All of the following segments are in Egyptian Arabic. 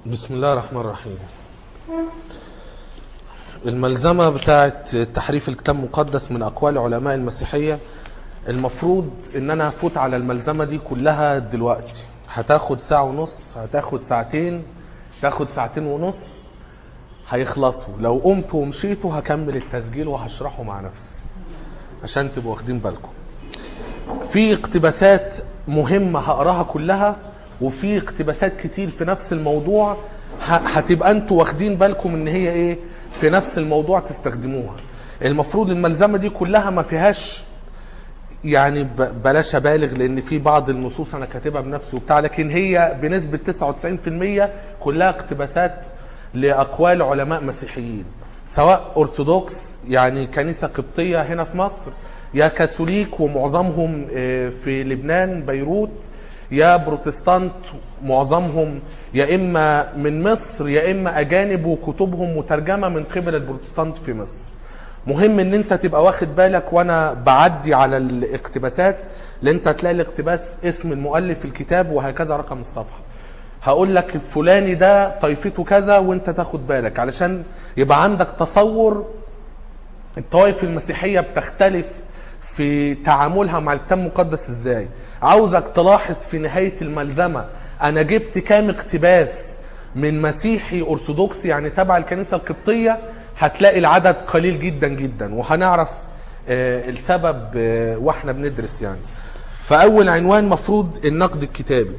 بسم الله الرحمن الرحيم الملزمة بتاعت تحريف الكتاب المقدس من أقوال علماء المسيحية المفروض إن أنا أفوت على الملزمة دي كلها دلوقتي هتاخد ساعة ونص هتاخد ساعتين تاخد ساعتين ونص هيخلصوا لو قمت ومشيتوا هكمل التسجيل وهشرحه مع نفسي عشان تبقوا واخدين بالكم في اقتباسات مهمة هقراها كلها وفي اقتباسات كتير في نفس الموضوع ه- هتبقى انتوا واخدين بالكم ان هي ايه في نفس الموضوع تستخدموها المفروض الملزمة دي كلها ما فيهاش يعني ب- بلاش ابالغ لان في بعض النصوص انا كاتبها بنفسي وبتاع لكن هي بنسبة 99% كلها اقتباسات لاقوال علماء مسيحيين سواء ارثوذكس يعني كنيسة قبطية هنا في مصر يا كاثوليك ومعظمهم آه، في لبنان بيروت يا بروتستانت معظمهم يا اما من مصر يا اما اجانب وكتبهم مترجمه من قبل البروتستانت في مصر مهم ان انت تبقى واخد بالك وانا بعدي على الاقتباسات لان انت هتلاقي الاقتباس اسم المؤلف في الكتاب وهكذا رقم الصفحه هقول لك الفلاني ده طائفته كذا وانت تاخد بالك علشان يبقى عندك تصور الطوائف المسيحية بتختلف في تعاملها مع الكتاب المقدس ازاي عاوزك تلاحظ في نهاية الملزمة انا جبت كام اقتباس من مسيحي ارثوذكسي يعني تبع الكنيسة القبطية هتلاقي العدد قليل جدا جدا وهنعرف آه، السبب آه، واحنا بندرس يعني فاول عنوان مفروض النقد الكتابي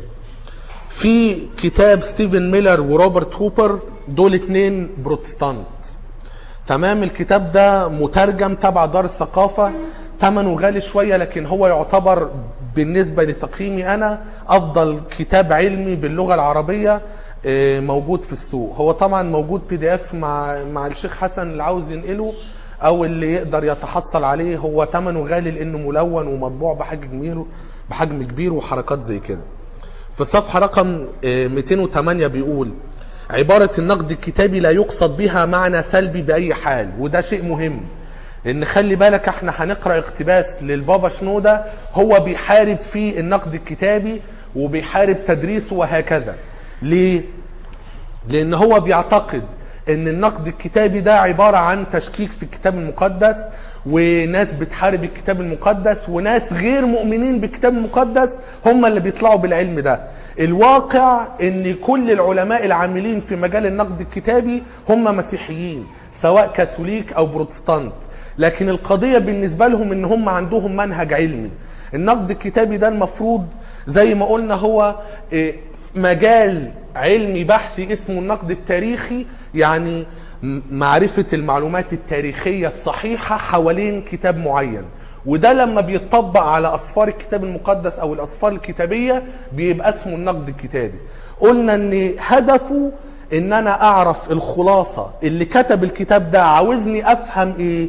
في كتاب ستيفن ميلر وروبرت هوبر دول اتنين بروتستانت تمام الكتاب ده مترجم تبع دار الثقافة ثمنه غالي شوية لكن هو يعتبر بالنسبة لتقييمي أنا أفضل كتاب علمي باللغة العربية آه، موجود في السوق هو طبعا موجود بي دي اف مع مع الشيخ حسن اللي عاوز ينقله او اللي يقدر يتحصل عليه هو ثمنه غالي لانه ملون ومطبوع بحجم كبير بحجم كبير وحركات زي كده في الصفحة رقم آه، 208 بيقول عبارة النقد الكتابي لا يقصد بها معنى سلبي بأي حال وده شيء مهم لأن خلي بالك احنا هنقرأ اقتباس للبابا شنودة هو بيحارب فيه النقد الكتابي وبيحارب تدريسه وهكذا ليه؟ لأن هو بيعتقد ان النقد الكتابي ده عبارة عن تشكيك في الكتاب المقدس وناس بتحارب الكتاب المقدس وناس غير مؤمنين بالكتاب المقدس هم اللي بيطلعوا بالعلم ده الواقع ان كل العلماء العاملين في مجال النقد الكتابي هم مسيحيين سواء كاثوليك او بروتستانت لكن القضية بالنسبة لهم ان هم عندهم منهج علمي النقد الكتابي ده المفروض زي ما قلنا هو إيه، مجال علمي بحثي اسمه النقد التاريخي يعني م- معرفة المعلومات التاريخية الصحيحة حوالين كتاب معين وده لما بيتطبق على أسفار الكتاب المقدس أو الأسفار الكتابية بيبقى اسمه النقد الكتابي قلنا أن هدفه أن أنا أعرف الخلاصة اللي كتب الكتاب ده عاوزني أفهم إيه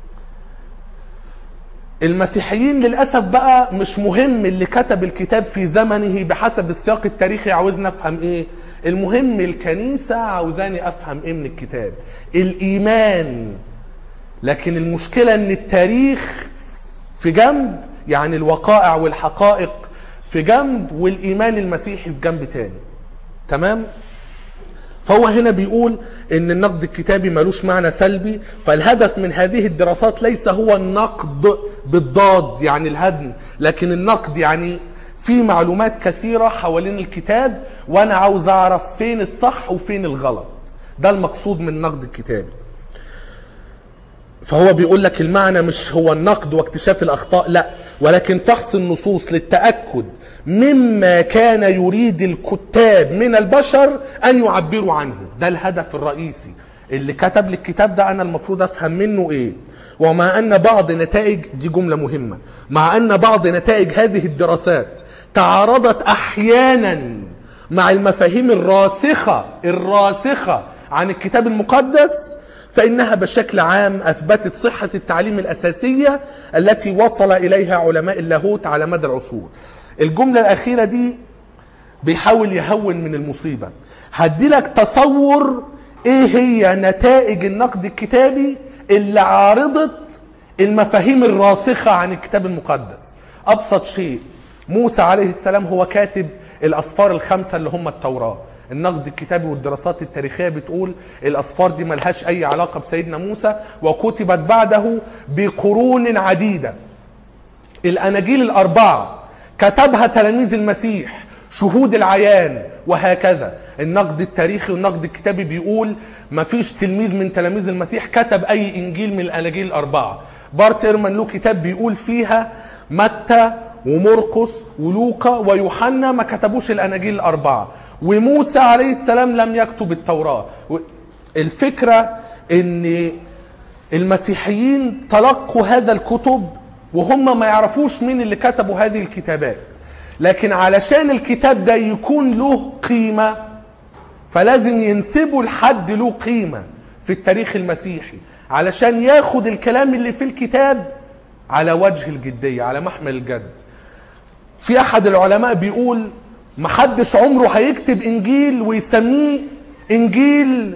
المسيحيين للأسف بقى مش مهم اللي كتب الكتاب في زمنه بحسب السياق التاريخي عاوزنا أفهم إيه المهم الكنيسة عاوزاني أفهم إيه من الكتاب الإيمان لكن المشكلة إن التاريخ في جنب يعني الوقائع والحقائق في جنب والإيمان المسيحي في جنب تاني تمام؟ فهو هنا بيقول ان النقد الكتابي ملوش معنى سلبي فالهدف من هذه الدراسات ليس هو النقد بالضاد يعني الهدم لكن النقد يعني في معلومات كثيرة حوالين الكتاب وانا عاوز اعرف فين الصح وفين الغلط ده المقصود من النقد الكتابي فهو بيقول لك المعنى مش هو النقد واكتشاف الاخطاء لا ولكن فحص النصوص للتاكد مما كان يريد الكتاب من البشر ان يعبروا عنه ده الهدف الرئيسي اللي كتب لي الكتاب ده انا المفروض افهم منه ايه ومع ان بعض نتائج دي جمله مهمه مع ان بعض نتائج هذه الدراسات تعارضت احيانا مع المفاهيم الراسخه الراسخه عن الكتاب المقدس فإنها بشكل عام أثبتت صحة التعليم الأساسية التي وصل إليها علماء اللاهوت على مدى العصور الجملة الأخيرة دي بيحاول يهون من المصيبة هدي لك تصور ايه هي نتائج النقد الكتابي اللي عارضت المفاهيم الراسخة عن الكتاب المقدس أبسط شيء موسى عليه السلام هو كاتب الاسفار الخمسه اللي هم التوراه النقد الكتابي والدراسات التاريخيه بتقول الاسفار دي ملهاش اي علاقه بسيدنا موسى وكتبت بعده بقرون عديده الاناجيل الاربعه كتبها تلاميذ المسيح شهود العيان وهكذا النقد التاريخي والنقد الكتابي بيقول مفيش تلميذ من تلاميذ المسيح كتب اي انجيل من الاناجيل الاربعه بارت ايرمان له كتاب بيقول فيها متى ومرقس ولوقا ويوحنا ما كتبوش الاناجيل الاربعه وموسى عليه السلام لم يكتب التوراه الفكره ان المسيحيين تلقوا هذا الكتب وهم ما يعرفوش مين اللي كتبوا هذه الكتابات لكن علشان الكتاب ده يكون له قيمة فلازم ينسبوا لحد له قيمة في التاريخ المسيحي علشان ياخد الكلام اللي في الكتاب على وجه الجدية على محمل الجد في أحد العلماء بيقول محدش عمره هيكتب إنجيل ويسميه إنجيل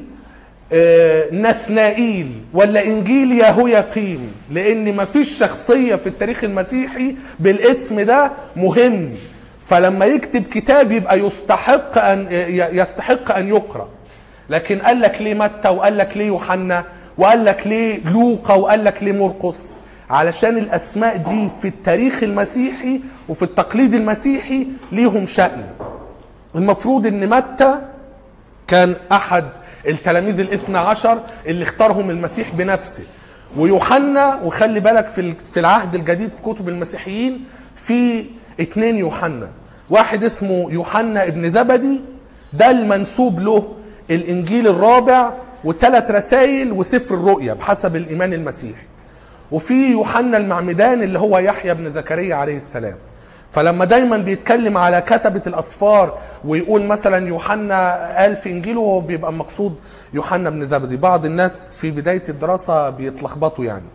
آه، نثنائيل ولا انجيل يهوياقيم لان مفيش شخصيه في التاريخ المسيحي بالاسم ده مهم فلما يكتب كتاب يبقى يستحق ان يستحق ان يقرا لكن قال لك ليه متى وقال لك ليه يوحنا وقال لك ليه لوقا وقال لك ليه مرقس علشان الاسماء دي في التاريخ المسيحي وفي التقليد المسيحي ليهم شأن المفروض ان متى كان احد التلاميذ الاثنى عشر اللي اختارهم المسيح بنفسه ويوحنا وخلي بالك في ال- في العهد الجديد في كتب المسيحيين في اتنين يوحنا واحد اسمه يوحنا ابن زبدي ده المنسوب له الانجيل الرابع وثلاث رسائل وسفر الرؤيا بحسب الايمان المسيحي وفي يوحنا المعمدان اللي هو يحيى بن زكريا عليه السلام فلما دايما بيتكلم على كتبة الأسفار ويقول مثلا يوحنا قال في إنجيله هو بيبقى مقصود يوحنا بن زبدي بعض الناس في بداية الدراسة بيتلخبطوا يعني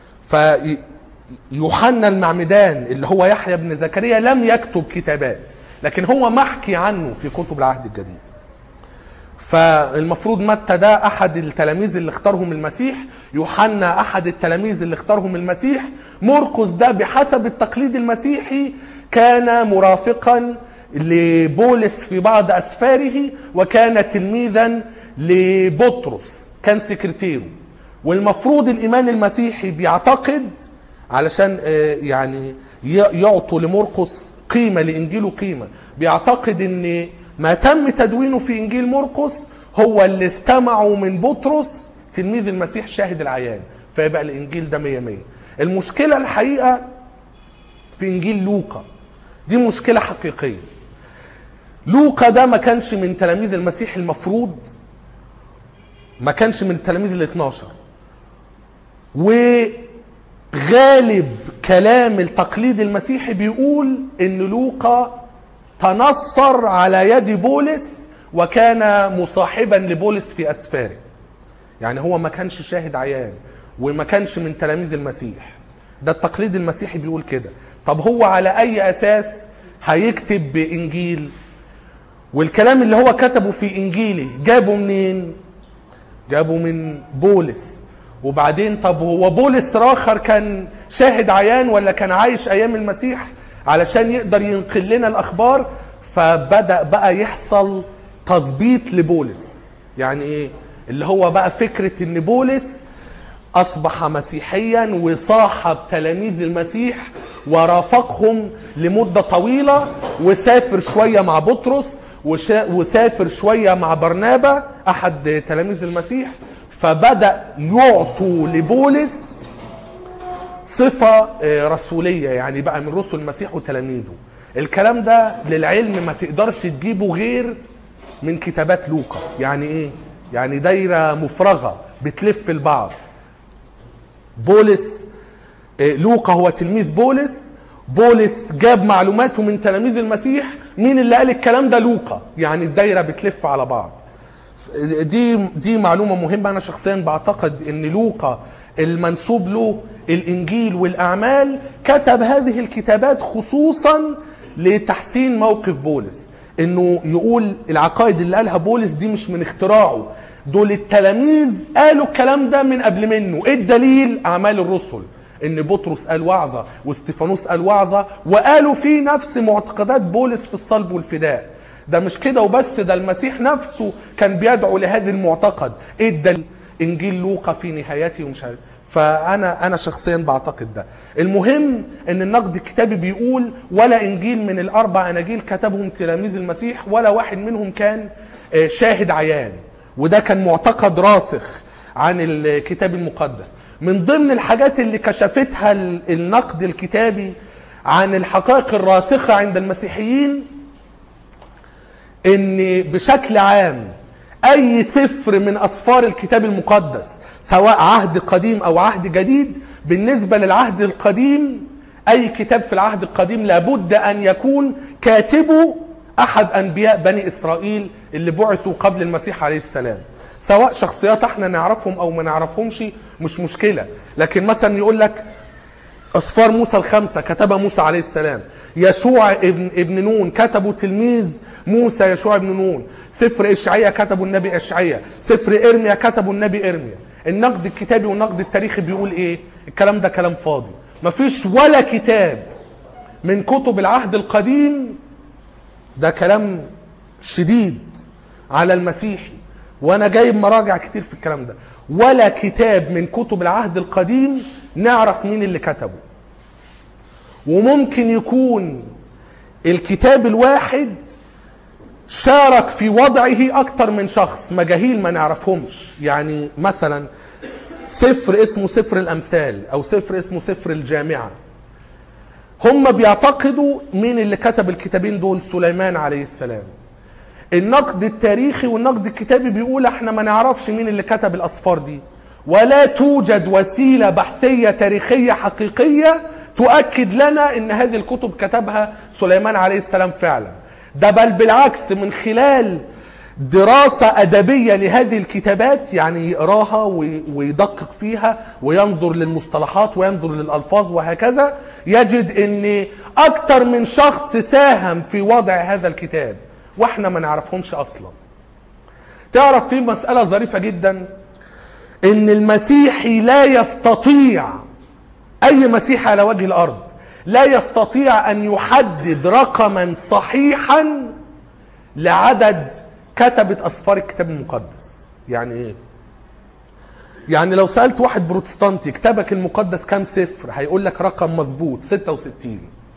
فيوحنا المعمدان اللي هو يحيى بن زكريا لم يكتب كتابات لكن هو محكي عنه في كتب العهد الجديد فالمفروض متى ده احد التلاميذ اللي اختارهم المسيح يوحنا احد التلاميذ اللي اختارهم المسيح مرقس ده بحسب التقليد المسيحي كان مرافقا لبولس في بعض اسفاره وكان تلميذا لبطرس كان سكرتيره والمفروض الايمان المسيحي بيعتقد علشان آه، يعني ي- يعطوا لمرقس قيمه لانجيله قيمه بيعتقد ان ما تم تدوينه في انجيل مرقس هو اللي استمعوا من بطرس تلميذ المسيح شاهد العيان فيبقى الانجيل ده 100 100 المشكله الحقيقه في انجيل لوقا دي مشكله حقيقيه لوقا ده ما كانش من تلاميذ المسيح المفروض ما كانش من التلاميذ ال 12 وغالب كلام التقليد المسيحي بيقول ان لوقا تنصر على يد بولس وكان مصاحبا لبولس في اسفاره يعني هو ما كانش شاهد عيان وما كانش من تلاميذ المسيح ده التقليد المسيحي بيقول كده طب هو على اي اساس هيكتب بانجيل والكلام اللي هو كتبه في انجيله جابه منين جابه من بولس وبعدين طب هو بولس راخر كان شاهد عيان ولا كان عايش ايام المسيح علشان يقدر ينقل لنا الاخبار فبدا بقى يحصل تظبيط لبولس يعني ايه اللي هو بقى فكره ان بولس اصبح مسيحيا وصاحب تلاميذ المسيح ورافقهم لمده طويله وسافر شويه مع بطرس وشا- وسافر شويه مع برنابا احد تلاميذ المسيح فبدا يعطوا لبولس صفه آه، رسوليه يعني بقى من رسل المسيح وتلاميذه الكلام ده للعلم ما تقدرش تجيبه غير من كتابات لوقا يعني ايه يعني دايره مفرغه بتلف البعض بولس آه، لوقا هو تلميذ بولس بولس جاب معلوماته من تلاميذ المسيح مين اللي قال الكلام ده لوقا يعني الدايره بتلف على بعض دي دي معلومه مهمه انا شخصيا بعتقد ان لوقا المنسوب له الانجيل والاعمال كتب هذه الكتابات خصوصا لتحسين موقف بولس انه يقول العقائد اللي قالها بولس دي مش من اختراعه دول التلاميذ قالوا الكلام ده من قبل منه ايه الدليل اعمال الرسل ان بطرس قال وعظه واستفانوس قال وعظه وقالوا في نفس معتقدات بولس في الصلب والفداء ده مش كده وبس ده المسيح نفسه كان بيدعو لهذا المعتقد ادى انجيل لوقا في نهايته ومش عارف فانا انا شخصيا بعتقد ده المهم ان النقد الكتابي بيقول ولا انجيل من الاربع اناجيل كتبهم تلاميذ المسيح ولا واحد منهم كان آه، شاهد عيان وده كان معتقد راسخ عن الكتاب المقدس من ضمن الحاجات اللي كشفتها ال- النقد الكتابي عن الحقائق الراسخة عند المسيحيين ان بشكل عام اي سفر من اسفار الكتاب المقدس سواء عهد قديم او عهد جديد بالنسبه للعهد القديم اي كتاب في العهد القديم لابد ان يكون كاتبه احد انبياء بني اسرائيل اللي بعثوا قبل المسيح عليه السلام سواء شخصيات احنا نعرفهم او ما نعرفهمش مش مشكله لكن مثلا يقول لك أسفار موسى الخمسة كتبها موسى عليه السلام يشوع ابن, ابن نون كتبه تلميذ موسى يشوع ابن نون سفر إشعيا كتبه النبي إشعيا سفر إرميا كتبه النبي إرميا النقد الكتابي والنقد التاريخي بيقول إيه الكلام ده كلام فاضي مفيش ولا كتاب من كتب العهد القديم ده كلام شديد على المسيحي وانا جايب مراجع كتير في الكلام ده ولا كتاب من كتب العهد القديم نعرف مين اللي كتبه وممكن يكون الكتاب الواحد شارك في وضعه اكتر من شخص مجاهيل ما نعرفهمش يعني مثلا سفر اسمه سفر الامثال او سفر اسمه سفر الجامعه هم بيعتقدوا مين اللي كتب الكتابين دول سليمان عليه السلام النقد التاريخي والنقد الكتابي بيقول احنا ما نعرفش مين اللي كتب الاسفار دي ولا توجد وسيله بحثيه تاريخيه حقيقيه تؤكد لنا ان هذه الكتب كتبها سليمان عليه السلام فعلا ده بل بالعكس من خلال دراسة أدبية لهذه الكتابات يعني يقراها وي- ويدقق فيها وينظر للمصطلحات وينظر للألفاظ وهكذا يجد أن أكتر من شخص ساهم في وضع هذا الكتاب وإحنا ما نعرفهمش أصلا تعرف في مسألة ظريفة جدا أن المسيحي لا يستطيع أي مسيحي على وجه الأرض لا يستطيع أن يحدد رقما صحيحا لعدد كتبة أسفار الكتاب المقدس يعني إيه؟ يعني لو سألت واحد بروتستانتي كتابك المقدس كام سفر هيقول لك رقم مظبوط 66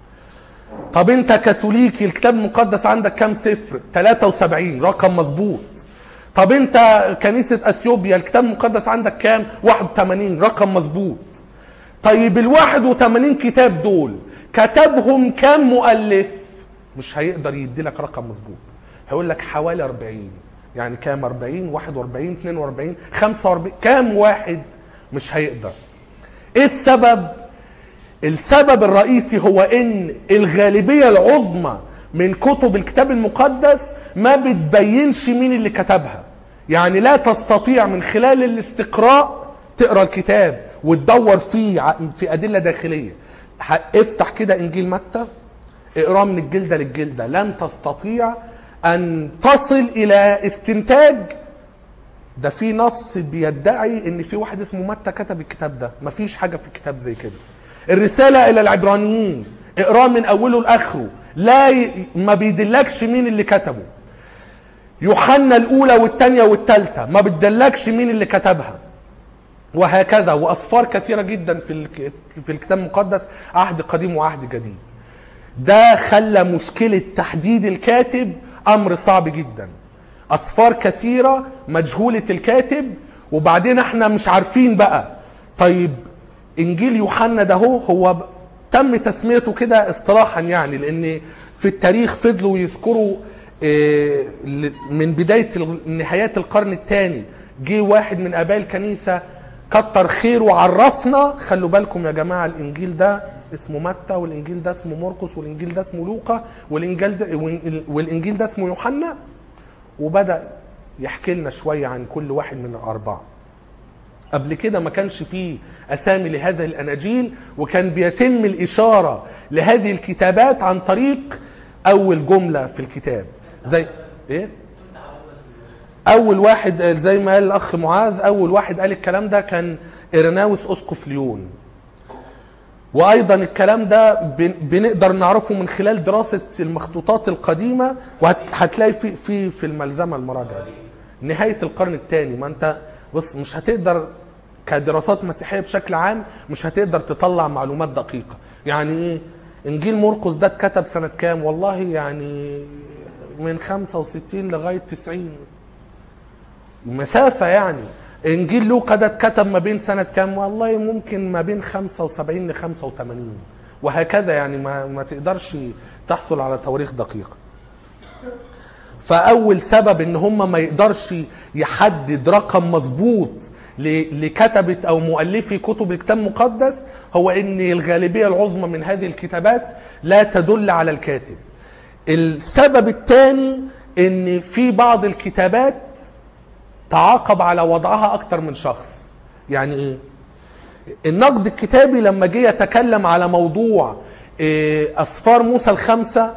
طب انت كاثوليكي الكتاب المقدس عندك كام سفر 73 رقم مظبوط طب انت كنيسة اثيوبيا الكتاب المقدس عندك كام 81 رقم مظبوط طيب ال 81 كتاب دول كتبهم كام مؤلف مش هيقدر يدي لك رقم مظبوط هيقول لك حوالي 40 يعني كام 40 41 42 45 كام واحد مش هيقدر ايه السبب السبب الرئيسي هو ان الغالبية العظمى من كتب الكتاب المقدس ما بتبينش مين اللي كتبها يعني لا تستطيع من خلال الاستقراء تقرا الكتاب وتدور فيه ع- في ادله داخليه ح- افتح كده انجيل متى اقراه من الجلده للجلده لن تستطيع ان تصل الى استنتاج ده في نص بيدعي ان في واحد اسمه متى كتب الكتاب ده مفيش حاجه في الكتاب زي كده الرساله الى العبرانيين اقراه من اوله لاخره لا ي... ما بيدلكش مين اللي كتبه يوحنا الاولى والثانيه والثالثه ما بتدلكش مين اللي كتبها وهكذا واسفار كثيره جدا في الك- في الكتاب المقدس عهد قديم وعهد جديد ده خلى مشكله تحديد الكاتب امر صعب جدا اسفار كثيره مجهوله الكاتب وبعدين احنا مش عارفين بقى طيب انجيل يوحنا ده هو هو ب- تم تسميته كده اصطلاحا يعني لان في التاريخ فضلوا يذكروا آه، ل- من بدايه ال- نهايات القرن الثاني جه واحد من اباء الكنيسه كتر خير وعرفنا خلوا بالكم يا جماعه الانجيل ده اسمه متى والانجيل ده اسمه مرقس والانجيل ده اسمه لوقا والانجيل ده والانجيل ده اسمه يوحنا وبدا يحكي لنا شويه عن كل واحد من الاربعه قبل كده ما كانش فيه اسامي لهذه الاناجيل وكان بيتم الاشاره لهذه الكتابات عن طريق اول جمله في الكتاب زي ايه اول واحد زي ما قال الاخ معاذ اول واحد قال الكلام ده كان ارناوس اسقف ليون وايضا الكلام ده بن- بنقدر نعرفه من خلال دراسه المخطوطات القديمه وهتلاقي في في في الملزمه المراجعه دي نهايه القرن الثاني ما انت بص مش هتقدر كدراسات مسيحيه بشكل عام مش هتقدر تطلع معلومات دقيقه يعني ايه انجيل مرقس ده اتكتب سنه كام والله يعني من 65 لغايه 90 مسافة يعني انجيل لوقا ده اتكتب ما بين سنة كام والله ممكن ما بين 75 ل 85 وهكذا يعني ما, ما تقدرش تحصل على تواريخ دقيقة فأول سبب ان هم ما يقدرش يحدد رقم مظبوط ل- لكتبة او مؤلفي كتب الكتاب المقدس هو ان الغالبية العظمى من هذه الكتابات لا تدل على الكاتب السبب الثاني ان في بعض الكتابات تعاقب على وضعها اكتر من شخص يعني ايه النقد الكتابي لما جه يتكلم على موضوع إيه، اسفار موسى الخمسه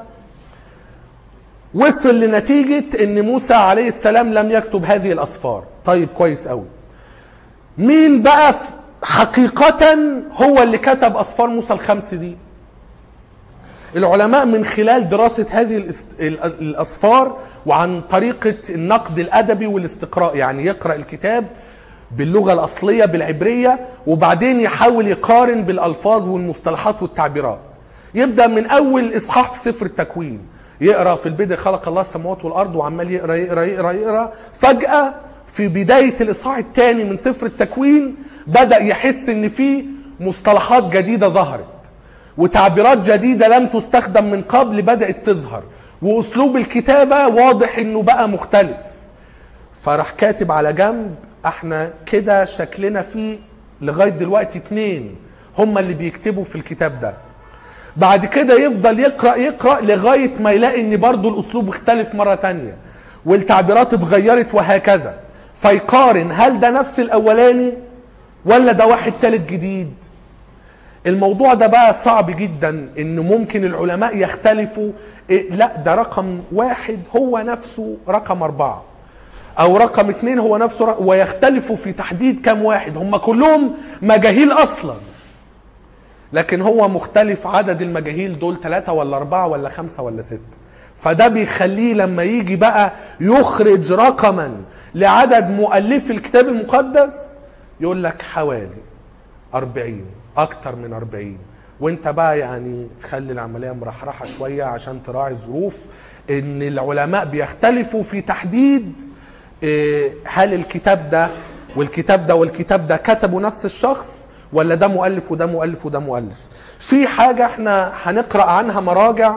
وصل لنتيجه ان موسى عليه السلام لم يكتب هذه الاسفار طيب كويس قوي مين بقى ف- حقيقه هو اللي كتب اسفار موسى الخمس دي العلماء من خلال دراسة هذه الاست- ال- الأسفار وعن طريقة النقد الأدبي والاستقراء يعني يقرأ الكتاب باللغة الأصلية بالعبرية وبعدين يحاول يقارن بالألفاظ والمصطلحات والتعبيرات يبدأ من أول إصحاح في سفر التكوين يقرأ في البدء خلق الله السماوات والأرض وعمال يقرأ يقرأ يقرأ يقرأ فجأة في بداية الإصحاح الثاني من سفر التكوين بدأ يحس إن في مصطلحات جديدة ظهرت وتعبيرات جديدة لم تستخدم من قبل بدأت تظهر وأسلوب الكتابة واضح إنه بقى مختلف فراح كاتب على جنب احنا كده شكلنا فيه لغاية دلوقتي اتنين هما اللي بيكتبوا في الكتاب ده بعد كده يفضل يقرأ يقرأ لغاية ما يلاقي ان برضو الاسلوب اختلف مرة تانية والتعبيرات اتغيرت وهكذا فيقارن هل ده نفس الاولاني ولا ده واحد تالت جديد الموضوع ده بقى صعب جدا ان ممكن العلماء يختلفوا إيه لا ده رقم واحد هو نفسه رقم اربعة او رقم اتنين هو نفسه رقم ويختلفوا في تحديد كم واحد هم كلهم مجاهيل اصلا لكن هو مختلف عدد المجاهيل دول ثلاثة ولا أربعة ولا خمسة ولا ستة فده بيخليه لما يجي بقى يخرج رقما لعدد مؤلفي الكتاب المقدس يقول لك حوالي أربعين أكتر من أربعين وانت بقى يعني خلي العملية مرحرحة شوية عشان تراعي الظروف ان العلماء بيختلفوا في تحديد إيه، هل الكتاب ده والكتاب ده والكتاب ده كتبوا نفس الشخص ولا ده مؤلف وده مؤلف وده مؤلف في حاجة احنا هنقرأ عنها مراجع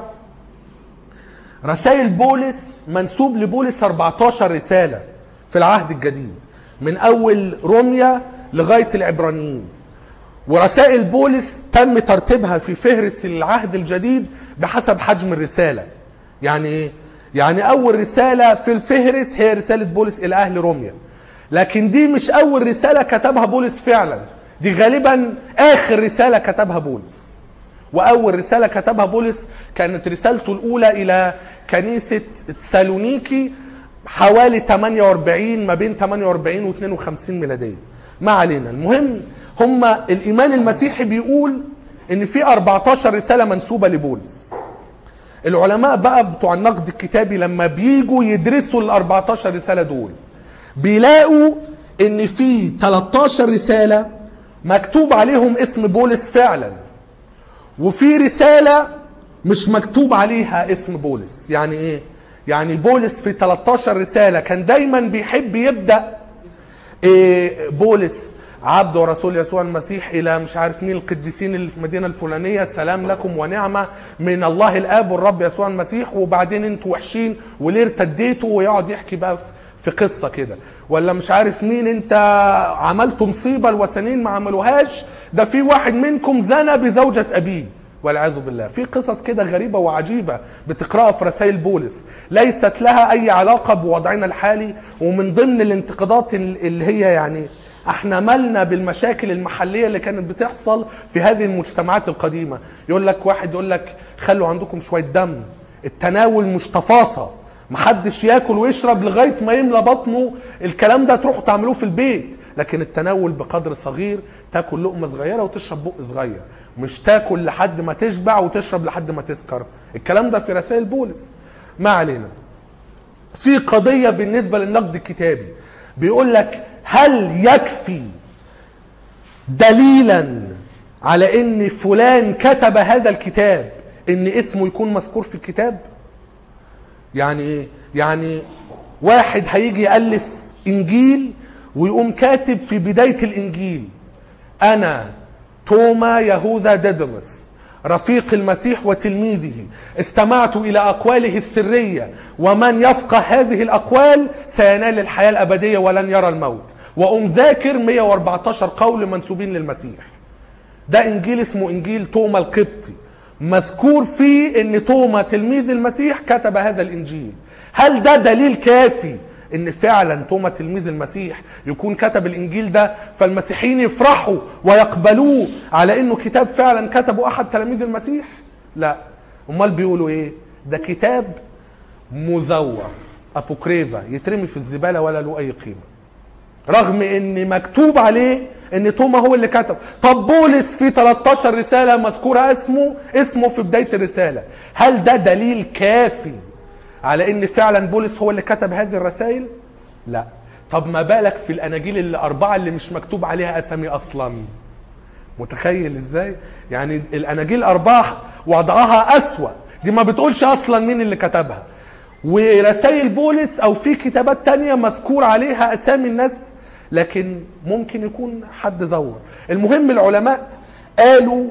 رسائل بولس منسوب لبولس 14 رسالة في العهد الجديد من أول روميا لغاية العبرانيين ورسائل بولس تم ترتيبها في فهرس العهد الجديد بحسب حجم الرسالة يعني ايه؟ يعني أول رسالة في الفهرس هي رسالة بولس إلى أهل روميا لكن دي مش أول رسالة كتبها بولس فعلا دي غالبا آخر رسالة كتبها بولس واول رساله كتبها بولس كانت رسالته الاولى الى كنيسه تسالونيكي حوالي 48 ما بين 48 و 52 ميلاديه ما علينا المهم هم الايمان المسيحي بيقول ان في 14 رساله منسوبه لبولس العلماء بقى بتوع النقد الكتابي لما بيجوا يدرسوا ال 14 رساله دول بيلاقوا ان في 13 رساله مكتوب عليهم اسم بولس فعلا وفي رسالة مش مكتوب عليها اسم بولس يعني ايه يعني بولس في 13 رسالة كان دايما بيحب يبدأ إيه بولس عبد ورسول يسوع المسيح الى مش عارف مين القديسين اللي في المدينه الفلانيه سلام لكم ونعمه من الله الاب والرب يسوع المسيح وبعدين انتوا وحشين وليه ارتديتوا ويقعد يحكي بقى في- في قصه كده ولا مش عارف مين انت عملتوا مصيبه الوثنيين ما عملوهاش ده في واحد منكم زنى بزوجه ابيه والعياذ بالله في قصص كده غريبه وعجيبه بتقراها في رسائل بولس ليست لها اي علاقه بوضعنا الحالي ومن ضمن الانتقادات ال- اللي هي يعني احنا مالنا بالمشاكل المحليه اللي كانت بتحصل في هذه المجتمعات القديمه يقول لك واحد يقول لك خلوا عندكم شويه دم التناول مش تفاصيل محدش ياكل ويشرب لغايه ما يملى بطنه الكلام ده تروحوا تعملوه في البيت لكن التناول بقدر صغير تاكل لقمه صغيره وتشرب بق صغير مش تاكل لحد ما تشبع وتشرب لحد ما تسكر الكلام ده في رسائل بولس ما علينا في قضية بالنسبة للنقد الكتابي بيقول لك هل يكفي دليلا على ان فلان كتب هذا الكتاب ان اسمه يكون مذكور في الكتاب يعني ايه يعني واحد هيجي يالف انجيل ويقوم كاتب في بدايه الانجيل انا توما يهوذا ديدمس رفيق المسيح وتلميذه استمعت الى اقواله السريه ومن يفقه هذه الاقوال سينال الحياه الابديه ولن يرى الموت واقوم ذاكر 114 قول منسوبين للمسيح ده انجيل اسمه انجيل توما القبطي مذكور فيه ان توما تلميذ المسيح كتب هذا الانجيل هل ده دليل كافي ان فعلا توما تلميذ المسيح يكون كتب الانجيل ده فالمسيحيين يفرحوا ويقبلوه على انه كتاب فعلا كتبه احد تلاميذ المسيح لا امال بيقولوا ايه ده كتاب مزور ابوكريفا يترمي في الزباله ولا له اي قيمه رغم ان مكتوب عليه ان توما هو اللي كتب طب بولس في 13 رسالة مذكورة اسمه اسمه في بداية الرسالة هل ده دليل كافي على ان فعلا بولس هو اللي كتب هذه الرسائل لا طب ما بالك في الاناجيل الاربعة اللي مش مكتوب عليها اسامي اصلا متخيل ازاي يعني الاناجيل الاربعة وضعها اسوأ دي ما بتقولش اصلا مين اللي كتبها ورسائل بولس او في كتابات تانية مذكور عليها اسامي الناس لكن ممكن يكون حد زور المهم العلماء قالوا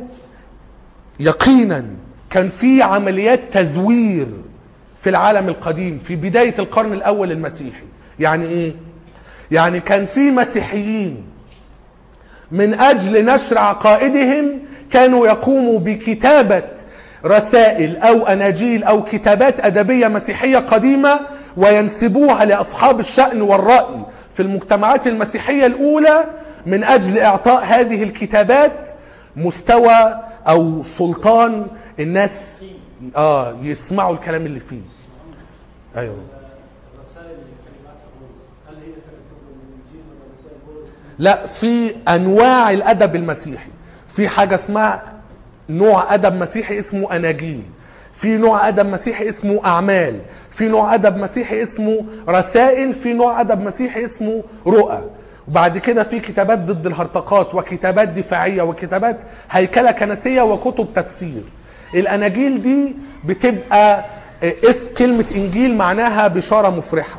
يقينا كان في عمليات تزوير في العالم القديم في بداية القرن الاول المسيحي يعني ايه يعني كان في مسيحيين من اجل نشر عقائدهم كانوا يقوموا بكتابة رسائل او اناجيل او كتابات ادبيه مسيحيه قديمه وينسبوها لاصحاب الشان والراي في المجتمعات المسيحيه الاولى من اجل اعطاء هذه الكتابات مستوى او سلطان الناس اه يسمعوا الكلام اللي فيه ايوه الرسائل اللي كلماتها بولس هل هي كانت تبقى من الانجيل ولا رسائل بولس؟ لا في انواع الادب المسيحي في حاجه اسمها نوع ادب مسيحي اسمه اناجيل في نوع ادب مسيحي اسمه اعمال في نوع ادب مسيحي اسمه رسائل في نوع ادب مسيحي اسمه رؤى وبعد كده في كتابات ضد الهرطقات وكتابات دفاعيه وكتابات هيكله كنسيه وكتب تفسير الاناجيل دي بتبقى اس كلمه انجيل معناها بشاره مفرحه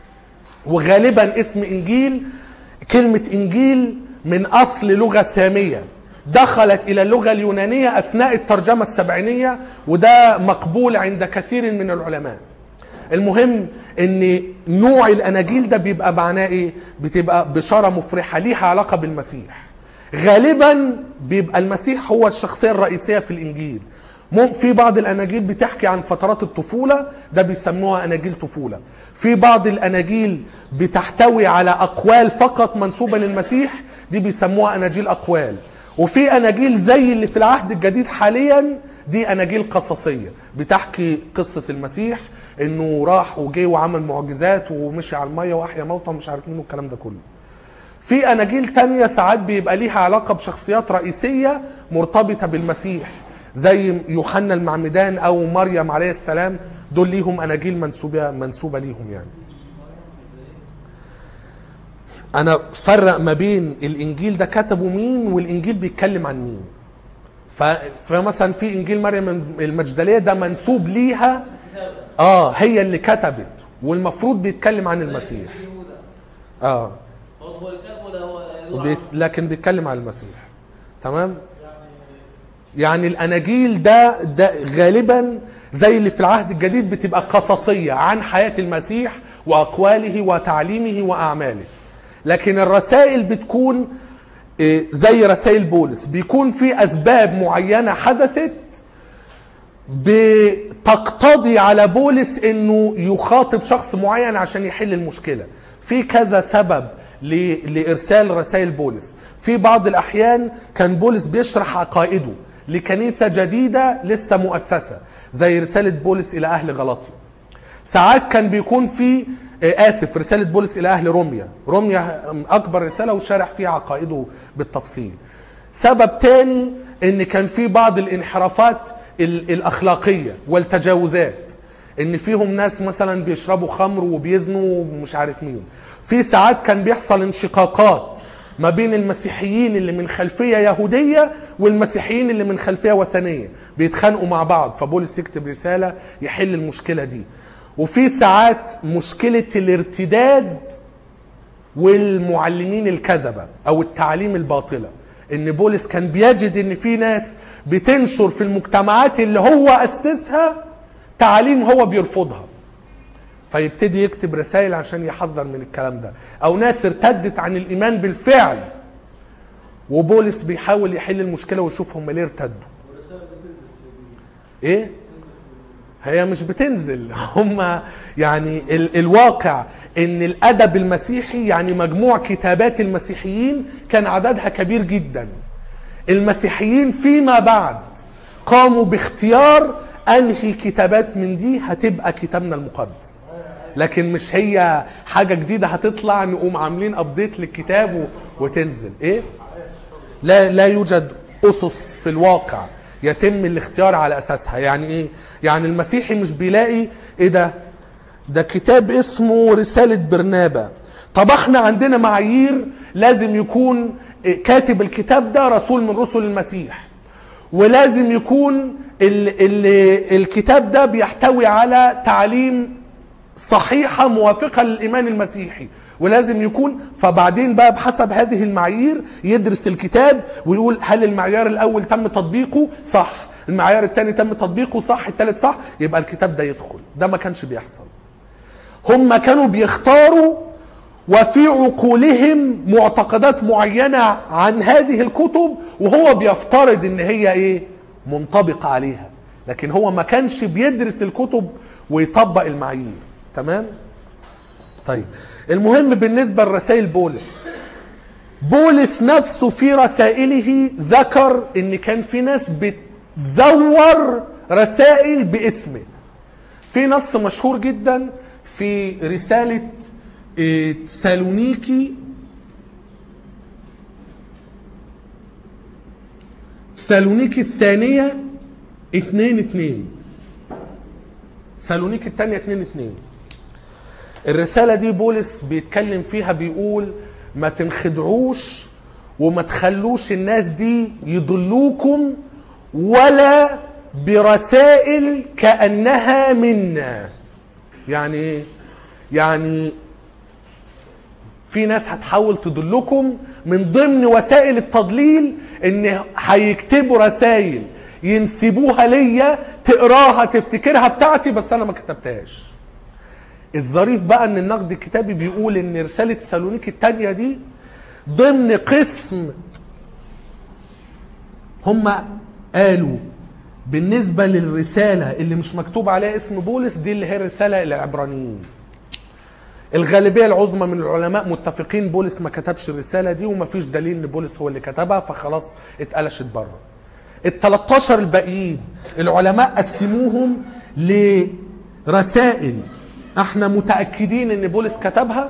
وغالبا اسم انجيل كلمه انجيل من اصل لغه ساميه دخلت الى اللغه اليونانيه اثناء الترجمه السبعينيه وده مقبول عند كثير من العلماء المهم ان نوع الاناجيل ده بيبقى معناه ايه بتبقى بشاره مفرحه ليها علاقه بالمسيح غالبا بيبقى المسيح هو الشخصيه الرئيسيه في الانجيل مم- في بعض الاناجيل بتحكي عن فترات الطفوله ده بيسموها اناجيل طفوله في بعض الاناجيل بتحتوي على اقوال فقط منسوبه للمسيح دي بيسموها اناجيل اقوال وفي اناجيل زي اللي في العهد الجديد حاليا دي اناجيل قصصيه بتحكي قصه المسيح انه راح وجه وعمل معجزات ومشي على الميه واحيا موتى ومش عارف مين والكلام ده كله في اناجيل تانية ساعات بيبقى ليها علاقه بشخصيات رئيسيه مرتبطه بالمسيح زي يوحنا المعمدان او مريم عليه السلام دول ليهم اناجيل منسوبه منسوبه ليهم يعني انا فرق ما بين الانجيل ده كتبه مين والانجيل بيتكلم عن مين ف... فمثلا في انجيل مريم المجدليه ده منسوب ليها اه هي اللي كتبت والمفروض بيتكلم عن المسيح يهوذا اه هو هو الكتاب ولا هو له وبيت... عمل؟ لكن بيتكلم عن المسيح تمام يعني الاناجيل ده ده غالبا زي اللي في العهد الجديد بتبقى قصصيه عن حياه المسيح واقواله وتعليمه واعماله لكن الرسائل بتكون إيه، زي رسائل بولس بيكون في اسباب معينه حدثت بتقتضي على بولس انه يخاطب شخص معين عشان يحل المشكله في كذا سبب ل- لارسال رسائل بولس في بعض الاحيان كان بولس بيشرح عقائده لكنيسه جديده لسه مؤسسه زي رساله بولس الى اهل غلاطيا ساعات كان بيكون في آه، اسف رساله بولس الى اهل روميا روميا اكبر رساله وشارح فيها عقائده بالتفصيل سبب تاني ان كان في بعض الانحرافات ال- الاخلاقيه والتجاوزات ان فيهم ناس مثلا بيشربوا خمر وبيزنوا ومش عارف مين في ساعات كان بيحصل انشقاقات ما بين المسيحيين اللي من خلفيه يهوديه والمسيحيين اللي من خلفيه وثنيه بيتخانقوا مع بعض فبولس يكتب رساله يحل المشكله دي وفي ساعات مشكله الارتداد والمعلمين الكذبه او التعاليم الباطله ان بولس كان بيجد ان في ناس بتنشر في المجتمعات اللي هو اسسها تعاليم هو بيرفضها فيبتدي يكتب رسائل عشان يحذر من الكلام ده او ناس ارتدت عن الايمان بالفعل وبولس بيحاول يحل المشكله ويشوف هم ليه ارتدوا والرساله دي تنزل في ايه هي مش بتنزل هم يعني ال الواقع ان الادب المسيحي يعني مجموع كتابات المسيحيين كان عددها كبير جدا المسيحيين فيما بعد قاموا باختيار انهي كتابات من دي هتبقى كتابنا المقدس لكن مش هي حاجة جديدة هتطلع نقوم عاملين ابديت للكتاب و- وتنزل ايه لا لا يوجد اسس في الواقع يتم الاختيار على اساسها يعني ايه يعني المسيحي مش بيلاقي ايه ده ده كتاب اسمه رسالة برنابا طب احنا عندنا معايير لازم يكون إيه، كاتب الكتاب ده رسول من رسل المسيح ولازم يكون ال ال الكتاب ده بيحتوي على تعليم صحيحة موافقة للإيمان المسيحي ولازم يكون فبعدين بقى بحسب هذه المعايير يدرس الكتاب ويقول هل المعيار الأول تم تطبيقه صح المعيار الثاني تم تطبيقه صح الثالث صح يبقى الكتاب ده يدخل ده ما كانش بيحصل هم كانوا بيختاروا وفي عقولهم معتقدات معينة عن هذه الكتب وهو بيفترض ان هي ايه منطبقة عليها لكن هو ما كانش بيدرس الكتب ويطبق المعايير تمام طيب المهم بالنسبة لرسائل بولس بولس نفسه في رسائله ذكر ان كان في ناس بتزور رسائل باسمه في نص مشهور جدا في رسالة إيه، تسالونيكي تسالونيكي الثانية اتنين اتنين تسالونيكي الثانية اتنين اتنين الرسالة دي بولس بيتكلم فيها بيقول ما تنخدعوش وما تخلوش الناس دي يضلوكم ولا برسائل كأنها منا يعني ايه؟ يعني في ناس هتحاول تضلكم من ضمن وسائل التضليل ان هيكتبوا رسائل ينسبوها ليا تقراها تفتكرها بتاعتي بس انا ما كتبتهاش الظريف بقى ان النقد الكتابي بيقول ان رسالة سالونيك التانية دي ضمن قسم هم قالوا بالنسبة للرسالة اللي مش مكتوب عليها اسم بولس دي اللي هي الرسالة إلى العبرانيين الغالبية العظمى من العلماء متفقين بولس ما كتبش الرسالة دي ومفيش دليل ان بولس هو اللي كتبها فخلاص اتقلشت بره ال 13 الباقيين العلماء قسموهم لرسائل احنا متأكدين ان بولس كتبها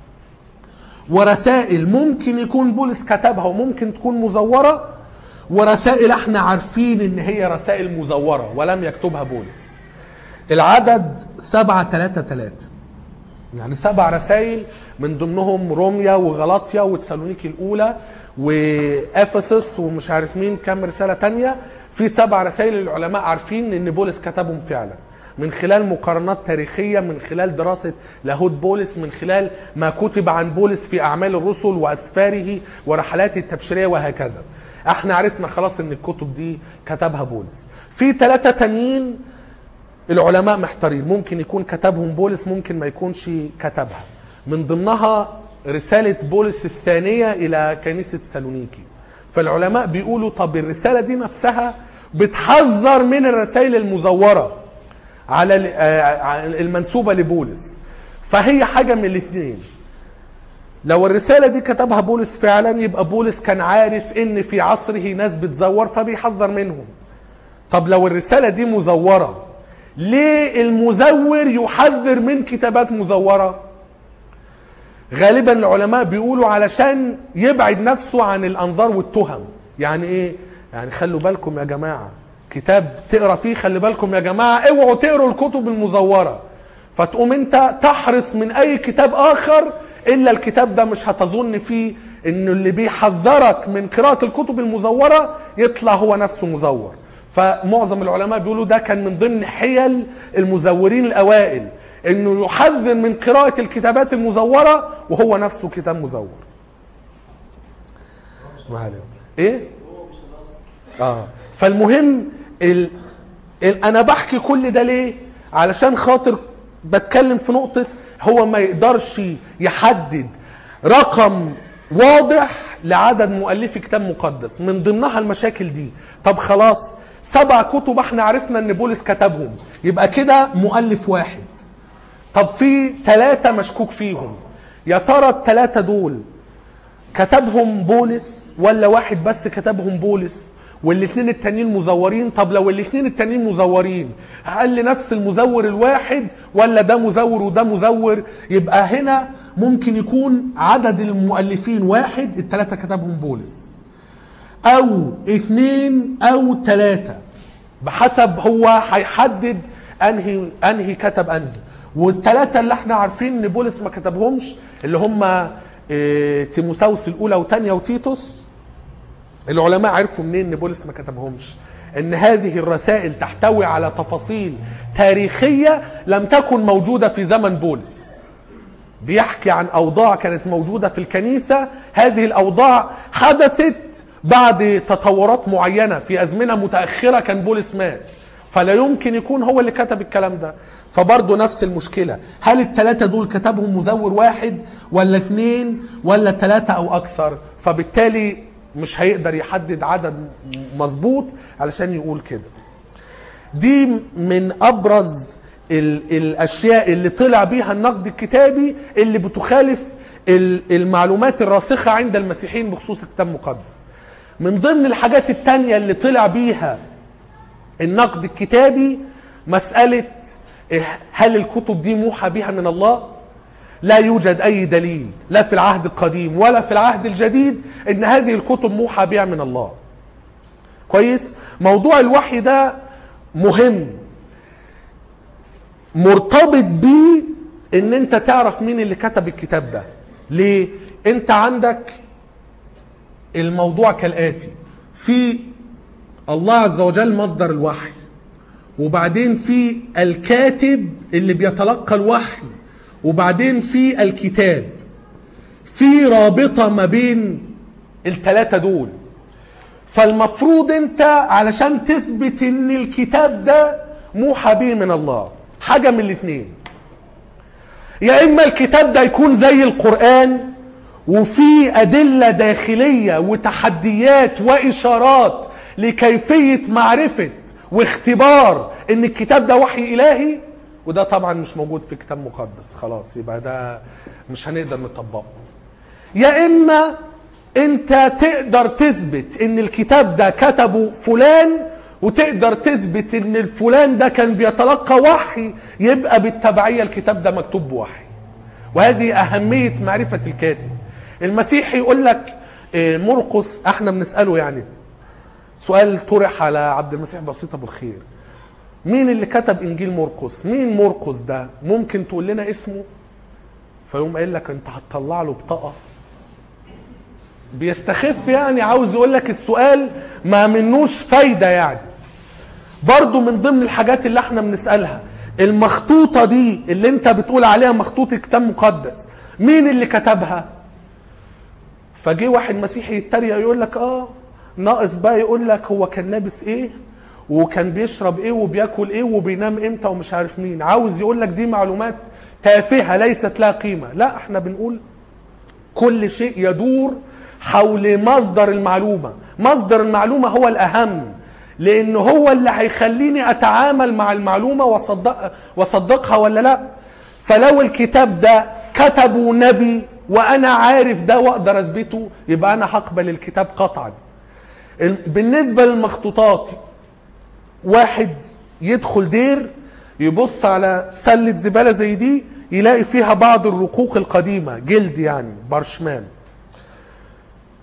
ورسائل ممكن يكون بولس كتبها وممكن تكون مزورة ورسائل احنا عارفين ان هي رسائل مزورة ولم يكتبها بولس العدد سبعة تلاتة تلاتة يعني سبع رسائل من ضمنهم روميا وغلاطيا وتسالونيكي الاولى وافسس ومش عارف مين كام رساله تانية في سبع رسائل العلماء عارفين ان بولس كتبهم فعلا من خلال مقارنات تاريخيه من خلال دراسه لاهوت بولس من خلال ما كتب عن بولس في اعمال الرسل واسفاره ورحلاته التبشيريه وهكذا احنا عرفنا خلاص ان الكتب دي كتبها بولس في ثلاثه تانيين العلماء محتارين ممكن يكون كتبهم بولس ممكن ما يكونش كتبها من ضمنها رسالة بولس الثانية إلى كنيسة سالونيكي فالعلماء بيقولوا طب الرسالة دي نفسها بتحذر من الرسائل المزورة على ال- آه، على المنسوبة لبولس فهي حاجة من الاثنين لو الرسالة دي كتبها بولس فعلا يبقى بولس كان عارف ان في عصره ناس بتزور فبيحذر منهم طب لو الرسالة دي مزورة ليه المزور يحذر من كتابات مزورة غالبا العلماء بيقولوا علشان يبعد نفسه عن الأنظار والتهم يعني ايه يعني خلوا بالكم يا جماعه كتاب تقرا فيه خلي بالكم يا جماعه اوعوا تقروا الكتب المزوره فتقوم انت تحرص من اي كتاب اخر الا الكتاب ده مش هتظن فيه انه اللي بيحذرك من قراءه الكتب المزوره يطلع هو نفسه مزور فمعظم العلماء بيقولوا ده كان من ضمن حيل المزورين الاوائل انه يحذر من قراءه الكتابات المزوره وهو نفسه كتاب مزور ما علينا. ايه اه فالمهم ال... ال... انا بحكي كل ده ليه علشان خاطر بتكلم في نقطة هو ما يقدرش يحدد رقم واضح لعدد مؤلفي كتاب مقدس من ضمنها المشاكل دي طب خلاص سبع كتب احنا عرفنا ان بولس كتبهم يبقى كده مؤلف واحد طب في ثلاثة مشكوك فيهم يا ترى الثلاثة دول كتبهم بولس ولا واحد بس كتبهم بولس والاثنين التانيين مزورين طب لو الاثنين التانيين مزورين هل نفس المزور الواحد ولا ده مزور وده مزور يبقى هنا ممكن يكون عدد المؤلفين واحد الثلاثة كتبهم بولس او اثنين او ثلاثة بحسب هو هيحدد انهي انهي كتب انهي والثلاثة اللي احنا عارفين ان بولس ما كتبهمش اللي هم اه تيموثاوس الاولى وثانيه وتيتوس العلماء عرفوا منين ان بولس ما كتبهمش ان هذه الرسائل تحتوي على تفاصيل تاريخيه لم تكن موجوده في زمن بولس بيحكي عن اوضاع كانت موجوده في الكنيسه هذه الاوضاع حدثت بعد تطورات معينه في ازمنه متاخره كان بولس مات فلا يمكن يكون هو اللي كتب الكلام ده فبرضه نفس المشكله هل الثلاثه دول كتبهم مزور واحد ولا اثنين ولا ثلاثه او اكثر فبالتالي مش هيقدر يحدد عدد مظبوط علشان يقول كده دي من ابرز ال- الاشياء اللي طلع بيها النقد الكتابي اللي بتخالف ال- المعلومات الراسخه عند المسيحيين بخصوص الكتاب المقدس من ضمن الحاجات التانية اللي طلع بيها النقد الكتابي مسألة إيه، هل الكتب دي موحى بها من الله لا يوجد أي دليل لا في العهد القديم ولا في العهد الجديد إن هذه الكتب موحى بها من الله كويس موضوع الوحي ده مهم مرتبط بيه ان انت تعرف مين اللي كتب الكتاب ده ليه انت عندك الموضوع كالاتي في الله عز وجل مصدر الوحي وبعدين في الكاتب اللي بيتلقى الوحي وبعدين في الكتاب في رابطه ما بين الثلاثه دول فالمفروض انت علشان تثبت ان الكتاب ده موحى به من الله حاجه من الاثنين يا اما الكتاب ده يكون زي القران وفي ادله داخليه وتحديات واشارات لكيفيه معرفه واختبار ان الكتاب ده وحي الهي وده طبعا مش موجود في كتاب مقدس خلاص يبقى ده مش هنقدر نطبقه يا اما انت تقدر تثبت ان الكتاب ده كتبه فلان وتقدر تثبت ان الفلان ده كان بيتلقى وحي يبقى بالتبعيه الكتاب ده مكتوب بوحي وهذه اهميه معرفه الكاتب المسيح يقول لك آه، مرقس احنا بنساله يعني سؤال طرح على عبد المسيح بسيط ابو الخير مين اللي كتب انجيل مرقس مين مرقس ده ممكن تقول لنا اسمه فيقوم قايل لك انت هتطلع له بطاقه بيستخف يعني عاوز يقول لك السؤال ما منوش فايده يعني برضو من ضمن الحاجات اللي احنا بنسالها المخطوطه دي اللي انت بتقول عليها مخطوطه كتاب مقدس مين اللي كتبها فجه واحد مسيحي يتريق يقول لك اه ناقص بقى يقول لك هو كان لابس ايه وكان بيشرب ايه وبياكل ايه وبينام امتى ومش عارف مين عاوز يقول لك دي معلومات تافهه ليست لها قيمه لا احنا بنقول كل شيء يدور حول مصدر المعلومة مصدر المعلومة هو الأهم لأن هو اللي هيخليني أتعامل مع المعلومة وصدق وصدقها ولا لا فلو الكتاب ده كتبه نبي وأنا عارف ده وأقدر أثبته يبقى أنا هقبل الكتاب قطعا بالنسبة للمخطوطات واحد يدخل دير يبص على سلة زبالة زي دي يلاقي فيها بعض الرقوق القديمة جلد يعني برشمان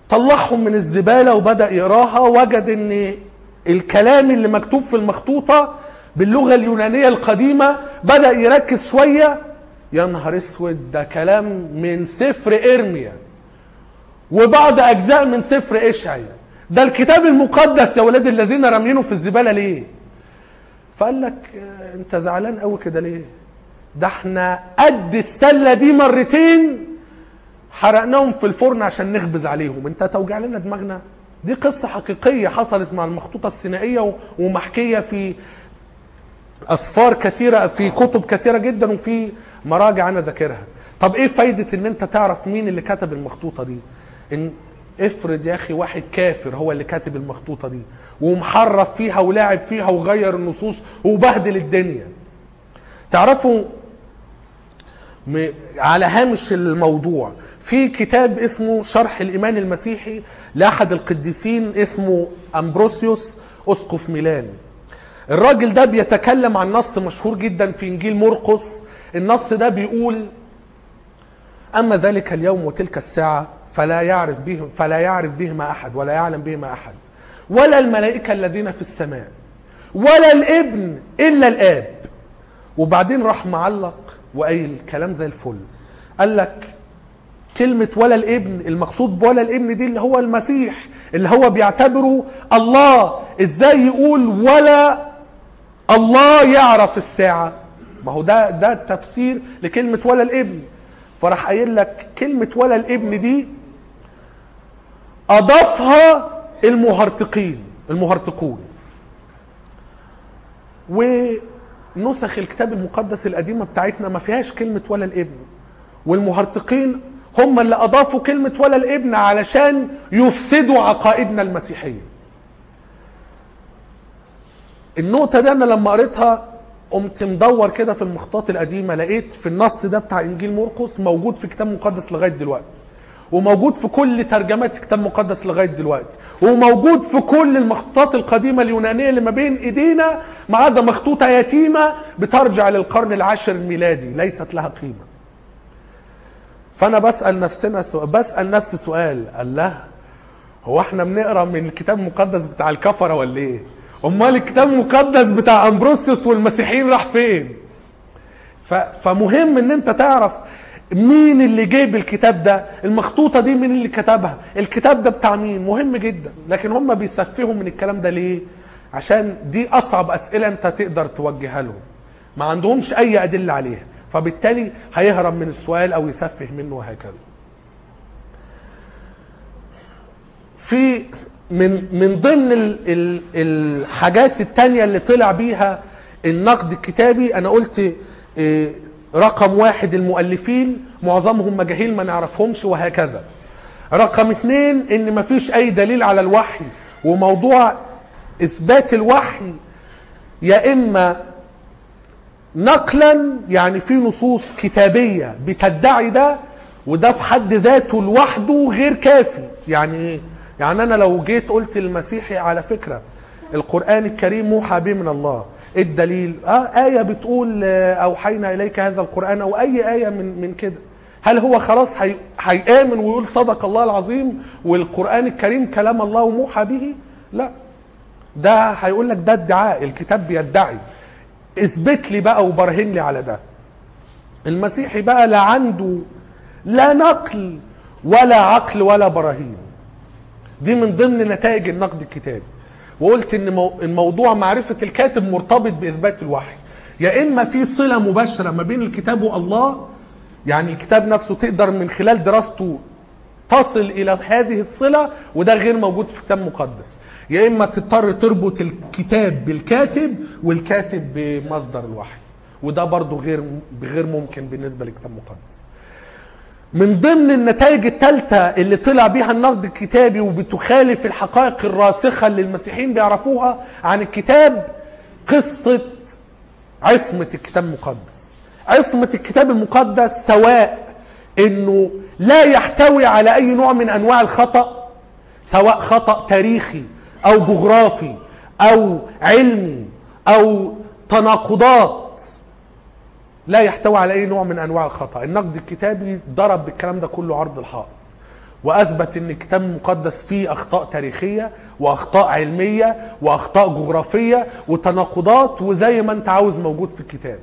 طلعهم من الزبالة وبدأ يقراها وجد ان الكلام اللي مكتوب في المخطوطة باللغة اليونانية القديمة بدأ يركز شوية يا نهار اسود ده كلام من سفر ارميا وبعض اجزاء من سفر اشعيا ده الكتاب المقدس يا ولاد الذين رامينه في الزبالة ليه فقال لك آه، انت زعلان قوي كده ليه ده احنا قد السلة دي مرتين حرقناهم في الفرن عشان نخبز عليهم انت توجع لنا دماغنا دي قصة حقيقية حصلت مع المخطوطة السينائية و- ومحكية في أسفار كثيرة في كتب كثيرة جدا وفي مراجع أنا ذاكرها طب إيه فايدة إن أنت تعرف مين اللي كتب المخطوطة دي إن افرض يا أخي واحد كافر هو اللي كاتب المخطوطة دي ومحرف فيها ولاعب فيها وغير النصوص وبهدل الدنيا تعرفوا م- على هامش الموضوع في كتاب اسمه شرح الإيمان المسيحي لأحد القديسين اسمه أمبروسيوس أسقف ميلان الراجل ده بيتكلم عن نص مشهور جدا في إنجيل مرقس النص ده بيقول أما ذلك اليوم وتلك الساعة فلا يعرف بهم فلا يعرف بهما أحد ولا يعلم بهما أحد ولا الملائكة الذين في السماء ولا الابن إلا الآب وبعدين راح معلق وقايل كلام زي الفل قال لك كلمة ولا الابن المقصود بولا الابن دي اللي هو المسيح اللي هو بيعتبره الله ازاي يقول ولا الله يعرف الساعة ما هو ده ده تفسير لكلمة ولا الابن فراح قايل لك كلمة ولا الابن دي أضافها المهرطقين المهرطقون ونسخ الكتاب المقدس القديمة بتاعتنا ما فيهاش كلمة ولا الابن والمهرطقين هم اللي أضافوا كلمة ولا الابن علشان يفسدوا عقائدنا المسيحية النقطة دي أنا لما قريتها قمت مدور كده في المخطوطات القديمة لقيت في النص ده بتاع إنجيل مرقس موجود في كتاب مقدس لغاية دلوقتي وموجود في كل ترجمات كتاب مقدس لغاية دلوقتي وموجود في كل المخطوطات القديمة اليونانية اللي ما بين إيدينا ما عدا مخطوطة يتيمة بترجع للقرن العاشر الميلادي ليست لها قيمة فأنا بسأل نفسنا سؤال بسأل نفسي سؤال الله هو احنا بنقرا من الكتاب المقدس بتاع الكفره ولا ايه؟ امال الكتاب المقدس بتاع امبروسيوس والمسيحيين راح فين؟ ف... فمهم ان انت تعرف مين اللي جايب الكتاب ده المخطوطه دي مين اللي كتبها الكتاب ده بتاع مين مهم جدا لكن هم بيسفهوا من الكلام ده ليه عشان دي اصعب اسئله انت تقدر توجهها لهم ما عندهمش اي ادله عليها فبالتالي هيهرب من السؤال او يسفه منه وهكذا في من من ضمن ال ال الحاجات التانية اللي طلع بيها النقد الكتابي انا قلت إيه، رقم واحد المؤلفين معظمهم مجاهيل ما نعرفهمش وهكذا رقم اثنين ان مفيش اي دليل على الوحي وموضوع اثبات الوحي يا اما نقلا يعني في نصوص كتابية بتدعي ده وده في حد ذاته لوحده غير كافي يعني ايه يعني انا لو جيت قلت للمسيحي على فكرة القرآن الكريم موحى به من الله إيه الدليل اه آية بتقول آه، اوحينا اليك هذا القرآن او اي آية من من كده هل هو خلاص هي- هيآمن ويقول صدق الله العظيم والقرآن الكريم كلام الله وموحى به لا ده هيقول لك ده ادعاء الكتاب بيدعي اثبت لي بقى وبرهن لي على ده المسيحي بقى لا عنده لا نقل ولا عقل ولا براهين دي من ضمن نتائج النقد الكتابي وقلت ان مو- الموضوع معرفة الكاتب مرتبط بإثبات الوحي يا إما في صلة مباشرة ما بين الكتاب والله يعني الكتاب نفسه تقدر من خلال دراسته تصل الى هذه الصله وده غير موجود في كتاب مقدس يا اما تضطر تربط الكتاب بالكاتب والكاتب بمصدر الوحي وده برضه غير غير ممكن بالنسبه لكتاب مقدس من ضمن النتائج الثالثة اللي طلع بيها النقد الكتابي وبتخالف الحقائق الراسخة اللي المسيحيين بيعرفوها عن الكتاب قصة عصمة الكتاب المقدس عصمة الكتاب المقدس سواء انه لا يحتوي على اي نوع من انواع الخطأ سواء خطأ تاريخي او جغرافي او علمي او تناقضات لا يحتوي على اي نوع من انواع الخطا النقد الكتابي ضرب بالكلام ده كله عرض الحائط واثبت ان الكتاب المقدس فيه اخطاء تاريخيه واخطاء علميه واخطاء جغرافيه وتناقضات وزي ما انت عاوز موجود في الكتاب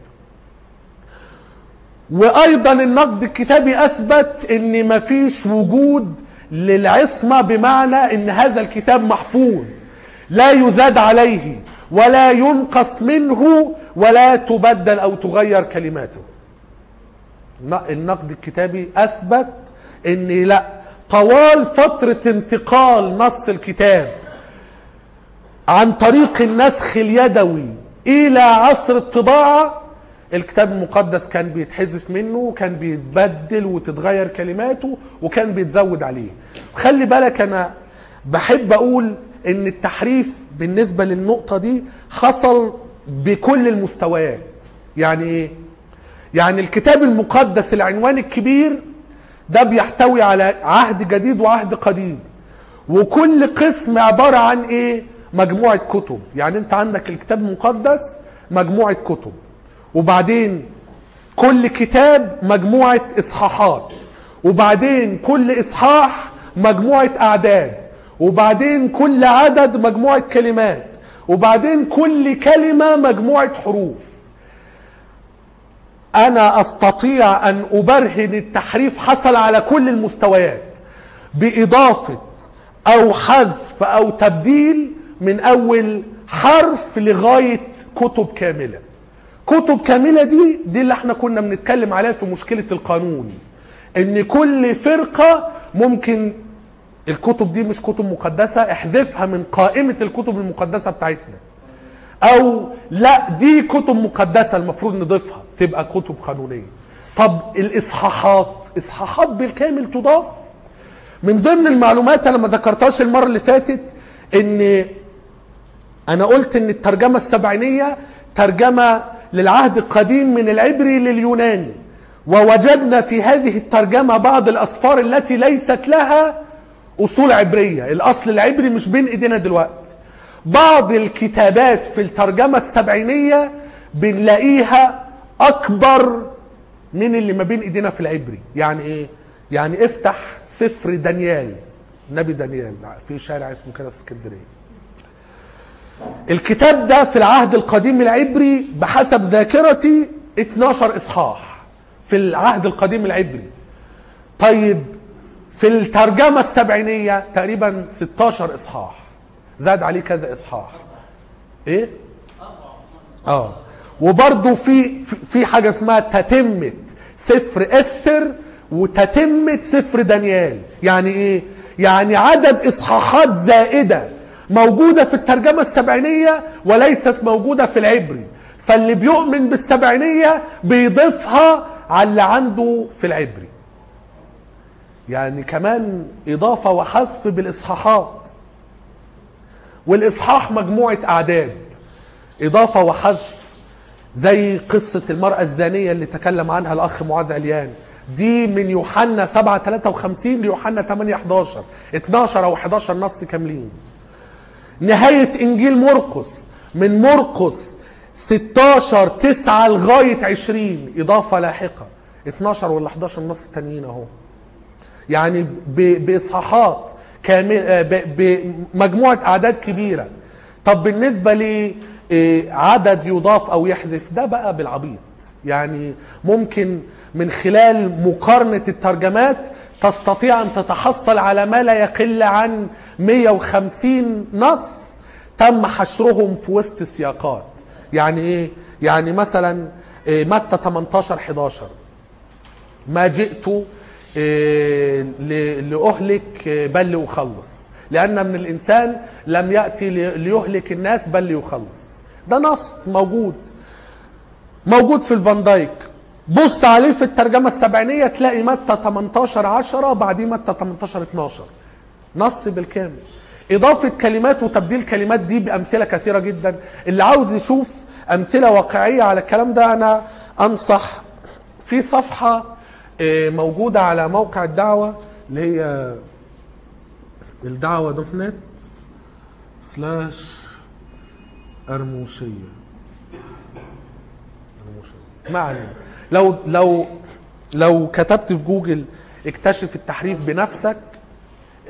وايضا النقد الكتابي اثبت ان مفيش وجود للعصمه بمعنى ان هذا الكتاب محفوظ لا يزاد عليه ولا ينقص منه ولا تبدل او تغير كلماته النقد الكتابي اثبت ان لا طوال فتره انتقال نص الكتاب عن طريق النسخ اليدوي الى عصر الطباعه الكتاب المقدس كان بيتحذف منه وكان بيتبدل وتتغير كلماته وكان بيتزود عليه خلي بالك انا بحب اقول ان التحريف بالنسبه للنقطه دي حصل بكل المستويات يعني ايه يعني الكتاب المقدس العنوان الكبير ده بيحتوي على عهد جديد وعهد قديم وكل قسم عبارة عن ايه مجموعة كتب يعني انت عندك الكتاب المقدس مجموعة كتب وبعدين كل كتاب مجموعة اصحاحات وبعدين كل اصحاح مجموعة اعداد وبعدين كل عدد مجموعة كلمات وبعدين كل كلمة مجموعة حروف انا استطيع ان ابرهن التحريف حصل على كل المستويات باضافه او حذف او تبديل من اول حرف لغايه كتب كامله كتب كامله دي دي اللي احنا كنا بنتكلم عليها في مشكله القانون ان كل فرقه ممكن الكتب دي مش كتب مقدسه احذفها من قائمه الكتب المقدسه بتاعتنا او لا دي كتب مقدسه المفروض نضيفها تبقى كتب قانونيه طب الاصحاحات اصحاحات بالكامل تضاف من ضمن المعلومات انا ما ذكرتهاش المره اللي فاتت ان انا قلت ان الترجمه السبعينيه ترجمه للعهد القديم من العبري لليوناني ووجدنا في هذه الترجمه بعض الاسفار التي ليست لها اصول عبريه الاصل العبري مش بين ايدينا دلوقتي بعض الكتابات في الترجمة السبعينية بنلاقيها أكبر من اللي ما بين إيدينا في العبري يعني إيه؟ يعني افتح سفر دانيال نبي دانيال في شارع اسمه كده في اسكندرية الكتاب ده في العهد القديم العبري بحسب ذاكرتي 12 إصحاح في العهد القديم العبري طيب في الترجمة السبعينية تقريبا 16 إصحاح زاد عليه كذا اصحاح ايه اه وبرضه في في- في حاجه اسمها تتمه سفر استر وتتمه سفر دانيال يعني ايه يعني عدد اصحاحات زائده موجوده في الترجمه السبعينيه وليست موجوده في العبري فاللي بيؤمن بالسبعينيه بيضيفها على اللي عنده في العبري يعني كمان اضافه وحذف بالاصحاحات والاصحاح مجموعه اعداد اضافه وحذف زي قصه المراه الزانيه اللي تكلم عنها الاخ معاذ عليان دي من يوحنا 7 53 ليوحنا 8 11 12 او 11 نص كاملين نهايه انجيل مرقس من مرقس 16 9 لغايه 20 اضافه لاحقه 12 ولا 11 نص تانيين اهو يعني ب- باصحاحات كامل آه، ب- بمجموعه اعداد كبيره طب بالنسبه لعدد يضاف او يحذف ده بقى بالعبيط يعني ممكن من خلال مقارنه الترجمات تستطيع ان تتحصل على ما لا يقل عن 150 نص تم حشرهم في وسط سياقات يعني ايه يعني مثلا آه، متى 18 11 ما جئت آه، ل- لأهلك آه، بل لأخلص لأن من الإنسان لم يأتي لي- ليهلك الناس بل ليخلص ده نص موجود موجود في الفان دايك بص عليه في الترجمة السبعينية تلاقي متى 18 10 بعديه متى 18 12 نص بالكامل إضافة كلمات وتبديل كلمات دي بأمثلة كثيرة جدا اللي عاوز يشوف أمثلة واقعية على الكلام ده أنا أنصح في صفحة آه، موجودة على موقع الدعوة اللي هي الدعوة دوت نت سلاش أرموشية أرموشية ما علينا لو لو لو كتبت في جوجل اكتشف التحريف بنفسك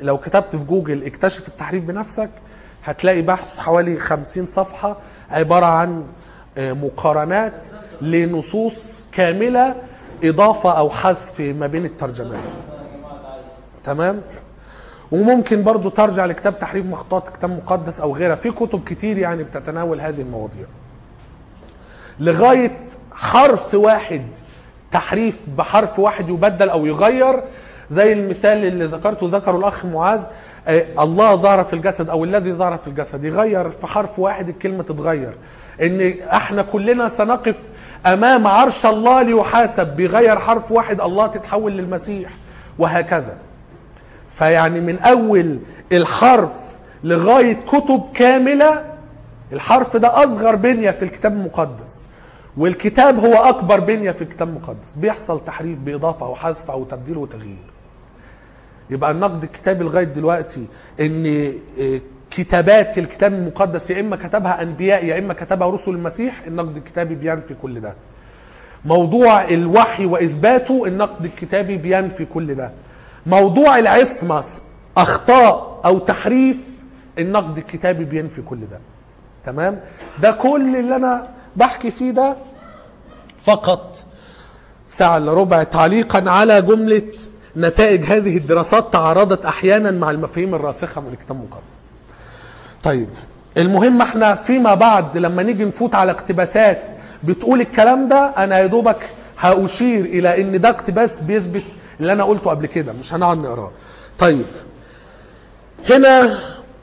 لو كتبت في جوجل اكتشف التحريف بنفسك هتلاقي بحث حوالي 50 صفحة عبارة عن آه، مقارنات لنصوص كاملة إضافة أو حذف ما بين الترجمات تمام وممكن برضو ترجع لكتاب تحريف مخطوطات كتاب مقدس أو غيرها في كتب كتير يعني بتتناول هذه المواضيع لغاية حرف واحد تحريف بحرف واحد يبدل او يغير زي المثال اللي ذكرته ذكره الاخ معاذ آه، الله ظهر في الجسد او الذي ظهر في الجسد يغير في حرف واحد الكلمه تتغير ان احنا كلنا سنقف امام عرش الله ليحاسب بيغير حرف واحد الله تتحول للمسيح وهكذا فيعني من اول الحرف لغايه كتب كامله الحرف ده اصغر بنيه في الكتاب المقدس والكتاب هو اكبر بنيه في الكتاب المقدس بيحصل تحريف باضافه او حذف او تبديل وتغيير يبقى النقد الكتابي لغايه دلوقتي ان إيه، كتابات الكتاب المقدس يا اما كتبها انبياء يا اما كتبها رسل المسيح النقد الكتابي بينفي كل ده موضوع الوحي واثباته النقد الكتابي بينفي كل ده موضوع العصمه اخطاء او تحريف النقد الكتابي بينفي كل ده تمام ده كل اللي انا بحكي فيه ده فقط ساعة الا ربع تعليقا على جملة نتائج هذه الدراسات تعارضت احيانا مع المفاهيم الراسخة من الكتاب المقدس طيب المهم احنا فيما بعد لما نيجي نفوت على اقتباسات بتقول الكلام ده انا يا دوبك هاشير الى ان ده اقتباس بيثبت اللي انا قلته قبل كده مش هنقعد نقراه طيب هنا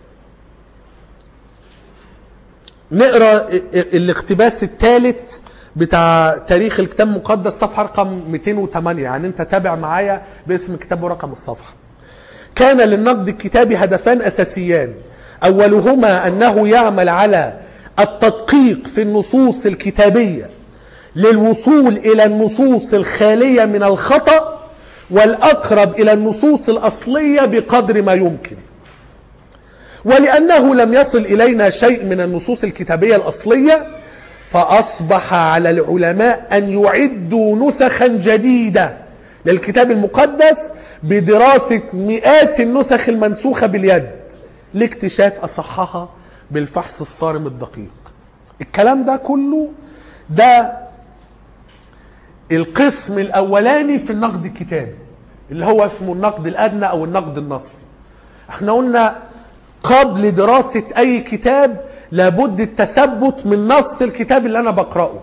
نقرا ال- ال- الاقتباس الثالث بتاع تاريخ الكتاب المقدس صفحه رقم 208 يعني انت تابع معايا باسم الكتاب ورقم الصفحه كان للنقد الكتابي هدفان اساسيان اولهما انه يعمل على التدقيق في النصوص الكتابيه للوصول الى النصوص الخاليه من الخطا والاقرب الى النصوص الاصليه بقدر ما يمكن ولأنه لم يصل إلينا شيء من النصوص الكتابية الأصلية فأصبح على العلماء أن يعدوا نسخا جديدة للكتاب المقدس بدراسة مئات النسخ المنسوخة باليد لاكتشاف أصحها بالفحص الصارم الدقيق الكلام ده كله ده القسم الأولاني في النقد الكتابي اللي هو اسمه النقد الأدنى أو النقد النصي احنا قلنا قبل دراسة أي كتاب لابد التثبت من نص الكتاب اللي أنا بقرأه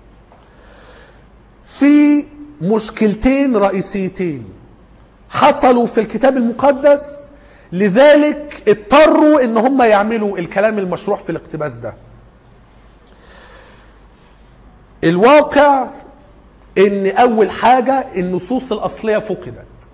في مشكلتين رئيسيتين حصلوا في الكتاب المقدس لذلك اضطروا ان هم يعملوا الكلام المشروع في الاقتباس ده الواقع ان اول حاجة النصوص الاصلية فقدت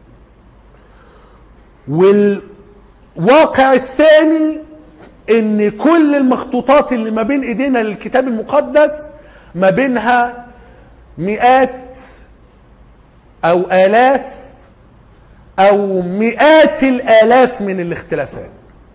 والواقع الثاني ان كل المخطوطات اللي ما بين ايدينا للكتاب المقدس ما بينها مئات او الاف او مئات الالاف من الاختلافات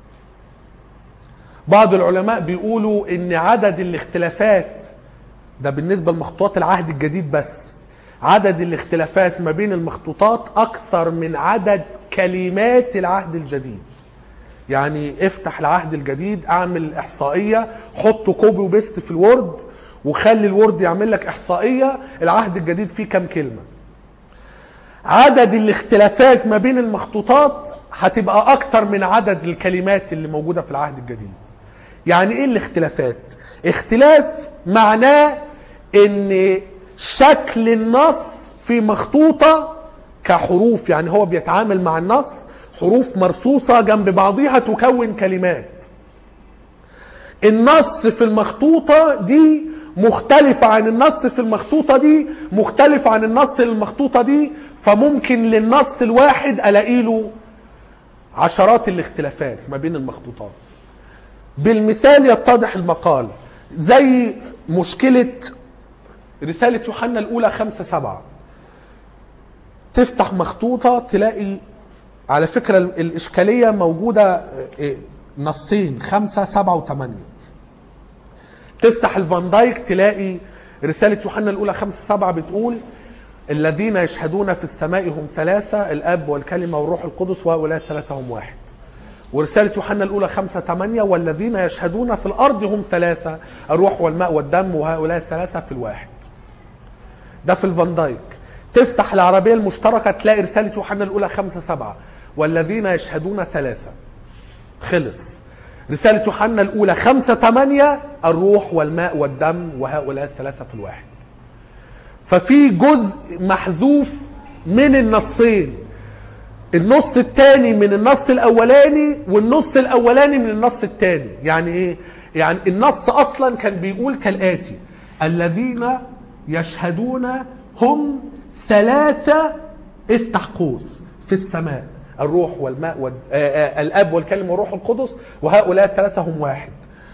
بعض العلماء بيقولوا ان عدد الاختلافات ده بالنسبة لمخطوطات العهد الجديد بس عدد الاختلافات ما بين المخطوطات اكثر من عدد كلمات العهد الجديد يعني افتح العهد الجديد اعمل احصائيه حط كوبي وبيست في الوورد وخلي الوورد يعمل لك احصائيه العهد الجديد فيه كام كلمه عدد الاختلافات ما بين المخطوطات هتبقى اكتر من عدد الكلمات اللي موجوده في العهد الجديد يعني ايه الاختلافات اختلاف معناه ان شكل النص في مخطوطه كحروف يعني هو بيتعامل مع النص حروف مرصوصة جنب بعضها تكون كلمات النص في المخطوطة دي مختلف عن النص في المخطوطة دي مختلف عن النص المخطوطة دي فممكن للنص الواحد ألاقي له عشرات الاختلافات ما بين المخطوطات بالمثال يتضح المقال زي مشكلة رسالة يوحنا الأولى خمسة سبعة تفتح مخطوطة تلاقي على فكرة الإشكالية موجودة إيه، نصين خمسة سبعة وثمانية تفتح الفان دايك تلاقي رسالة يوحنا الأولى خمسة سبعة بتقول الذين يشهدون في السماء هم ثلاثة الأب والكلمة والروح القدس وهؤلاء الثلاثة هم واحد ورسالة يوحنا الأولى خمسة ثمانية والذين يشهدون في الأرض هم ثلاثة الروح والماء والدم وهؤلاء الثلاثة في الواحد ده في الفان دايك تفتح العربية المشتركة تلاقي رسالة يوحنا الأولى خمسة سبعة والذين يشهدون ثلاثة خلص رسالة يوحنا الأولى خمسة ثمانية الروح والماء والدم وهؤلاء الثلاثة في الواحد ففي جزء محذوف من النصين النص الثاني من النص الاولاني والنص الاولاني من النص الثاني يعني ايه يعني النص اصلا كان بيقول كالاتي الذين يشهدون هم ثلاثه افتح قوس في السماء الروح والماء وال... آه آه الاب والكلمه والروح القدس وهؤلاء الثلاثه هم واحد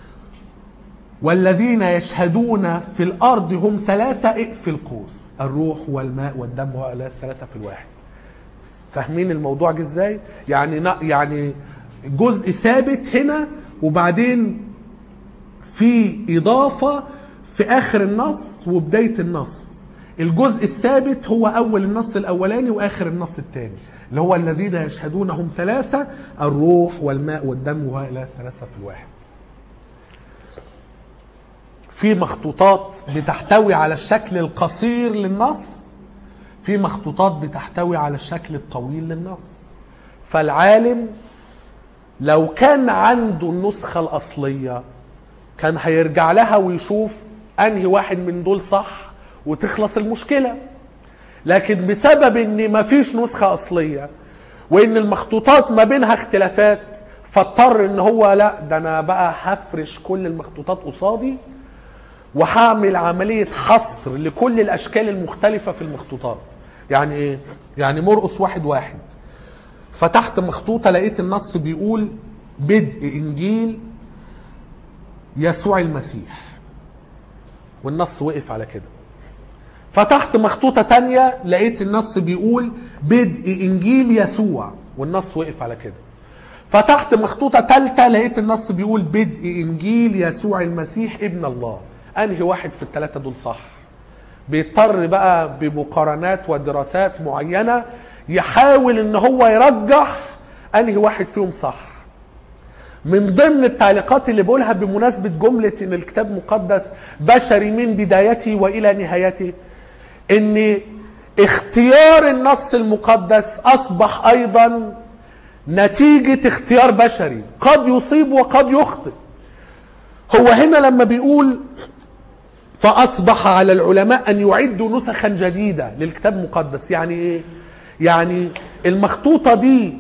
والذين يشهدون في الارض هم ثلاثه اقفل قوس الروح والماء والدم وهؤلاء الثلاثه في الواحد فاهمين الموضوع جه ازاي يعني نا- يعني جزء ثابت هنا وبعدين في اضافه في اخر النص وبدايه النص الجزء الثابت هو اول النص الاولاني واخر النص الثاني اللي هو الذين يشهدون هم ثلاثه الروح والماء والدم وهؤلاء الثلاثه في الواحد في مخطوطات بتحتوي على الشكل القصير للنص في مخطوطات بتحتوي على الشكل الطويل للنص فالعالم لو كان عنده النسخة الأصلية كان هيرجع لها ويشوف أنهي واحد من دول صح وتخلص المشكلة لكن بسبب ان مفيش نسخة أصلية وان المخطوطات ما بينها اختلافات فاضطر ان هو لا ده انا بقى هفرش كل المخطوطات قصادي وهعمل عملية حصر لكل الأشكال المختلفة في المخطوطات يعني إيه؟ يعني مرقص واحد واحد فتحت مخطوطة لقيت النص بيقول بدء إنجيل يسوع المسيح والنص وقف على كده فتحت مخطوطة تانية لقيت النص بيقول بدء إنجيل يسوع والنص وقف على كده فتحت مخطوطة تالتة لقيت النص بيقول بدء إنجيل يسوع المسيح ابن الله أنهي واحد في التلاتة دول صح بيضطر بقى بمقارنات ودراسات معينة يحاول ان هو يرجح انهي واحد فيهم صح من ضمن التعليقات اللي بقولها بمناسبة جملة ان الكتاب مقدس بشري من بدايته والى نهايته ان اختيار النص المقدس اصبح ايضا نتيجة اختيار بشري قد يصيب وقد يخطئ هو هنا لما بيقول فأصبح على العلماء أن يعدوا نسخا جديدة للكتاب المقدس يعني إيه؟ يعني المخطوطة دي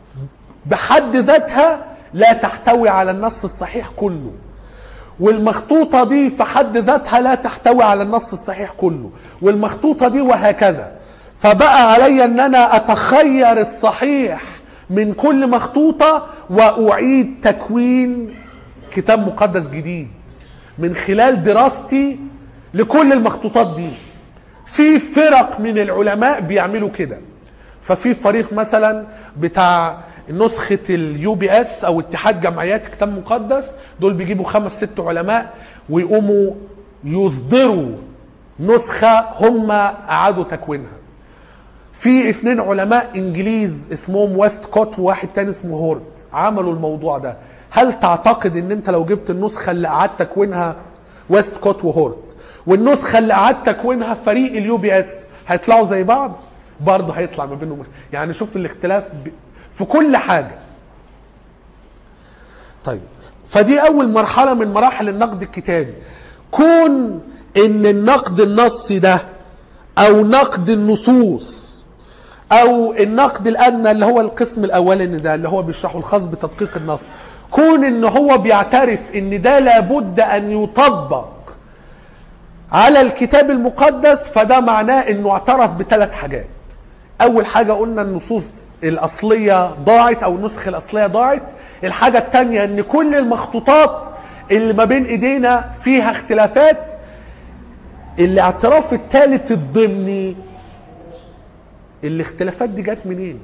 بحد ذاتها لا تحتوي على النص الصحيح كله والمخطوطة دي في حد ذاتها لا تحتوي على النص الصحيح كله والمخطوطة دي وهكذا فبقى علي ان انا اتخير الصحيح من كل مخطوطة واعيد تكوين كتاب مقدس جديد من خلال دراستي لكل المخطوطات دي في فرق من العلماء بيعملوا كده ففي فريق مثلا بتاع نسخة اليو بي اس او اتحاد جمعيات كتاب مقدس دول بيجيبوا خمس ست علماء ويقوموا يصدروا نسخة هم اعادوا تكوينها في اتنين علماء انجليز اسمهم ويست كوت وواحد تاني اسمه هورت عملوا الموضوع ده هل تعتقد ان انت لو جبت النسخة اللي اعاد تكوينها ويست كوت وهورت والنسخة اللي اعاد تكوينها فريق اليو بي اس هيطلعوا زي بعض برضه هيطلع ما بينهم يعني شوف الاختلاف ب... في كل حاجة طيب فدي اول مرحلة من مراحل النقد الكتابي كون ان النقد النصي ده او نقد النصوص او النقد الادنى اللي هو القسم الاولاني ده اللي هو بيشرحه الخاص بتدقيق النص كون ان هو بيعترف ان ده لابد ان يطبق على الكتاب المقدس فده معناه انه اعترف بثلاث حاجات اول حاجه قلنا النصوص الاصليه ضاعت او النسخ الاصليه ضاعت الحاجه الثانيه ان كل المخطوطات اللي ما بين ايدينا فيها اختلافات الاعتراف الثالث الضمني الاختلافات دي جت منين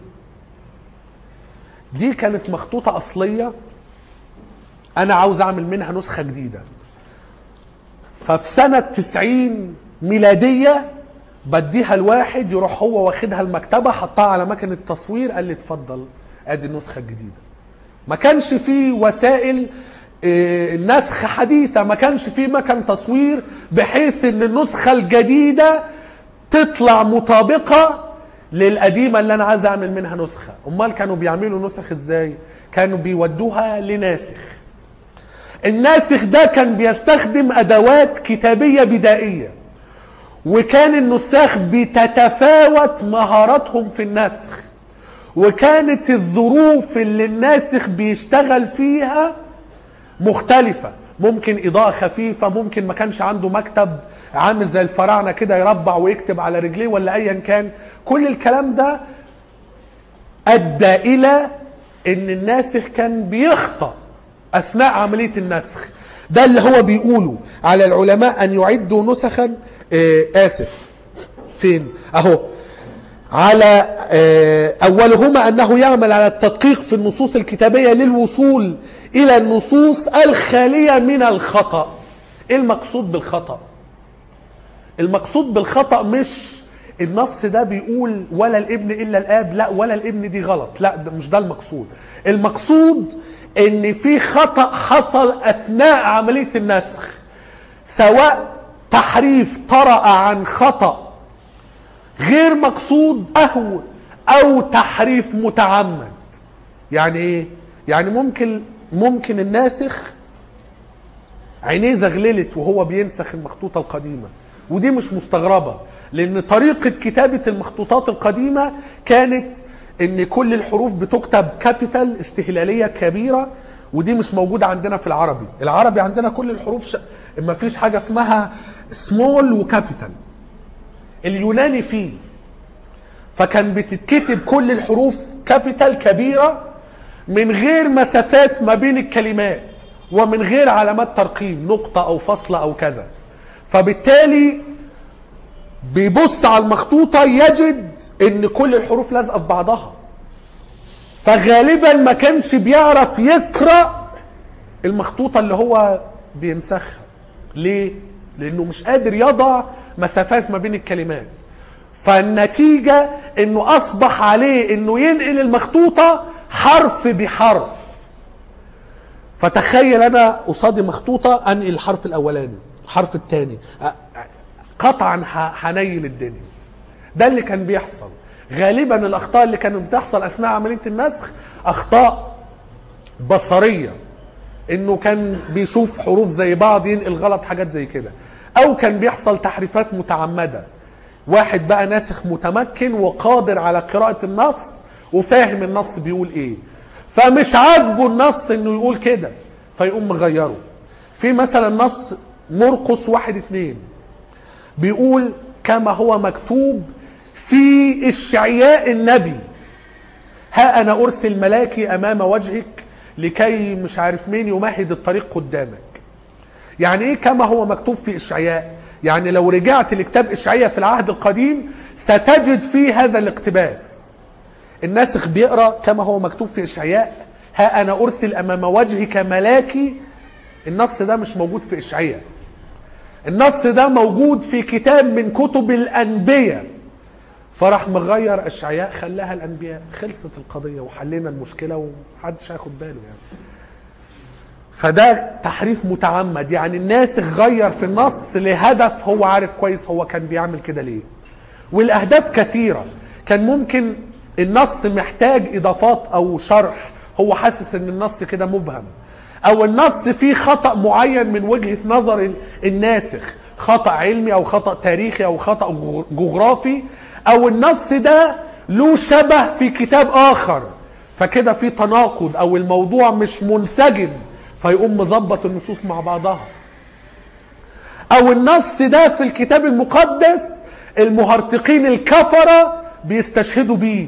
دي كانت مخطوطة أصلية أنا عاوز أعمل منها نسخة جديدة ففي سنة 90 ميلادية بديها لواحد يروح هو واخدها المكتبه حطها على مكنه تصوير قال لي اتفضل ادي النسخه الجديده ما كانش في وسائل آه، نسخ حديثه ما كانش في مكن تصوير بحيث ان النسخه الجديده تطلع مطابقه للقديمه اللي انا عايز اعمل منها نسخه امال كانوا بيعملوا نسخ ازاي كانوا بيودوها لناسخ الناسخ ده كان بيستخدم ادوات كتابيه بدائيه وكان النساخ بتتفاوت مهاراتهم في النسخ وكانت الظروف اللي الناسخ بيشتغل فيها مختلفة ممكن إضاءة خفيفة ممكن ما كانش عنده مكتب عامل زي الفراعنة كده يربع ويكتب على رجليه ولا أيا كان كل الكلام ده أدى إلى إن الناسخ كان بيخطأ أثناء عملية النسخ ده اللي هو بيقوله على العلماء أن يعدوا نسخا آه آسف فين أهو على آه، أولهما أنه يعمل على التدقيق في النصوص الكتابية للوصول إلى النصوص الخالية من الخطأ إيه المقصود بالخطأ المقصود بالخطأ مش النص ده بيقول ولا الابن إلا الآب لا ولا الابن دي غلط لا ده مش ده المقصود المقصود ان في خطأ حصل أثناء عملية النسخ سواء تحريف طرأ عن خطأ غير مقصود أهو أو تحريف متعمد يعني إيه؟ يعني ممكن ممكن الناسخ عينيه زغللت وهو بينسخ المخطوطة القديمة ودي مش مستغربة لأن طريقة كتابة المخطوطات القديمة كانت إن كل الحروف بتكتب كابيتال استهلالية كبيرة ودي مش موجودة عندنا في العربي العربي عندنا كل الحروف ش... ما فيش حاجة اسمها سمول وكابيتال اليوناني فيه فكان بتتكتب كل الحروف كابيتال كبيرة من غير مسافات ما بين الكلمات ومن غير علامات ترقيم نقطة أو فاصلة أو كذا فبالتالي بيبص على المخطوطة يجد ان كل الحروف لازقة في بعضها فغالبا ما كانش بيعرف يقرأ المخطوطة اللي هو بينسخها ليه؟ لأنه مش قادر يضع مسافات ما بين الكلمات فالنتيجة انه اصبح عليه انه ينقل المخطوطة حرف بحرف فتخيل انا قصادي مخطوطة انقل الحرف الاولاني الحرف الثاني قطعا ه- هنيل الدنيا ده اللي كان بيحصل غالبا الاخطاء اللي كانت بتحصل اثناء عملية النسخ اخطاء بصرية انه كان بيشوف حروف زي بعض ينقل غلط حاجات زي كده او كان بيحصل تحريفات متعمده واحد بقى ناسخ متمكن وقادر على قراءة النص وفاهم النص بيقول ايه فمش عاجبه النص انه يقول كده فيقوم مغيره في مثلا نص مرقس واحد اتنين بيقول كما هو مكتوب في اشعياء النبي ها انا ارسل ملاكي امام وجهك لكي مش عارف مين يمهد الطريق قدامك يعني ايه كما هو مكتوب في اشعياء يعني لو رجعت لكتاب اشعياء في العهد القديم ستجد فيه هذا الاقتباس الناسخ بيقرا كما هو مكتوب في اشعياء ها انا ارسل امام وجهك ملاكي النص ده مش موجود في اشعياء النص ده موجود في كتاب من كتب الانبياء فراح مغير اشعياء خلاها الانبياء خلصت القضيه وحلينا المشكله ومحدش هياخد باله يعني فده تحريف متعمد يعني الناسخ غير في النص لهدف هو عارف كويس هو كان بيعمل كده ليه والاهداف كثيره كان ممكن النص محتاج اضافات او شرح هو حاسس ان النص كده مبهم او النص فيه خطا معين من وجهه نظر ال- الناسخ خطا علمي او خطا تاريخي او خطا جغ- جغرافي او النص ده له شبه في كتاب اخر فكده في تناقض او الموضوع مش منسجم فيقوم مظبط النصوص مع بعضها او النص ده في الكتاب المقدس المهرطقين الكفرة بيستشهدوا بيه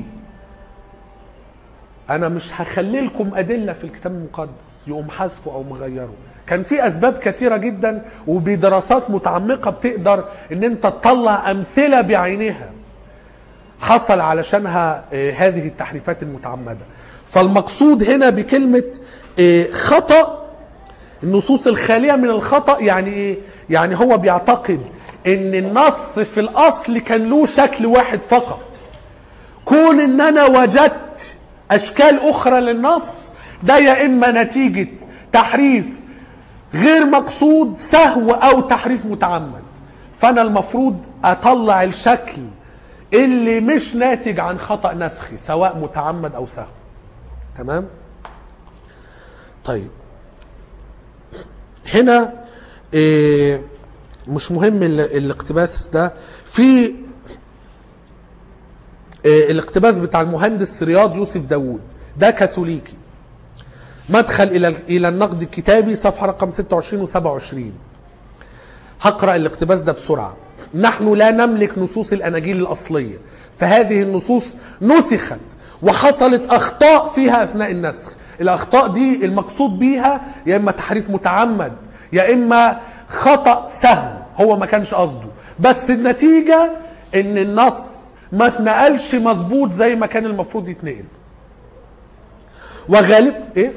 انا مش هخلي لكم ادله في الكتاب المقدس يقوم حذفه او مغيره كان في اسباب كثيره جدا وبدراسات متعمقه بتقدر ان انت تطلع امثله بعينها حصل علشانها آه، هذه التحريفات المتعمده فالمقصود هنا بكلمه آه، خطأ النصوص الخاليه من الخطا يعني ايه يعني هو بيعتقد ان النص في الاصل كان له شكل واحد فقط كون ان انا وجدت اشكال اخرى للنص ده يا اما نتيجة تحريف غير مقصود سهو او تحريف متعمد فانا المفروض اطلع الشكل اللي مش ناتج عن خطأ نسخي سواء متعمد او سهو تمام طيب هنا إيه مش مهم ال- الاقتباس ده في إيه الاقتباس بتاع المهندس رياض يوسف داوود ده كاثوليكي مدخل الى الى النقد الكتابي صفحه رقم 26 و27 هقرا الاقتباس ده بسرعه نحن لا نملك نصوص الاناجيل الاصليه فهذه النصوص نسخت وحصلت اخطاء فيها اثناء النسخ الاخطاء دي المقصود بيها يا اما تحريف متعمد يا اما خطا سهو هو ما كانش قصده بس النتيجه ان النص ما اتنقلش مظبوط زي ما كان المفروض يتنقل وغالب ايه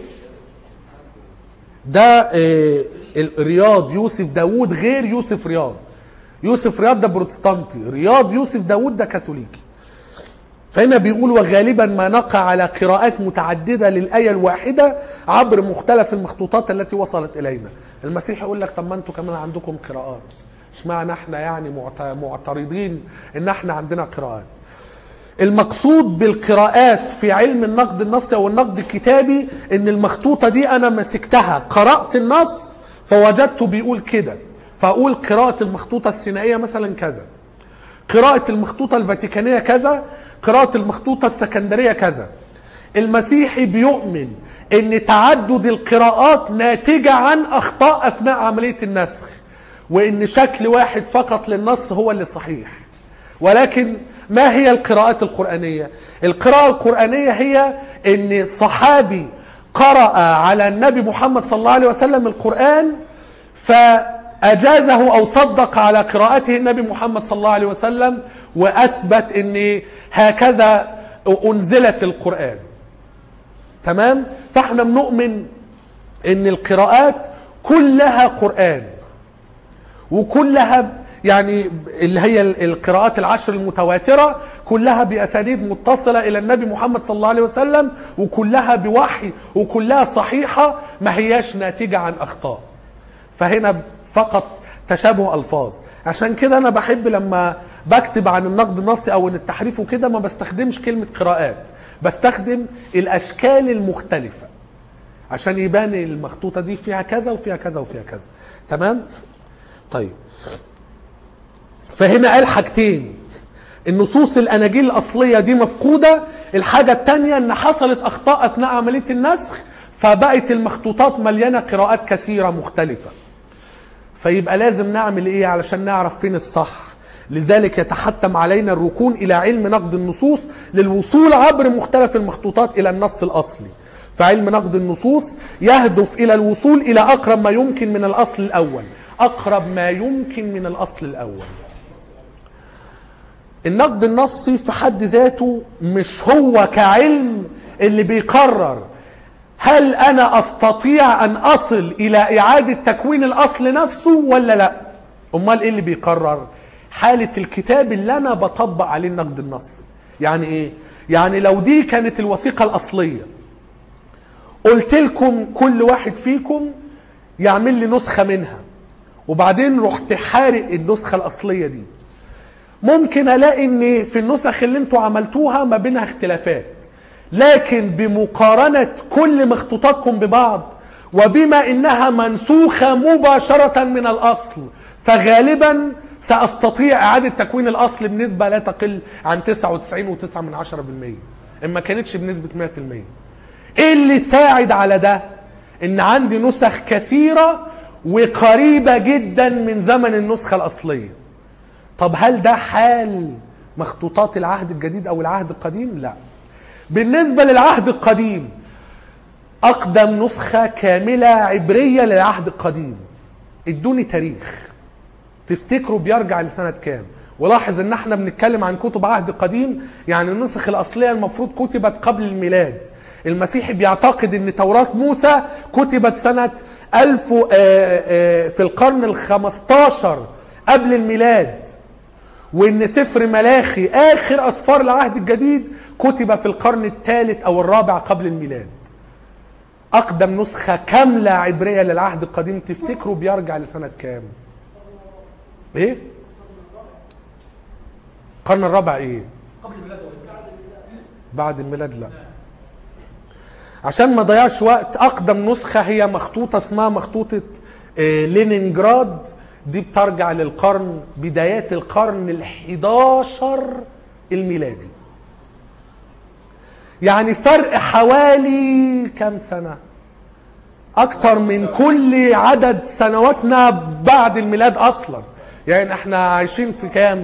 ده آه، رياض يوسف داوود غير يوسف رياض يوسف رياض ده بروتستانتي رياض يوسف داوود ده كاثوليكي فهنا بيقول وغالبا ما نقع على قراءات متعدده للايه الواحده عبر مختلف المخطوطات التي وصلت الينا المسيح يقول لك طب ما انتوا كمان عندكم قراءات اشمعنى احنا يعني معت- معترضين ان احنا عندنا قراءات المقصود بالقراءات في علم النقد النصي او النقد الكتابي ان المخطوطه دي انا مسكتها قرات النص فوجدته بيقول كده فاقول قراءه المخطوطه السينائيه مثلا كذا قراءه المخطوطه الفاتيكانيه كذا قراءه المخطوطه السكندريه كذا المسيحي بيؤمن ان تعدد القراءات ناتجه عن اخطاء اثناء عمليه النسخ وان شكل واحد فقط للنص هو اللي صحيح ولكن ما هي القراءات القرآنية؟ القراءة القرآنية هي أن صحابي قرأ على النبي محمد صلى الله عليه وسلم القرآن فأجازه أو صدق على قراءته النبي محمد صلى الله عليه وسلم وأثبت أن هكذا أنزلت القرآن تمام؟ فاحنا بنؤمن أن القراءات كلها قرآن وكلها يعني اللي هي القراءات العشر المتواترة كلها بأسانيد متصلة إلى النبي محمد صلى الله عليه وسلم وكلها بوحي وكلها صحيحة ما هياش ناتجة عن أخطاء فهنا فقط تشابه ألفاظ عشان كده أنا بحب لما بكتب عن النقد النصي أو عن التحريف وكده ما بستخدمش كلمة قراءات بستخدم الأشكال المختلفة عشان يبان المخطوطة دي فيها كذا وفيها كذا وفيها كذا تمام؟ طيب فهنا قال حاجتين النصوص الاناجيل الاصليه دي مفقوده الحاجه الثانيه ان حصلت اخطاء اثناء عمليه النسخ فبقت المخطوطات مليانه قراءات كثيره مختلفه فيبقى لازم نعمل ايه علشان نعرف فين الصح لذلك يتحتم علينا الركون الى علم نقد النصوص للوصول عبر مختلف المخطوطات الى النص الاصلي فعلم نقد النصوص يهدف الى الوصول الى اقرب ما يمكن من الاصل الاول اقرب ما يمكن من الاصل الاول النقد النصي في حد ذاته مش هو كعلم اللي بيقرر هل انا استطيع ان اصل الى اعادة تكوين الاصل نفسه ولا لا امال ايه اللي بيقرر حالة الكتاب اللي انا بطبق عليه النقد النصي يعني ايه يعني لو دي كانت الوثيقة الاصلية قلت لكم كل واحد فيكم يعمل لي نسخة منها وبعدين رحت حارق النسخة الاصلية دي ممكن الاقي ان في النسخ اللي انتوا عملتوها ما بينها اختلافات لكن بمقارنة كل مخطوطاتكم ببعض وبما انها منسوخة مباشرة من الاصل فغالبا ساستطيع اعادة تكوين الاصل بنسبة لا تقل عن 99.9 من 10% ان ما كانتش بنسبة 100% ايه اللي ساعد على ده ان عندي نسخ كثيرة وقريبة جدا من زمن النسخة الاصلية طب هل ده حال مخطوطات العهد الجديد او العهد القديم لا بالنسبة للعهد القديم اقدم نسخة كاملة عبرية للعهد القديم ادوني تاريخ تفتكروا بيرجع لسنة كام ولاحظ ان احنا بنتكلم عن كتب عهد قديم يعني النسخ الاصلية المفروض كتبت قبل الميلاد المسيحي بيعتقد ان توراة موسى كتبت سنة ألف و- آه، آه، في القرن الخمستاشر قبل الميلاد وان سفر ملاخي اخر اسفار العهد الجديد كتب في القرن الثالث او الرابع قبل الميلاد اقدم نسخه كامله عبريه للعهد القديم تفتكروا بيرجع لسنه كام ايه القرن الرابع ايه بعد الميلاد لا عشان ما ضيعش وقت اقدم نسخه هي مخطوطه اسمها مخطوطه آه، لينينجراد دي بترجع للقرن بدايات القرن ال11 الميلادي يعني فرق حوالي كام سنه اكتر من كل عدد سنواتنا بعد الميلاد اصلا يعني احنا عايشين في كام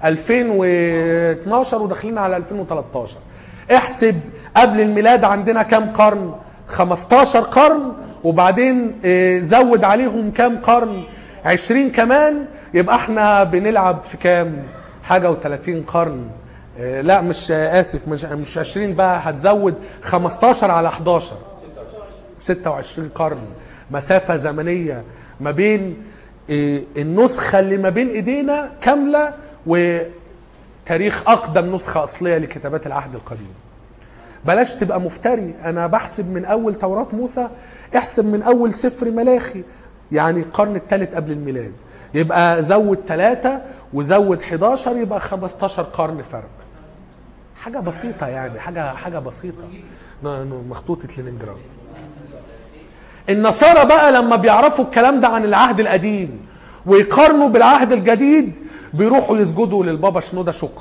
2012 وداخلين على 2013 احسب قبل الميلاد عندنا كام قرن 15 قرن وبعدين اه، زود عليهم كام قرن 20 كمان يبقى احنا بنلعب في كام حاجة و30 قرن اه، لا مش اه، اسف مش مش 20 بقى هتزود 15 على 11 26 قرن مسافة زمنية ما بين إيه، النسخة اللي ما بين ايدينا كاملة وتاريخ اقدم نسخة اصلية لكتابات العهد القديم بلاش تبقى مفتري انا بحسب من اول توراة موسى احسب من اول سفر ملاخي يعني القرن الثالث قبل الميلاد يبقى زود ثلاثة وزود 11 يبقى 15 قرن فرق حاجة بسيطة يعني حاجة حاجة بسيطة ن- ن- مخطوطة لينينجراد النصارى بقى لما بيعرفوا الكلام ده عن العهد القديم ويقارنوا بالعهد الجديد بيروحوا يسجدوا للبابا شنودة شكر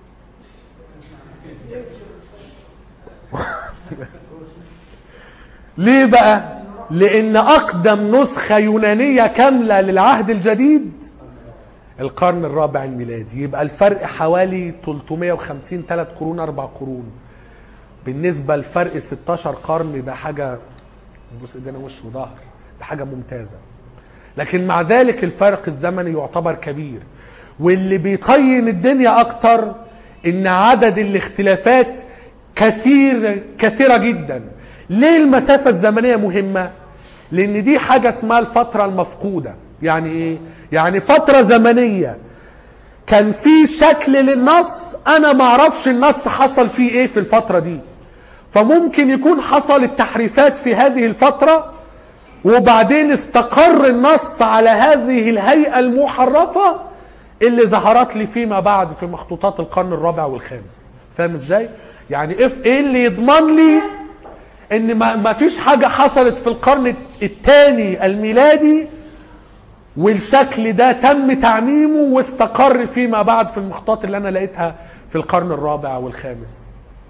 ليه بقى لان اقدم نسخة يونانية كاملة للعهد الجديد القرن الرابع الميلادي يبقى الفرق حوالي 350 ثلاث قرون اربع قرون بالنسبة لفرق 16 قرن ده حاجة بص ايدينا وش وظهر ده حاجة ممتازة لكن مع ذلك الفرق الزمني يعتبر كبير واللي بيقيم الدنيا اكتر ان عدد الاختلافات كثير كثيرة جدا ليه المسافة الزمنية مهمة لان دي حاجة اسمها الفترة المفقودة يعني ايه يعني فترة زمنية كان في شكل للنص انا ما اعرفش النص حصل فيه ايه في الفترة دي فممكن يكون حصل التحريفات في هذه الفترة وبعدين استقر النص على هذه الهيئة المحرفة اللي ظهرت لي فيما بعد في مخطوطات القرن الرابع والخامس فاهم ازاي يعني اف ايه اللي يضمن لي ان ما ما فيش حاجة حصلت في القرن الثاني الميلادي والشكل ده تم تعميمه واستقر فيما بعد في المخطوطات اللي انا لقيتها في القرن الرابع والخامس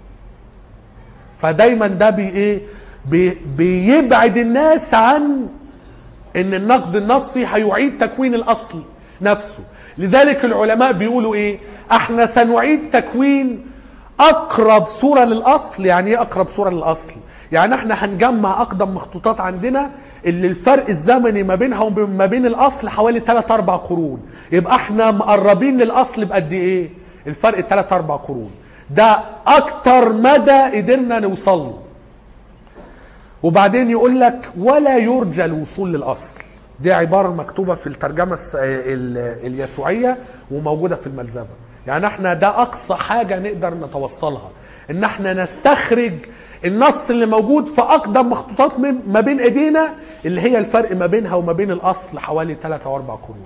فدايما ده بي ايه بي بيبعد الناس عن ان النقد النصي هيعيد تكوين الاصل نفسه لذلك العلماء بيقولوا ايه احنا سنعيد تكوين اقرب صورة للاصل يعني ايه اقرب صورة للاصل يعني احنا هنجمع اقدم مخطوطات عندنا اللي الفرق الزمني ما بينها وما بين الاصل حوالي 3 4 قرون يبقى احنا مقربين للاصل بقد ايه الفرق 3 4 قرون ده اكتر مدى قدرنا نوصل له وبعدين يقول لك ولا يرجى الوصول للاصل دي عباره مكتوبه في الترجمه الس- ال- اليسوعيه وموجوده في الملزمه يعني احنا ده اقصى حاجه نقدر نتوصلها ان احنا نستخرج النص اللي موجود في اقدم مخطوطات من- ما بين ايدينا اللي هي الفرق ما بينها وما بين الاصل حوالي 3 او 4 قرون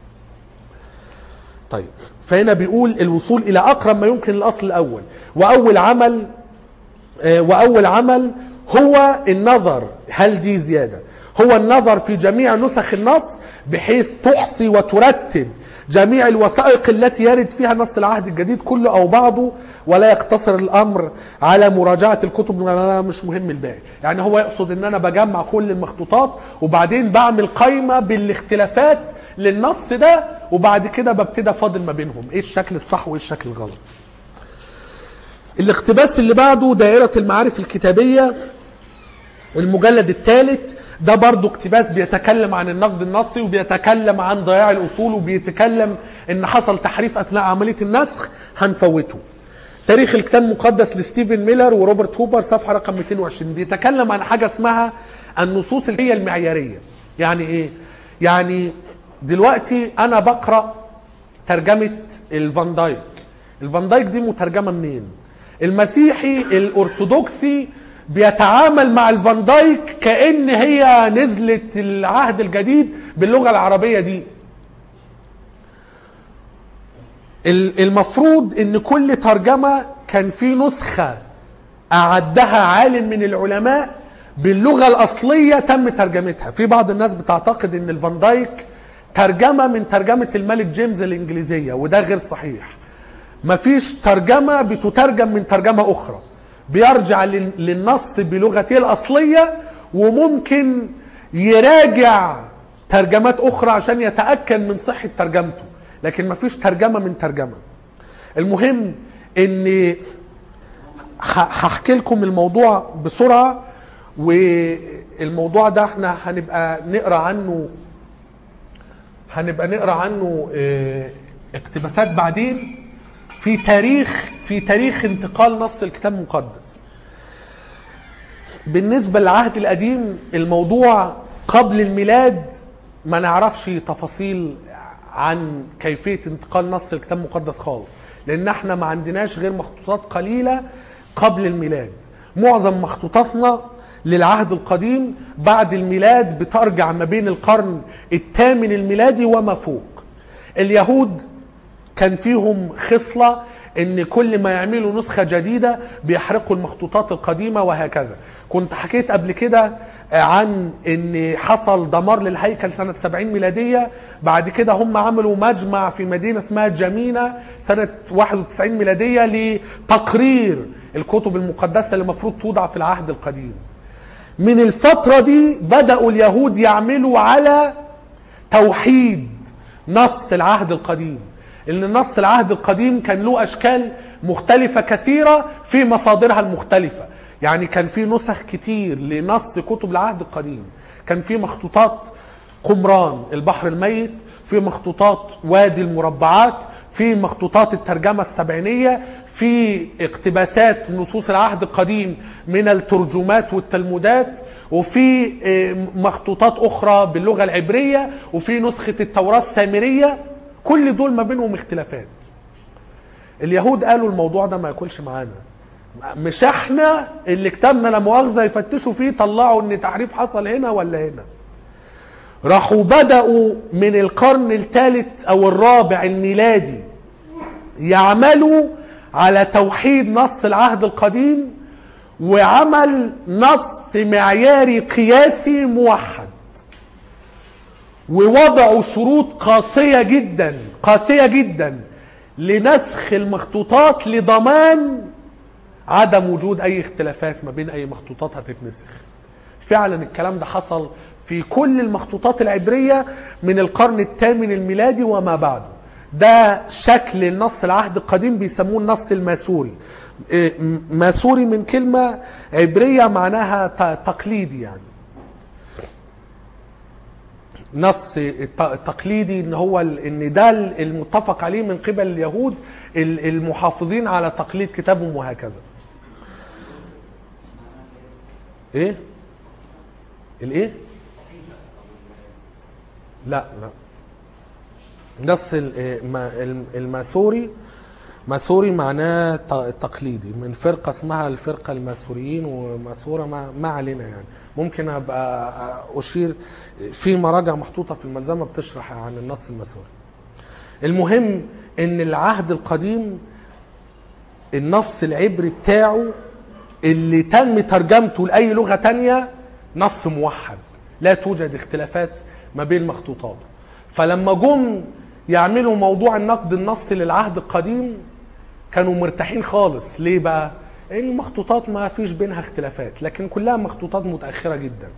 طيب فهنا بيقول الوصول الى اقرب ما يمكن للاصل الاول واول عمل آه، واول عمل هو النظر هل دي زياده هو النظر في جميع نسخ النص بحيث تحصي وترتب جميع الوثائق التي يرد فيها نص العهد الجديد كله او بعضه ولا يقتصر الامر على مراجعه الكتب لا مش مهم الباقي يعني هو يقصد ان انا بجمع كل المخطوطات وبعدين بعمل قائمه بالاختلافات للنص ده وبعد كده ببتدي افاضل ما بينهم ايه الشكل الصح وايه الشكل الغلط الاقتباس اللي بعده دائرة المعارف الكتابية المجلد الثالث ده برضو اقتباس بيتكلم عن النقد النصي وبيتكلم عن ضياع الأصول وبيتكلم ان حصل تحريف أثناء عملية النسخ هنفوته تاريخ الكتاب المقدس لستيفن ميلر وروبرت هوبر صفحة رقم 220 بيتكلم عن حاجة اسمها النصوص اللي هي المعيارية يعني ايه؟ يعني دلوقتي انا بقرا ترجمه الفان دايك الفان دايك دي مترجمه منين المسيحي الارثوذكسي بيتعامل مع الفان دايك كان هي نزلت العهد الجديد باللغه العربيه دي ال- المفروض ان كل ترجمه كان في نسخه اعدها عالم من العلماء باللغه الاصليه تم ترجمتها في بعض الناس بتعتقد ان الفان دايك ترجمه من ترجمه الملك جيمس الانجليزيه وده غير صحيح مفيش ترجمه بتترجم من ترجمه اخرى بيرجع لل- للنص بلغته الاصليه وممكن يراجع ترجمات اخرى عشان يتاكد من صحه ترجمته لكن مفيش ترجمه من ترجمه المهم ان ه- هحكي لكم الموضوع بسرعه والموضوع ده احنا هنبقى نقرا عنه هنبقى نقرا عنه اه، اقتباسات بعدين في تاريخ في تاريخ انتقال نص الكتاب المقدس بالنسبة للعهد القديم الموضوع قبل الميلاد ما نعرفش تفاصيل عن كيفية انتقال نص الكتاب المقدس خالص لأن احنا ما عندناش غير مخطوطات قليلة قبل الميلاد معظم مخطوطاتنا للعهد القديم بعد الميلاد بترجع ما بين القرن الثامن الميلادي وما فوق اليهود كان فيهم خصلة ان كل ما يعملوا نسخة جديدة بيحرقوا المخطوطات القديمة وهكذا كنت حكيت قبل كده عن ان حصل دمار للهيكل سنة 70 ميلادية بعد كده هم عملوا مجمع في مدينة اسمها جمينة سنة 91 ميلادية لتقرير الكتب المقدسة اللي المفروض توضع في العهد القديم من الفترة دي بدأوا اليهود يعملوا على توحيد نص العهد القديم ان نص العهد القديم كان له اشكال مختلفة كثيرة في مصادرها المختلفة يعني كان في نسخ كتير لنص كتب العهد القديم كان في مخطوطات قمران البحر الميت في مخطوطات وادي المربعات في مخطوطات الترجمة السبعينية في اقتباسات نصوص العهد القديم من الترجمات والتلمودات وفي اه، مخطوطات أخرى باللغة العبرية وفي نسخة التوراة السامرية كل دول ما بينهم اختلافات اليهود قالوا الموضوع ده ما ياكلش معانا مش احنا اللي كتابنا لا مؤاخذه يفتشوا فيه طلعوا ان تحريف حصل هنا ولا هنا راحوا بدأوا من القرن الثالث او الرابع الميلادي يعملوا على توحيد نص العهد القديم وعمل نص معياري قياسي موحد ووضعوا شروط قاسية جدا قاسية جدا لنسخ المخطوطات لضمان عدم وجود اي اختلافات ما بين اي مخطوطات هتتنسخ فعلا الكلام ده حصل في كل المخطوطات العبرية من القرن الثامن الميلادي وما بعده ده شكل النص العهد القديم بيسموه النص الماسوري إيه، م- ماسوري من كلمة عبرية معناها ت- تقليدي يعني نص الت- تقليدي ان هو ال- ان ده ال- المتفق عليه من قبل اليهود ال- المحافظين على تقليد كتابهم وهكذا ايه الايه لا لا نص ال- إيه، ما- الم- الماسوري ماسوري معناه ت- تقليدي من فرقة اسمها الفرقة الماسوريين وماسورة ما, ما علينا يعني ممكن ابقى اشير في مراجع محطوطة في الملزمة بتشرح عن النص الماسوري المهم ان العهد القديم النص العبري بتاعه اللي تم ترجمته لأي لغة تانية نص موحد لا توجد اختلافات ما بين مخطوطاته فلما جم يعملوا موضوع النقد النصي للعهد القديم كانوا مرتاحين خالص ليه بقى المخطوطات ما فيش بينها اختلافات لكن كلها مخطوطات متأخرة جدا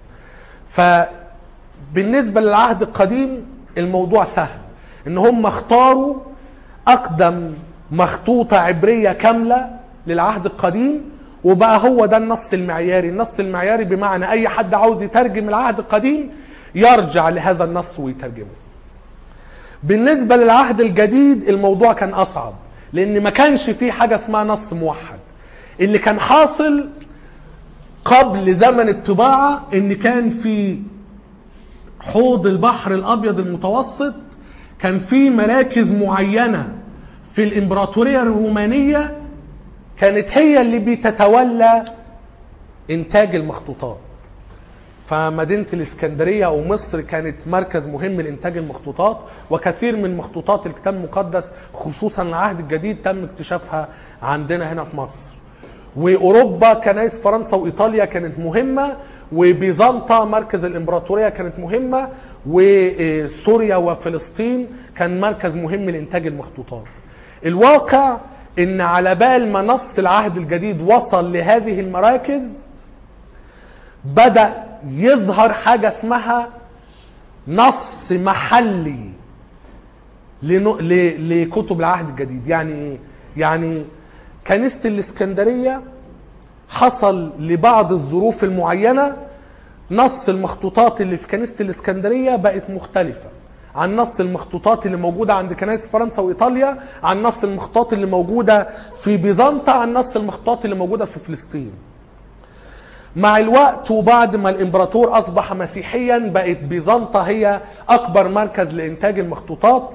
فبالنسبة للعهد القديم الموضوع سهل ان هم اختاروا اقدم مخطوطة عبرية كاملة للعهد القديم وبقى هو ده النص المعياري النص المعياري بمعنى اي حد عاوز يترجم العهد القديم يرجع لهذا النص ويترجمه بالنسبة للعهد الجديد الموضوع كان أصعب لأن ما كانش فيه حاجة اسمها نص موحد اللي كان حاصل قبل زمن الطباعة إن كان في حوض البحر الابيض المتوسط كان في مراكز معينه في الامبراطوريه الرومانيه كانت هي اللي بتتولى انتاج المخطوطات فمدينة الإسكندرية أو مصر كانت مركز مهم لإنتاج المخطوطات وكثير من مخطوطات الكتاب المقدس خصوصا العهد الجديد تم اكتشافها عندنا هنا في مصر وأوروبا كنائس فرنسا وإيطاليا كانت مهمة وبيزنطة مركز الإمبراطورية كانت مهمة وسوريا وفلسطين كان مركز مهم لإنتاج المخطوطات الواقع إن على بال ما نص العهد الجديد وصل لهذه المراكز بدأ يظهر حاجة اسمها نص محلي لنو- ل- لكتب العهد الجديد يعني ايه؟ يعني كنيسة الإسكندرية حصل لبعض الظروف المعينة نص المخطوطات اللي في كنيسة الإسكندرية بقت مختلفة عن نص المخطوطات اللي موجودة عند كنائس فرنسا وإيطاليا عن نص المخطوطات اللي موجودة في بيزنطة عن نص المخطوطات اللي موجودة في فلسطين مع الوقت وبعد ما الامبراطور اصبح مسيحيا بقت بيزنطة هي اكبر مركز لانتاج المخطوطات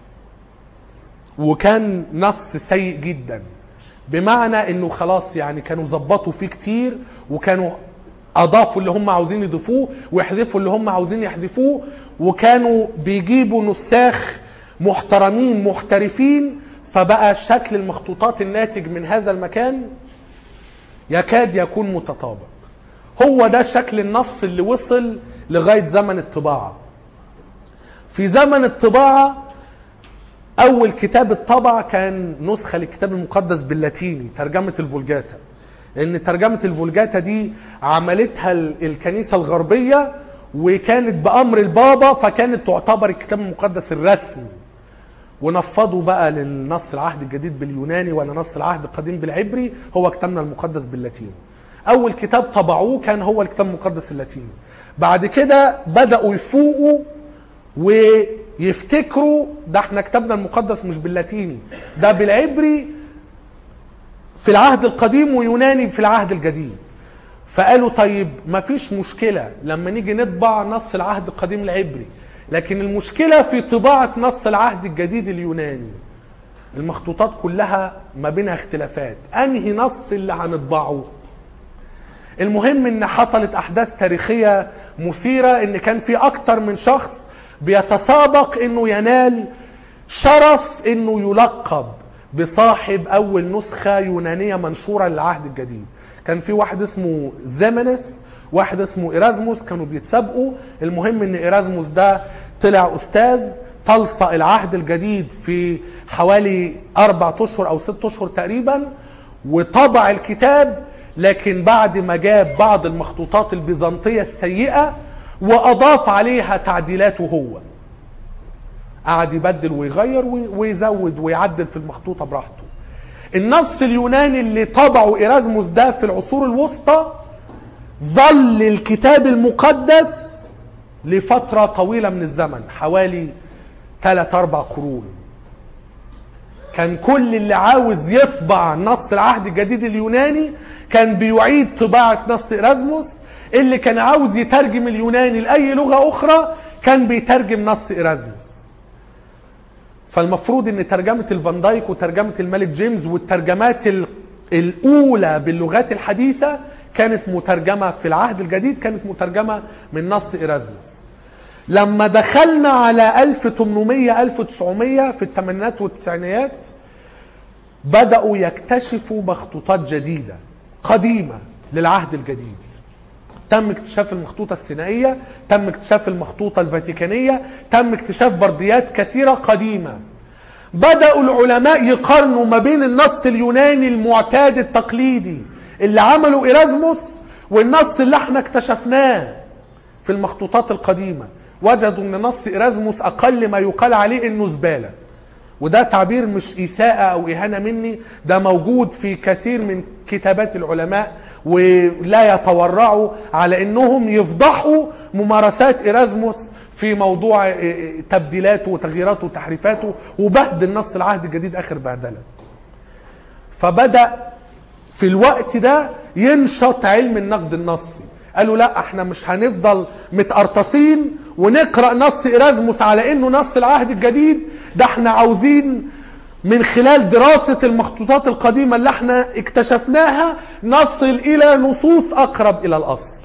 وكان نص سيء جدا بمعنى انه خلاص يعني كانوا ظبطوا فيه كتير وكانوا اضافوا اللي هم عاوزين يضيفوه ويحذفوا اللي هم عاوزين يحذفوه وكانوا بيجيبوا نساخ محترمين محترفين فبقى شكل المخطوطات الناتج من هذا المكان يكاد يكون متطابق هو ده شكل النص اللي وصل لغاية زمن الطباعة في زمن الطباعة أول كتاب اتطبع كان نسخة للكتاب المقدس باللاتيني ترجمة الفولجاتا لأن ترجمة الفولجاتا دي عملتها ال- الكنيسة الغربية وكانت بأمر البابا فكانت تعتبر الكتاب المقدس الرسمي ونفضوا بقى للنص العهد الجديد باليوناني ولا نص العهد القديم بالعبري هو كتابنا المقدس باللاتيني اول كتاب طبعوه كان هو الكتاب المقدس اللاتيني بعد كده بداوا يفوقوا ويفتكروا ده احنا كتابنا المقدس مش باللاتيني ده بالعبري في العهد القديم ويوناني في العهد الجديد فقالوا طيب ما فيش مشكلة لما نيجي نطبع نص العهد القديم العبري لكن المشكلة في طباعة نص العهد الجديد اليوناني المخطوطات كلها ما بينها اختلافات انهي نص اللي هنطبعه المهم ان حصلت احداث تاريخية مثيرة ان كان في اكتر من شخص بيتسابق انه ينال شرف انه يلقب بصاحب اول نسخة يونانية منشورة للعهد الجديد كان في واحد اسمه زيمنس واحد اسمه إيرازموس كانوا بيتسابقوا المهم ان إيرازموس ده طلع أستاذ طلسة العهد الجديد في حوالي أربع أشهر أو ست أشهر تقريبا وطبع الكتاب لكن بعد ما جاب بعض المخطوطات البيزنطية السيئة وأضاف عليها تعديلاته هو قعد يبدل ويغير وي- ويزود ويعدل في المخطوطة براحته النص اليوناني اللي طبعه إيرازموس ده في العصور الوسطى ظل الكتاب المقدس لفترة طويلة من الزمن حوالي 3 أربع قرون كان كل اللي عاوز يطبع نص العهد الجديد اليوناني كان بيعيد طباعة نص إيرازموس اللي كان عاوز يترجم اليوناني لأي لغة أخرى كان بيترجم نص إيرازموس فالمفروض ان ترجمة الفان دايك وترجمة الملك جيمس والترجمات ال- الاولى باللغات الحديثة كانت مترجمة في العهد الجديد كانت مترجمة من نص إيرازموس لما دخلنا على 1800 1900 في الثمانينات والتسعينيات بدأوا يكتشفوا مخطوطات جديدة قديمة للعهد الجديد تم اكتشاف المخطوطة السينائية تم اكتشاف المخطوطة الفاتيكانية تم اكتشاف برديات كثيرة قديمة بدأوا العلماء يقارنوا ما بين النص اليوناني المعتاد التقليدي اللي عمله إيرازموس والنص اللي احنا اكتشفناه في المخطوطات القديمة وجدوا ان نص إيرازموس أقل ما يقال عليه انه زبالة وده تعبير مش إساءة أو إهانة مني ده موجود في كثير من كتابات العلماء ولا يتورعوا على أنهم يفضحوا ممارسات إيرازموس في موضوع إيه، تبديلاته وتغييراته وتحريفاته وبهدل نص العهد الجديد آخر بهدلة فبدأ في الوقت ده ينشط علم النقد النصي قالوا لا احنا مش هنفضل متقرطصين ونقرا نص ايرازموس على انه نص العهد الجديد ده احنا عاوزين من خلال دراسة المخطوطات القديمة اللي احنا اكتشفناها نصل إلى نصوص أقرب إلى الأصل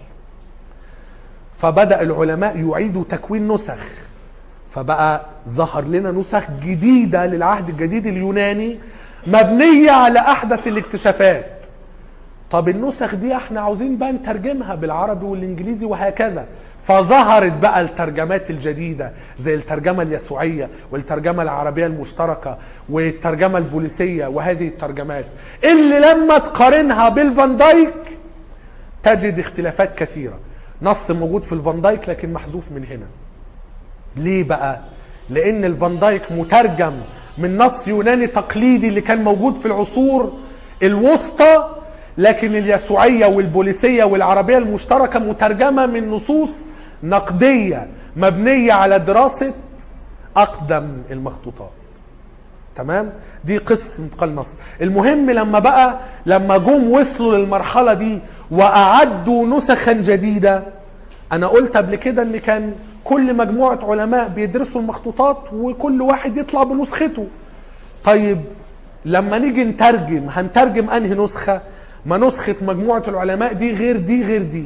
فبدأ العلماء يعيدوا تكوين نسخ فبقى ظهر لنا نسخ جديدة للعهد الجديد اليوناني مبنية على أحدث الاكتشافات طب النسخ دي احنا عاوزين بقى نترجمها بالعربي والانجليزي وهكذا فظهرت بقى الترجمات الجديدة زي الترجمة اليسوعية والترجمة العربية المشتركة والترجمة البوليسية وهذه الترجمات اللي لما تقارنها بالفان دايك تجد اختلافات كثيرة نص موجود في الفان دايك لكن محذوف من هنا ليه بقى لان الفان دايك مترجم من نص يوناني تقليدي اللي كان موجود في العصور الوسطى لكن اليسوعية والبوليسية والعربية المشتركة مترجمة من نصوص نقدية مبنية على دراسة أقدم المخطوطات تمام دي قصة انتقال نص المهم لما بقى لما جم وصلوا للمرحلة دي وأعدوا نسخا جديدة أنا قلت قبل كده إن كان كل مجموعة علماء بيدرسوا المخطوطات وكل واحد يطلع بنسخته طيب لما نيجي نترجم هنترجم أنهي نسخة ما نسخة مجموعة العلماء دي غير دي غير دي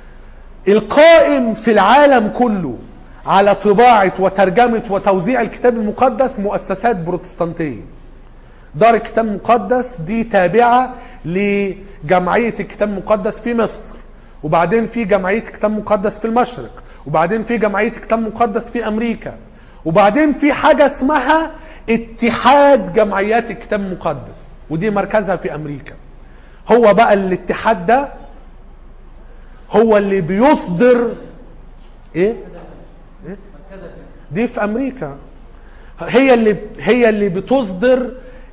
القائم في العالم كله على طباعة وترجمة وتوزيع الكتاب المقدس مؤسسات بروتستانتية دار الكتاب المقدس دي تابعة لجمعية الكتاب المقدس في مصر وبعدين في جمعية كتاب مقدس في المشرق وبعدين في جمعية كتاب مقدس في أمريكا وبعدين في حاجة اسمها اتحاد جمعيات الكتاب المقدس ودي مركزها في أمريكا هو بقى الاتحاد ده هو اللي بيصدر ايه مركزك دي في امريكا هي اللي هي اللي بتصدر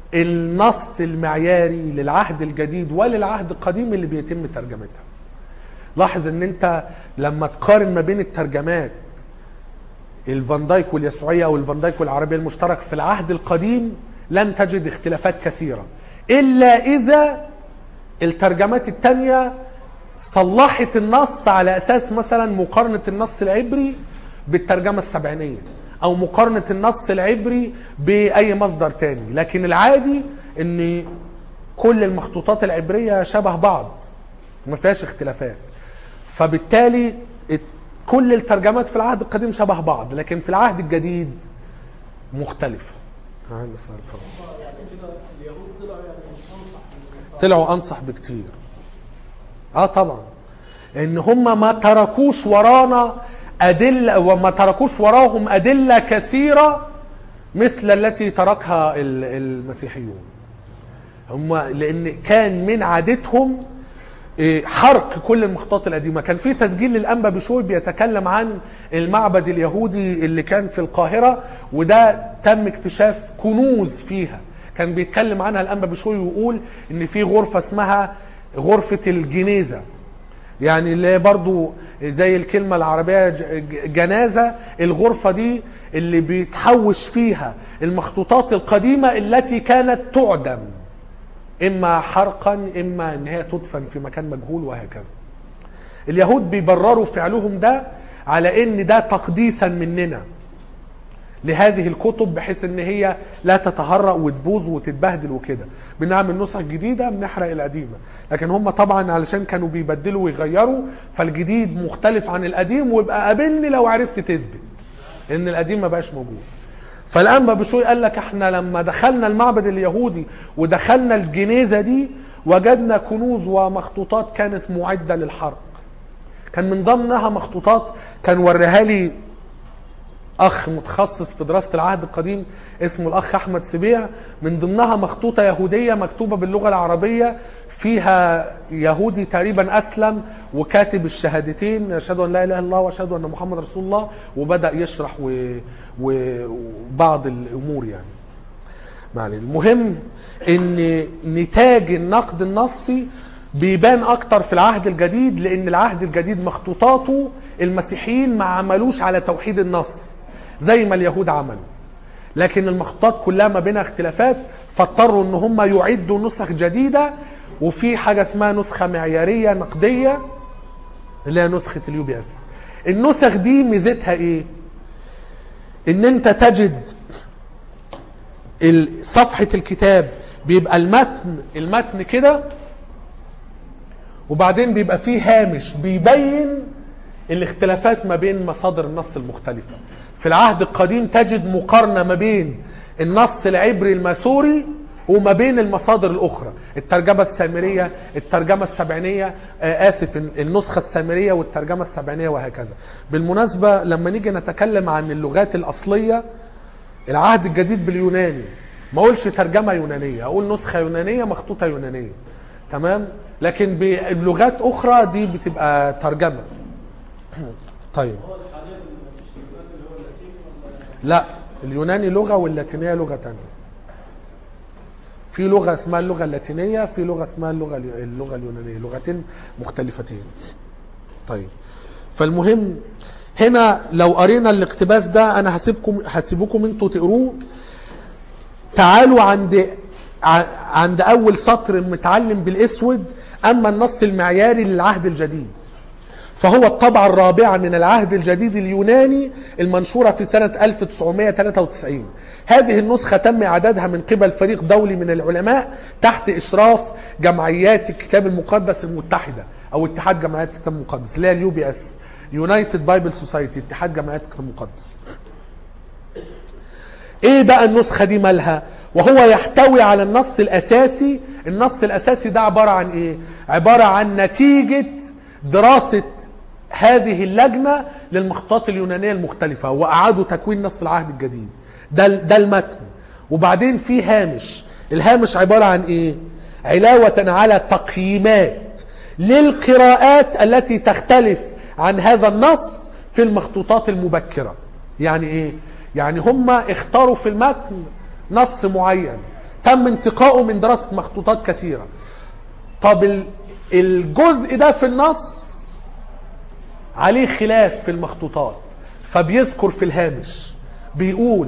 النص المعياري للعهد الجديد وللعهد القديم اللي بيتم ترجمتها لاحظ ان انت لما تقارن ما بين الترجمات الفان دايك واليسوعيه او الفان دايك والعربيه المشترك في العهد القديم لن تجد اختلافات كثيره الا اذا الترجمات التانية صلحت النص على اساس مثلا مقارنه النص العبري بالترجمه السبعينيه او مقارنه النص العبري باي مصدر تاني لكن العادي ان كل المخطوطات العبريه شبه بعض ما فيهاش اختلافات فبالتالي ات- كل الترجمات في العهد القديم شبه بعض لكن في العهد الجديد مختلفه تعال نسأل طبعا. يعني كده اليهود طلعوا يعني انصح من النصارى. طلعوا انصح بكتير اه طبعا ان هم ما تركوش ورانا ادله وما تركوش وراهم ادله كثيره مثل التي تركها ال- المسيحيون هم لان كان من عادتهم إيه، حرق كل المخطوطات القديمه كان في تسجيل للانبا بشوي بيتكلم عن المعبد اليهودي اللي كان في القاهره وده تم اكتشاف كنوز فيها كان بيتكلم عنها الانبا بشوي ويقول ان في غرفه اسمها غرفه الجنيزه يعني اللي هي برضو زي الكلمة العربية ج- ج- جنازة الغرفة دي اللي بيتحوش فيها المخطوطات القديمة التي كانت تعدم إما حرقا إما إن هي تدفن في مكان مجهول وهكذا اليهود بيبرروا فعلهم ده على إن ده تقديسا مننا لهذه الكتب بحيث ان هي لا تتهرأ وتبوظ وتتبهدل وكده بنعمل نسخ جديده بنحرق القديمه لكن هم طبعا علشان كانوا بيبدلوا ويغيروا فالجديد مختلف عن القديم ويبقى قابلني لو عرفت تثبت ان القديم ما بقاش موجود فالانبا بشوي قال لك احنا لما دخلنا المعبد اليهودي ودخلنا الجنيزه دي وجدنا كنوز ومخطوطات كانت معده للحرق كان من ضمنها مخطوطات كان وريها لي اخ متخصص في دراسه العهد القديم اسمه الاخ احمد سبيع من ضمنها مخطوطه يهوديه مكتوبه باللغه العربيه فيها يهودي تقريبا اسلم وكاتب الشهادتين اشهد ان لا اله الا الله واشهد ان محمد رسول الله وبدا يشرح و... و... وبعض الامور يعني يعني المهم ان نتاج النقد النصي بيبان اكتر في العهد الجديد لان العهد الجديد مخطوطاته المسيحيين ما عملوش على توحيد النص زي ما اليهود عملوا لكن المخطوطات كلها ما بينها اختلافات فاضطروا ان هم يعدوا نسخ جديده وفي حاجه اسمها نسخه معياريه نقديه اللي هي نسخة اليو بي اس النسخ دي ميزتها ايه ان انت تجد ال- صفحة الكتاب بيبقى المتن المتن كده وبعدين بيبقى فيه هامش بيبين الاختلافات ما بين مصادر النص المختلفة في العهد القديم تجد مقارنة ما بين النص العبري الماسوري وما بين المصادر الأخرى الترجمة السامرية الترجمة السبعينية آه آسف النسخة السامرية والترجمة السبعينية وهكذا بالمناسبة لما نيجي نتكلم عن اللغات الأصلية العهد الجديد باليوناني ما اقولش ترجمه يونانيه اقول نسخه يونانيه مخطوطه يونانيه تمام لكن بلغات اخرى دي بتبقى ترجمه طيب هو حاليا مفيش اليوناني اللي هو اللاتيني ولا لا اليوناني لغه واللاتينيه لغه تانية في لغه اسمها اللغه اللاتينيه في لغه اسمها اللغه اللغه اليونانيه لغتين مختلفتين طيب فالمهم هنا لو قرينا الاقتباس ده انا هسيبكم هسيبكم انتوا تقروه تعالوا عند ع- عند اول سطر متعلم بالاسود اما النص المعياري للعهد الجديد فهو الطبعة الرابعة من العهد الجديد اليوناني المنشورة في سنة 1993 هذه النسخة تم إعدادها من قبل فريق دولي من العلماء تحت إشراف جمعيات الكتاب المقدس المتحدة أو اتحاد جمعيات الكتاب المقدس اللي هي اليو بي اس يونايتد بايبل سوسايتي اتحاد جمعيات الكتاب المقدس ايه بقى النسخة دي مالها وهو يحتوي على النص الاساسي النص الاساسي ده عبارة عن ايه عبارة عن نتيجة دراسة هذه اللجنة للمخطوطات اليونانية المختلفة واعادوا تكوين نص العهد الجديد ده ده المتن وبعدين في هامش الهامش عبارة عن ايه علاوة على تقييمات للقراءات التي تختلف عن هذا النص في المخطوطات المبكرة يعني ايه يعني هم اختاروا في المتن نص معين تم انتقائه من دراسة مخطوطات كثيرة طب ال- الجزء ده في النص عليه خلاف في المخطوطات فبيذكر في الهامش بيقول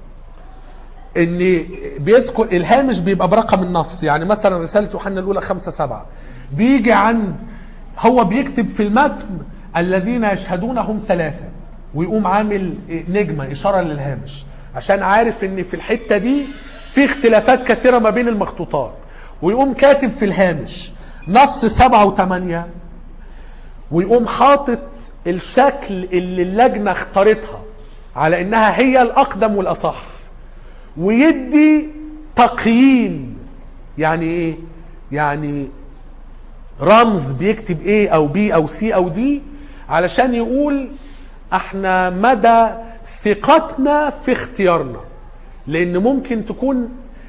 ان بيذكر الهامش بيبقى برقم النص يعني مثلا رساله يوحنا الاولى خمسة سبعة بيجي عند هو بيكتب في المتن الذين يشهدونهم ثلاثه ويقوم عامل نجمه اشاره للهامش عشان عارف ان في الحته دي في اختلافات كثيره ما بين المخطوطات ويقوم كاتب في الهامش نص سبعة وثمانية ويقوم حاطط الشكل اللي اللجنه اختارتها على انها هي الاقدم والاصح ويدي تقييم يعني ايه يعني رمز بيكتب ايه او بي او سي او دي علشان يقول احنا مدى ثقتنا في اختيارنا لان ممكن تكون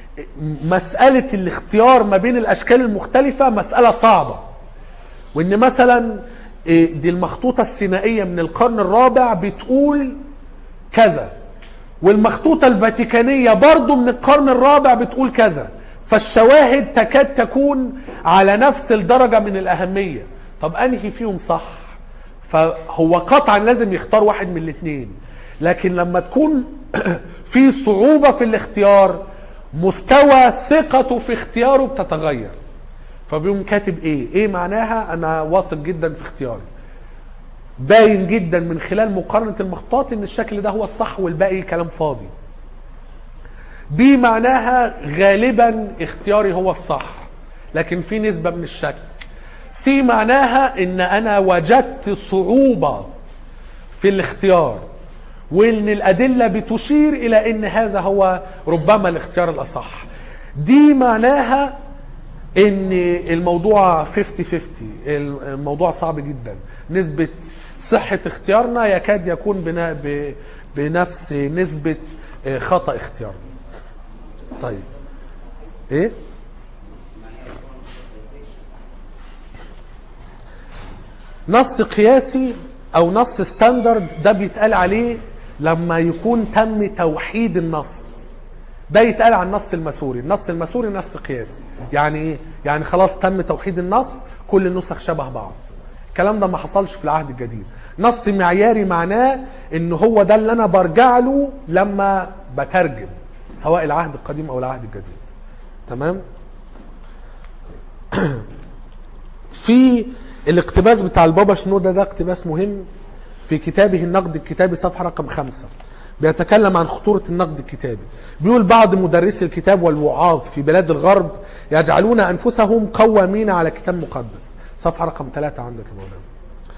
مسألة الاختيار ما بين الاشكال المختلفة مسألة صعبة وان مثلا إيه، دي المخطوطة السينائية من القرن الرابع بتقول كذا والمخطوطة الفاتيكانية برضو من القرن الرابع بتقول كذا فالشواهد تكاد تكون على نفس الدرجة من الأهمية طب أنهي فيهم صح فهو قطعا لازم يختار واحد من الاثنين لكن لما تكون في صعوبة في الاختيار مستوى ثقته في اختياره بتتغير فبيقوم كاتب ايه ايه معناها انا واثق جدا في اختياري باين جدا من خلال مقارنة المخطوطات ان الشكل ده هو الصح والباقي كلام فاضي بي معناها غالبا اختياري هو الصح لكن في نسبة من الشك سي معناها ان انا وجدت صعوبة في الاختيار وان الادلة بتشير الى ان هذا هو ربما الاختيار الاصح دي معناها ان الموضوع 50 50 الموضوع صعب جدا نسبة صحة اختيارنا يكاد يكون بنا ب- بنفس نسبة آه، خطأ اختيارنا طيب ايه نص قياسي او نص ستاندرد ده بيتقال عليه لما يكون تم توحيد النص ده يتقال عن النص المسوري النص المسوري نص قياسي يعني ايه يعني خلاص تم توحيد النص كل النسخ شبه بعض الكلام ده ما حصلش في العهد الجديد نص معياري معناه ان هو ده اللي انا برجع له لما بترجم سواء العهد القديم او العهد الجديد تمام في الاقتباس بتاع البابا شنودة ده اقتباس مهم في كتابه النقد الكتابي صفحة رقم خمسة بيتكلم عن خطورة النقد الكتابي بيقول بعض مدرسي الكتاب والوعاظ في بلاد الغرب يجعلون أنفسهم قوامين على كتاب مقدس صفحة رقم ثلاثة عندك يا مولانا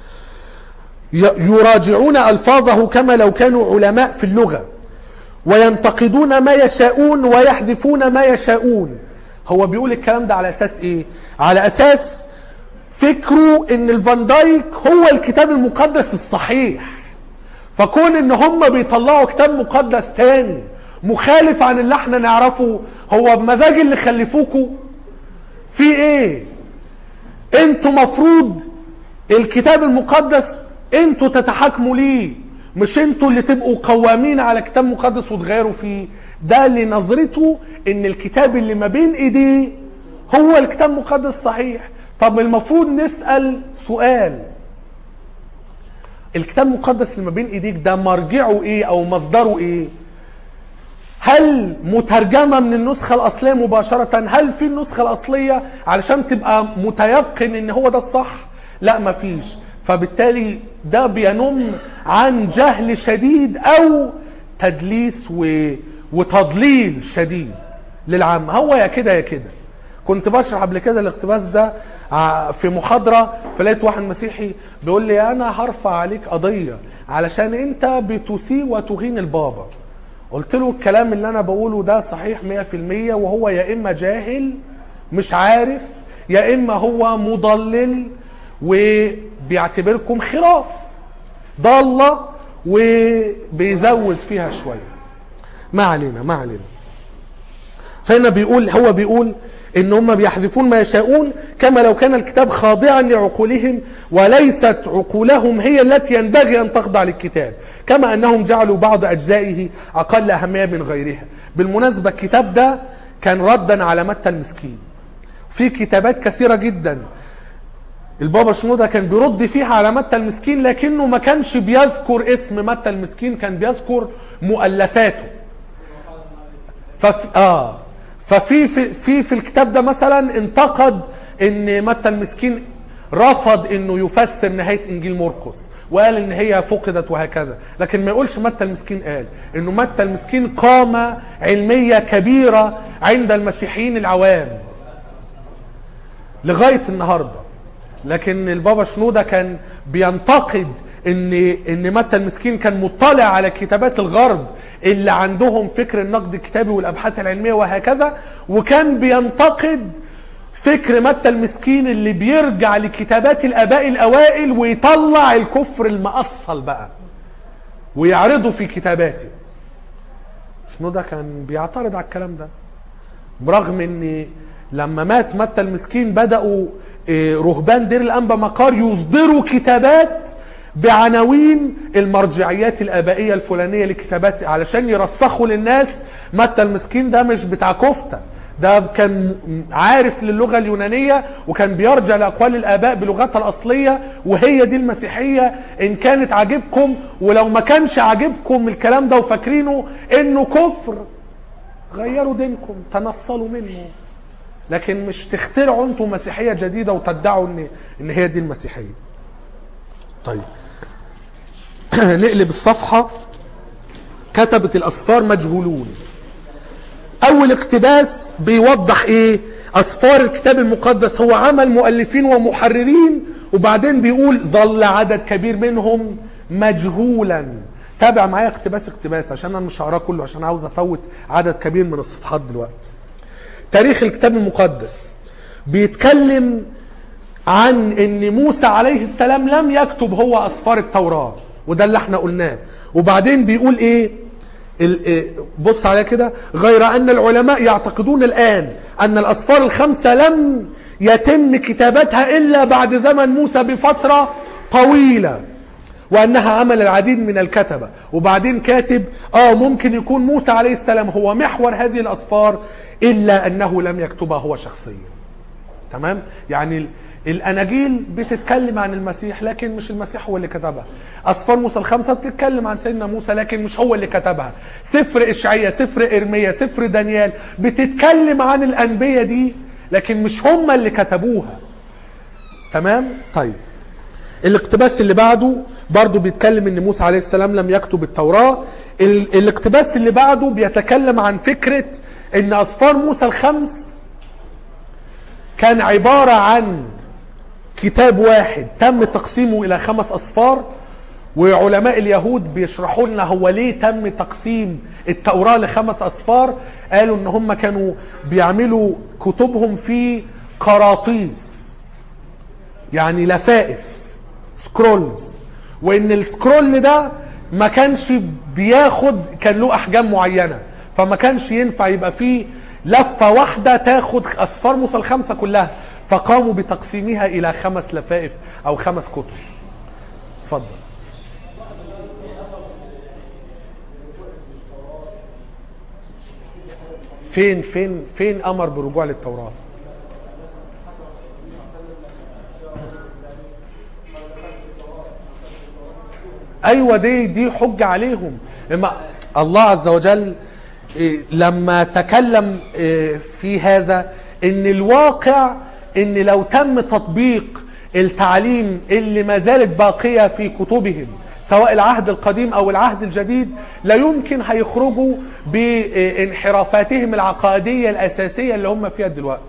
ي- يراجعون ألفاظه كما لو كانوا علماء في اللغة وينتقدون ما يشاءون ويحذفون ما يشاءون هو بيقول الكلام ده على أساس إيه؟ على أساس فكره ان الفان دايك هو الكتاب المقدس الصحيح فكون ان هم بيطلعوا كتاب مقدس تاني مخالف عن اللي احنا نعرفه هو بمزاج اللي خلفوكوا في ايه انتوا مفروض الكتاب المقدس انتوا تتحاكموا ليه مش انتوا اللي تبقوا قوامين على كتاب مقدس وتغيروا فيه ده لنظرته ان الكتاب اللي ما بين ايديه هو الكتاب المقدس صحيح طب المفروض نسأل سؤال الكتاب المقدس اللي ما بين ايديك ده مرجعه ايه او مصدره ايه هل مترجمة من النسخة الأصلية مباشرة هل في النسخة الأصلية علشان تبقى متيقن ان هو ده الصح لا مفيش فبالتالي ده بينم عن جهل شديد او تدليس و... وتضليل شديد للعامة هو يا كده يا كده كنت بشرح قبل كده الاقتباس ده ع- في محاضرة فلقيت واحد مسيحي بيقول لي انا هرفع عليك قضية علشان انت بتسيء وتهين البابا قلت له الكلام اللي انا بقوله ده صحيح 100% وهو يا اما جاهل مش عارف يا اما هو مضلل وبيعتبركم خراف ضالة وبيزود فيها شوية ما علينا ما علينا فهنا بيقول هو بيقول ان هم بيحذفون ما يشاءون كما لو كان الكتاب خاضعا لعقولهم وليست عقولهم هي التي ينبغي ان تخضع للكتاب كما انهم جعلوا بعض اجزائه اقل اهميه من غيرها بالمناسبه الكتاب ده كان ردا على متى المسكين في كتابات كثيره جدا البابا شنودة كان بيرد فيها على متى المسكين لكنه ما كانش بيذكر اسم متى المسكين كان بيذكر مؤلفاته ففي اه ففي في في, في الكتاب ده مثلا انتقد ان متى المسكين رفض انه يفسر نهايه انجيل مرقس وقال ان هي فقدت وهكذا لكن ما يقولش متى المسكين قال انه متى المسكين قامه علميه كبيره عند المسيحيين العوام لغايه النهارده لكن البابا شنودة كان بينتقد ان ان متى المسكين كان مطلع على كتابات الغرب اللي عندهم فكر النقد الكتابي والابحاث العلميه وهكذا وكان بينتقد فكر متى المسكين اللي بيرجع لكتابات الاباء الاوائل ويطلع الكفر المأصل بقى ويعرضه في كتاباته شنودة كان بيعترض على الكلام ده برغم ان لما مات متى المسكين بدأوا إيه، رهبان دير الأنبا مقار يصدروا كتابات بعناوين المرجعيات الآبائية الفلانية لكتابات علشان يرسخوا للناس متى المسكين ده مش بتاع كفتة ده كان عارف للغة اليونانية وكان بيرجع لأقوال الآباء بلغتها الأصلية وهي دي المسيحية إن كانت عاجبكم ولو ما كانش عاجبكم الكلام ده وفاكرينه إنه كفر غيروا دينكم تنصلوا منه لكن مش تخترعوا انتوا مسيحيه جديده وتدعوا ان ان هي دي المسيحيه. طيب نقلب الصفحه كتبت الاسفار مجهولون. اول اقتباس بيوضح ايه؟ اسفار الكتاب المقدس هو عمل مؤلفين ومحررين وبعدين بيقول ظل عدد كبير منهم مجهولا. تابع معايا اقتباس اقتباس عشان انا مش هقراه كله عشان عاوز افوت عدد كبير من الصفحات دلوقتي. تاريخ الكتاب المقدس بيتكلم عن ان موسى عليه السلام لم يكتب هو اسفار التوراة وده اللي احنا قلناه وبعدين بيقول ايه ال- إيه، بص عليها كده غير ان العلماء يعتقدون الان ان الاسفار الخمسة لم يتم كتابتها الا بعد زمن موسى بفترة طويلة وانها عمل العديد من الكتبه وبعدين كاتب اه ممكن يكون موسى عليه السلام هو محور هذه الاسفار الا انه لم يكتبها هو شخصيا تمام يعني ال- الاناجيل بتتكلم عن المسيح لكن مش المسيح هو اللي كتبها اسفار موسى الخمسه بتتكلم عن سيدنا موسى لكن مش هو اللي كتبها سفر اشعياء سفر ارميا سفر دانيال بتتكلم عن الانبياء دي لكن مش هم اللي كتبوها تمام طيب الاقتباس اللي بعده برضو بيتكلم ان موسى عليه السلام لم يكتب التوراة ال- الاقتباس اللي بعده بيتكلم عن فكرة ان اصفار موسى الخمس كان عبارة عن كتاب واحد تم تقسيمه الى خمس اصفار وعلماء اليهود بيشرحوا لنا هو ليه تم تقسيم التوراة لخمس اصفار قالوا ان هم كانوا بيعملوا كتبهم في قراطيس يعني لفائف سكرولز وان السكرول ده ما كانش بياخد كان له احجام معينه فما كانش ينفع يبقى فيه لفه واحده تاخد اصفار موسى الخمسه كلها فقاموا بتقسيمها الى خمس لفائف او خمس كتب اتفضل فين فين فين امر بالرجوع للتوراه ايوه دي دي حجه عليهم لما الله عز وجل إيه، لما تكلم إيه، في هذا ان الواقع ان لو تم تطبيق التعليم اللي ما زالت باقيه في كتبهم سواء العهد القديم او العهد الجديد لا يمكن هيخرجوا بانحرافاتهم العقائديه الاساسيه اللي هم فيها دلوقتي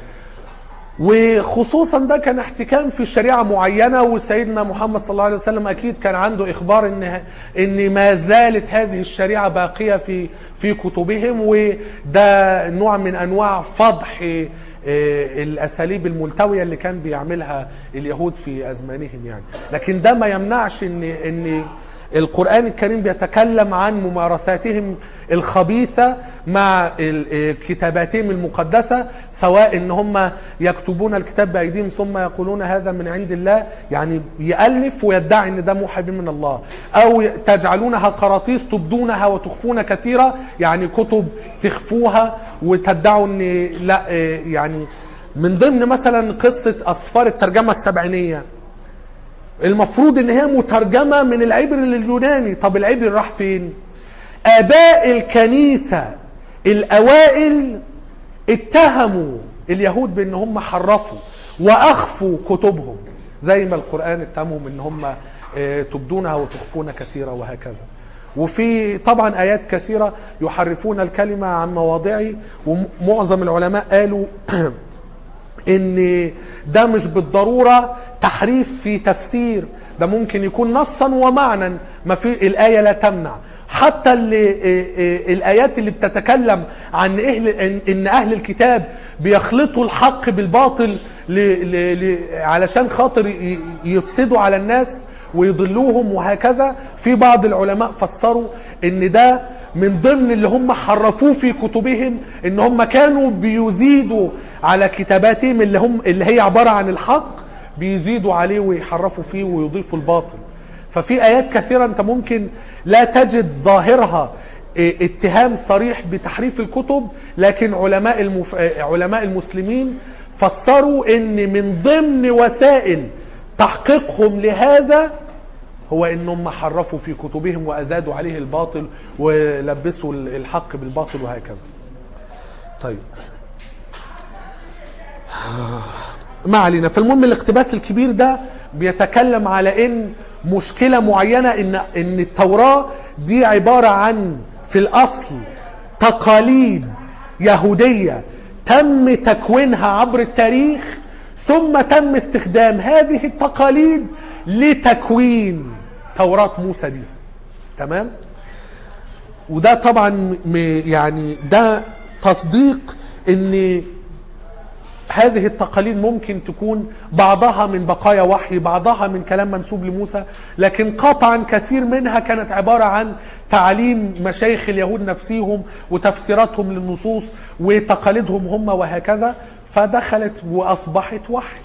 وخصوصا ده كان احتكام في شريعة معينة وسيدنا محمد صلى الله عليه وسلم أكيد كان عنده إخبار إن إن ما زالت هذه الشريعة باقية في في كتبهم وده نوع من أنواع فضح آه، الأساليب الملتوية اللي كان بيعملها اليهود في أزمانهم يعني لكن ده ما يمنعش إن إن القرآن الكريم بيتكلم عن ممارساتهم الخبيثة مع ال- آه، كتاباتهم المقدسة سواء ان هم يكتبون الكتاب بأيديهم ثم يقولون هذا من عند الله يعني يألف ويدعي ان ده موحى به من الله او تجعلونها قراطيس تبدونها وتخفون كثيرا يعني كتب تخفوها وتدعوا ان لا آه، يعني من ضمن مثلا قصة أسفار الترجمة السبعينية المفروض ان هي مترجمه من العبر لليوناني طب العبر راح فين اباء الكنيسه الاوائل اتهموا اليهود بان هم حرفوا واخفوا كتبهم زي ما القران اتهمهم ان هم آه، تبدونها وتخفون كثيرا وهكذا وفي طبعا ايات كثيره يحرفون الكلمه عن مواضعه ومعظم العلماء قالوا ان ده مش بالضروره تحريف في تفسير ده ممكن يكون نصا ومعنى ما في الايه لا تمنع حتى اللي إيه إيه الايات اللي بتتكلم عن اهل ان إن اهل الكتاب بيخلطوا الحق بالباطل ل ل ل علشان خاطر ي- يفسدوا على الناس ويضلوهم وهكذا في بعض العلماء فسروا ان ده من ضمن اللي هم حرفوه في كتبهم ان هم كانوا بيزيدوا على كتاباتهم اللي هم اللي هي عباره عن الحق بيزيدوا عليه ويحرفوا فيه ويضيفوا الباطل ففي ايات كثيره انت ممكن لا تجد ظاهرها إيه، اتهام صريح بتحريف الكتب لكن علماء المف... إيه، علماء المسلمين فسروا ان من ضمن وسائل تحقيقهم لهذا هو انهم حرفوا في كتبهم وازادوا عليه الباطل ولبسوا الحق بالباطل وهكذا طيب ما علينا فالمهم الاقتباس الكبير ده بيتكلم على ان مشكله معينه ان ان التوراه دي عباره عن في الاصل تقاليد يهوديه تم تكوينها عبر التاريخ ثم تم استخدام هذه التقاليد لتكوين توراة موسى دي تمام وده طبعا م- يعني ده تصديق ان هذه التقاليد ممكن تكون بعضها من بقايا وحي بعضها من كلام منسوب لموسى لكن قطعا كثير منها كانت عبارة عن تعليم مشايخ اليهود نفسيهم وتفسيراتهم للنصوص وتقاليدهم هم وهكذا فدخلت وأصبحت وحي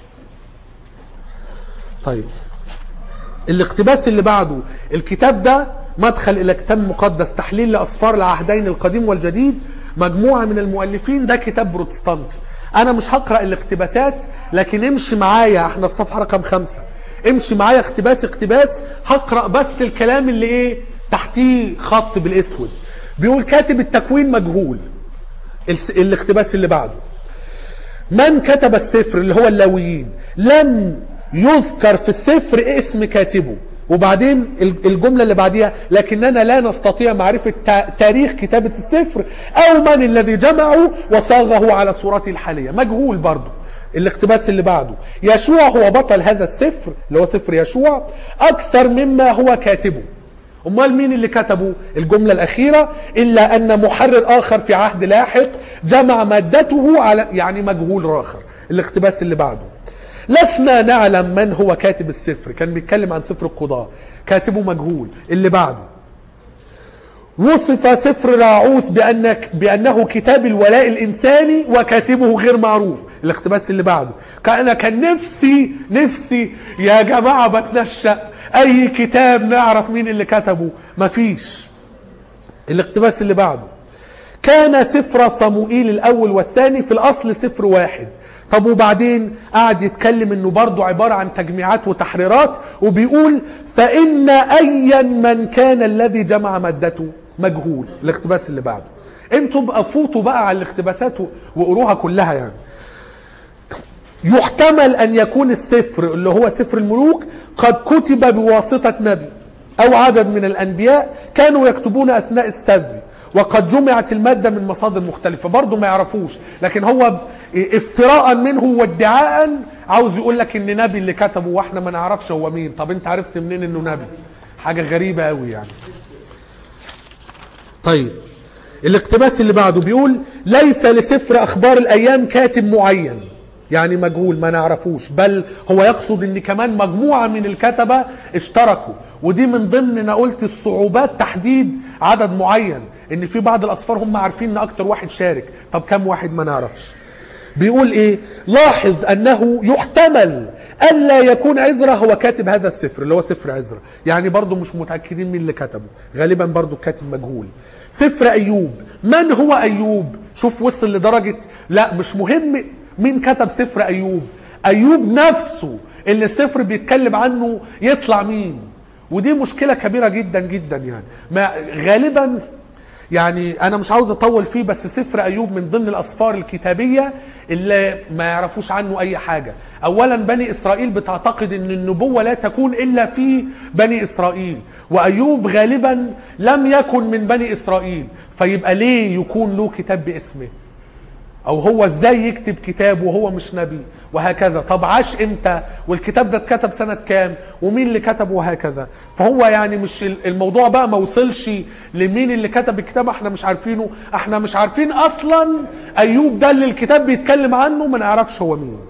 طيب الاقتباس اللي بعده الكتاب ده مدخل الى كتاب مقدس تحليل لاسفار العهدين القديم والجديد مجموعه من المؤلفين ده كتاب بروتستانتي انا مش هقرا الاقتباسات لكن امشي معايا احنا في صفحه رقم خمسة امشي معايا اقتباس اقتباس هقرا بس الكلام اللي ايه تحتيه خط بالاسود بيقول كاتب التكوين مجهول الس- الاقتباس اللي بعده من كتب السفر اللي هو اللاويين لم يذكر في السفر اسم كاتبه وبعدين الجملة اللي بعديها لكننا لا نستطيع معرفة تا- تاريخ كتابة السفر أو من الذي جمعه وصاغه على صورته الحالية مجهول برضه الاقتباس اللي بعده يشوع هو بطل هذا السفر اللي هو سفر يشوع أكثر مما هو كاتبه امال مين اللي كتبه الجمله الاخيره الا ان محرر اخر في عهد لاحق جمع مادته على يعني مجهول اخر الاقتباس اللي بعده لسنا نعلم من هو كاتب السفر كان بيتكلم عن سفر القضاء كاتبه مجهول اللي بعده وصف سفر راعوث بأنك بأنه كتاب الولاء الإنساني وكاتبه غير معروف الاقتباس اللي بعده كان كان نفسي نفسي يا جماعة بتنشأ أي كتاب نعرف مين اللي كتبه مفيش الاقتباس اللي بعده كان سفر صموئيل الأول والثاني في الأصل سفر واحد طب وبعدين قعد يتكلم انه برضه عبارة عن تجميعات وتحريرات وبيقول فإن أيا من كان الذي جمع مادته مجهول الاقتباس اللي بعده انتوا بقى فوتوا بقى على الاقتباسات وقروها كلها يعني يحتمل أن يكون السفر اللي هو سفر الملوك قد كتب بواسطة نبي أو عدد من الأنبياء كانوا يكتبون أثناء السبي وقد جمعت المادة من مصادر مختلفة برضه ما يعرفوش لكن هو افتراء منه وادعاء عاوز يقول لك ان نبي اللي كتبه واحنا ما نعرفش هو مين طب انت عرفت منين انه نبي حاجة غريبة قوي يعني طيب الاقتباس اللي بعده بيقول ليس لسفر اخبار الايام كاتب معين يعني مجهول ما نعرفوش بل هو يقصد ان كمان مجموعة من الكتبة اشتركوا ودي من ضمن انا قلت الصعوبات تحديد عدد معين ان في بعض الاسفار هم عارفين ان اكتر واحد شارك طب كم واحد ما نعرفش بيقول ايه لاحظ انه يحتمل الا يكون عزرا هو كاتب هذا السفر اللي هو سفر عزرا يعني برضو مش متاكدين مين اللي كتبه غالبا برضو الكاتب مجهول سفر ايوب من هو ايوب شوف وصل لدرجه لا مش مهم مين كتب سفر ايوب ايوب نفسه اللي السفر بيتكلم عنه يطلع مين ودي مشكله كبيره جدا جدا يعني ما غالبا يعني انا مش عاوز اطول فيه بس سفر ايوب من ضمن الاسفار الكتابيه اللي ما يعرفوش عنه اي حاجه اولا بني اسرائيل بتعتقد ان النبوه لا تكون الا في بني اسرائيل وايوب غالبا لم يكن من بني اسرائيل فيبقى ليه يكون له كتاب باسمه او هو ازاي يكتب كتاب وهو مش نبي وهكذا طب عاش امتى والكتاب ده اتكتب سنة كام ومين اللي كتبه وهكذا فهو يعني مش الموضوع بقى ما وصلش لمين اللي كتب الكتاب احنا مش عارفينه احنا مش عارفين اصلا ايوب ده اللي الكتاب بيتكلم عنه ما نعرفش هو مين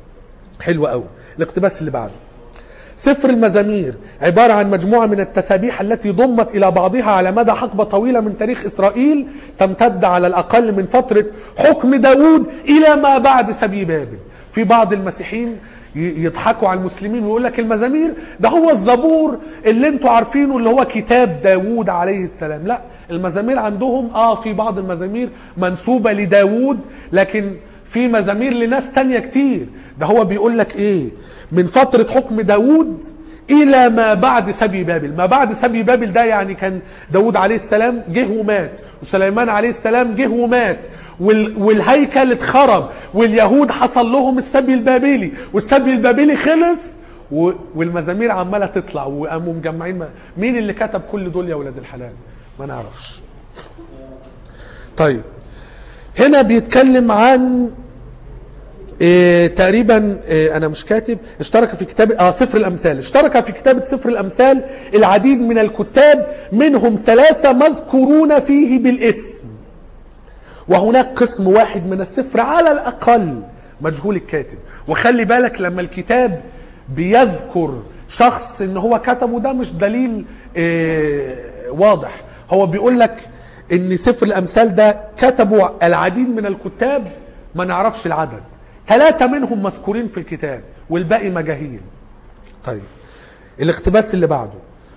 حلو قوي الاقتباس اللي بعده سفر المزامير عبارة عن مجموعة من التسابيح التي ضمت إلى بعضها على مدى حقبة طويلة من تاريخ إسرائيل تمتد على الأقل من فترة حكم داود إلى ما بعد سبي بابل في بعض المسيحيين يضحكوا على المسلمين ويقول لك المزامير ده هو الزبور اللي انتوا عارفينه اللي هو كتاب داوود عليه السلام لا المزامير عندهم اه في بعض المزامير منسوبة لداوود لكن في مزامير لناس تانية كتير ده هو بيقول لك ايه من فترة حكم داوود الى ما بعد سبي بابل ما بعد سبي بابل ده يعني كان داود عليه السلام جه ومات وسليمان عليه السلام جه ومات وال والهيكل اتخرب واليهود حصل لهم السبي البابلي والسبي البابلي خلص و والمزامير عماله تطلع وقاموا مجمعين ما مين اللي كتب كل دول يا ولاد الحلال ما نعرفش طيب هنا بيتكلم عن إيه تقريبا إيه انا مش كاتب اشترك في كتاب اه سفر الامثال اشترك في كتابه سفر الامثال العديد من الكتاب منهم ثلاثه مذكورون فيه بالاسم وهناك قسم واحد من السفر على الاقل مجهول الكاتب وخلي بالك لما الكتاب بيذكر شخص ان هو كتبه ده مش دليل إيه واضح هو بيقول لك ان سفر الامثال ده كتبوا العديد من الكتاب ما نعرفش العدد ثلاثة منهم مذكورين في الكتاب والباقي مجاهيل طيب الاقتباس اللي بعده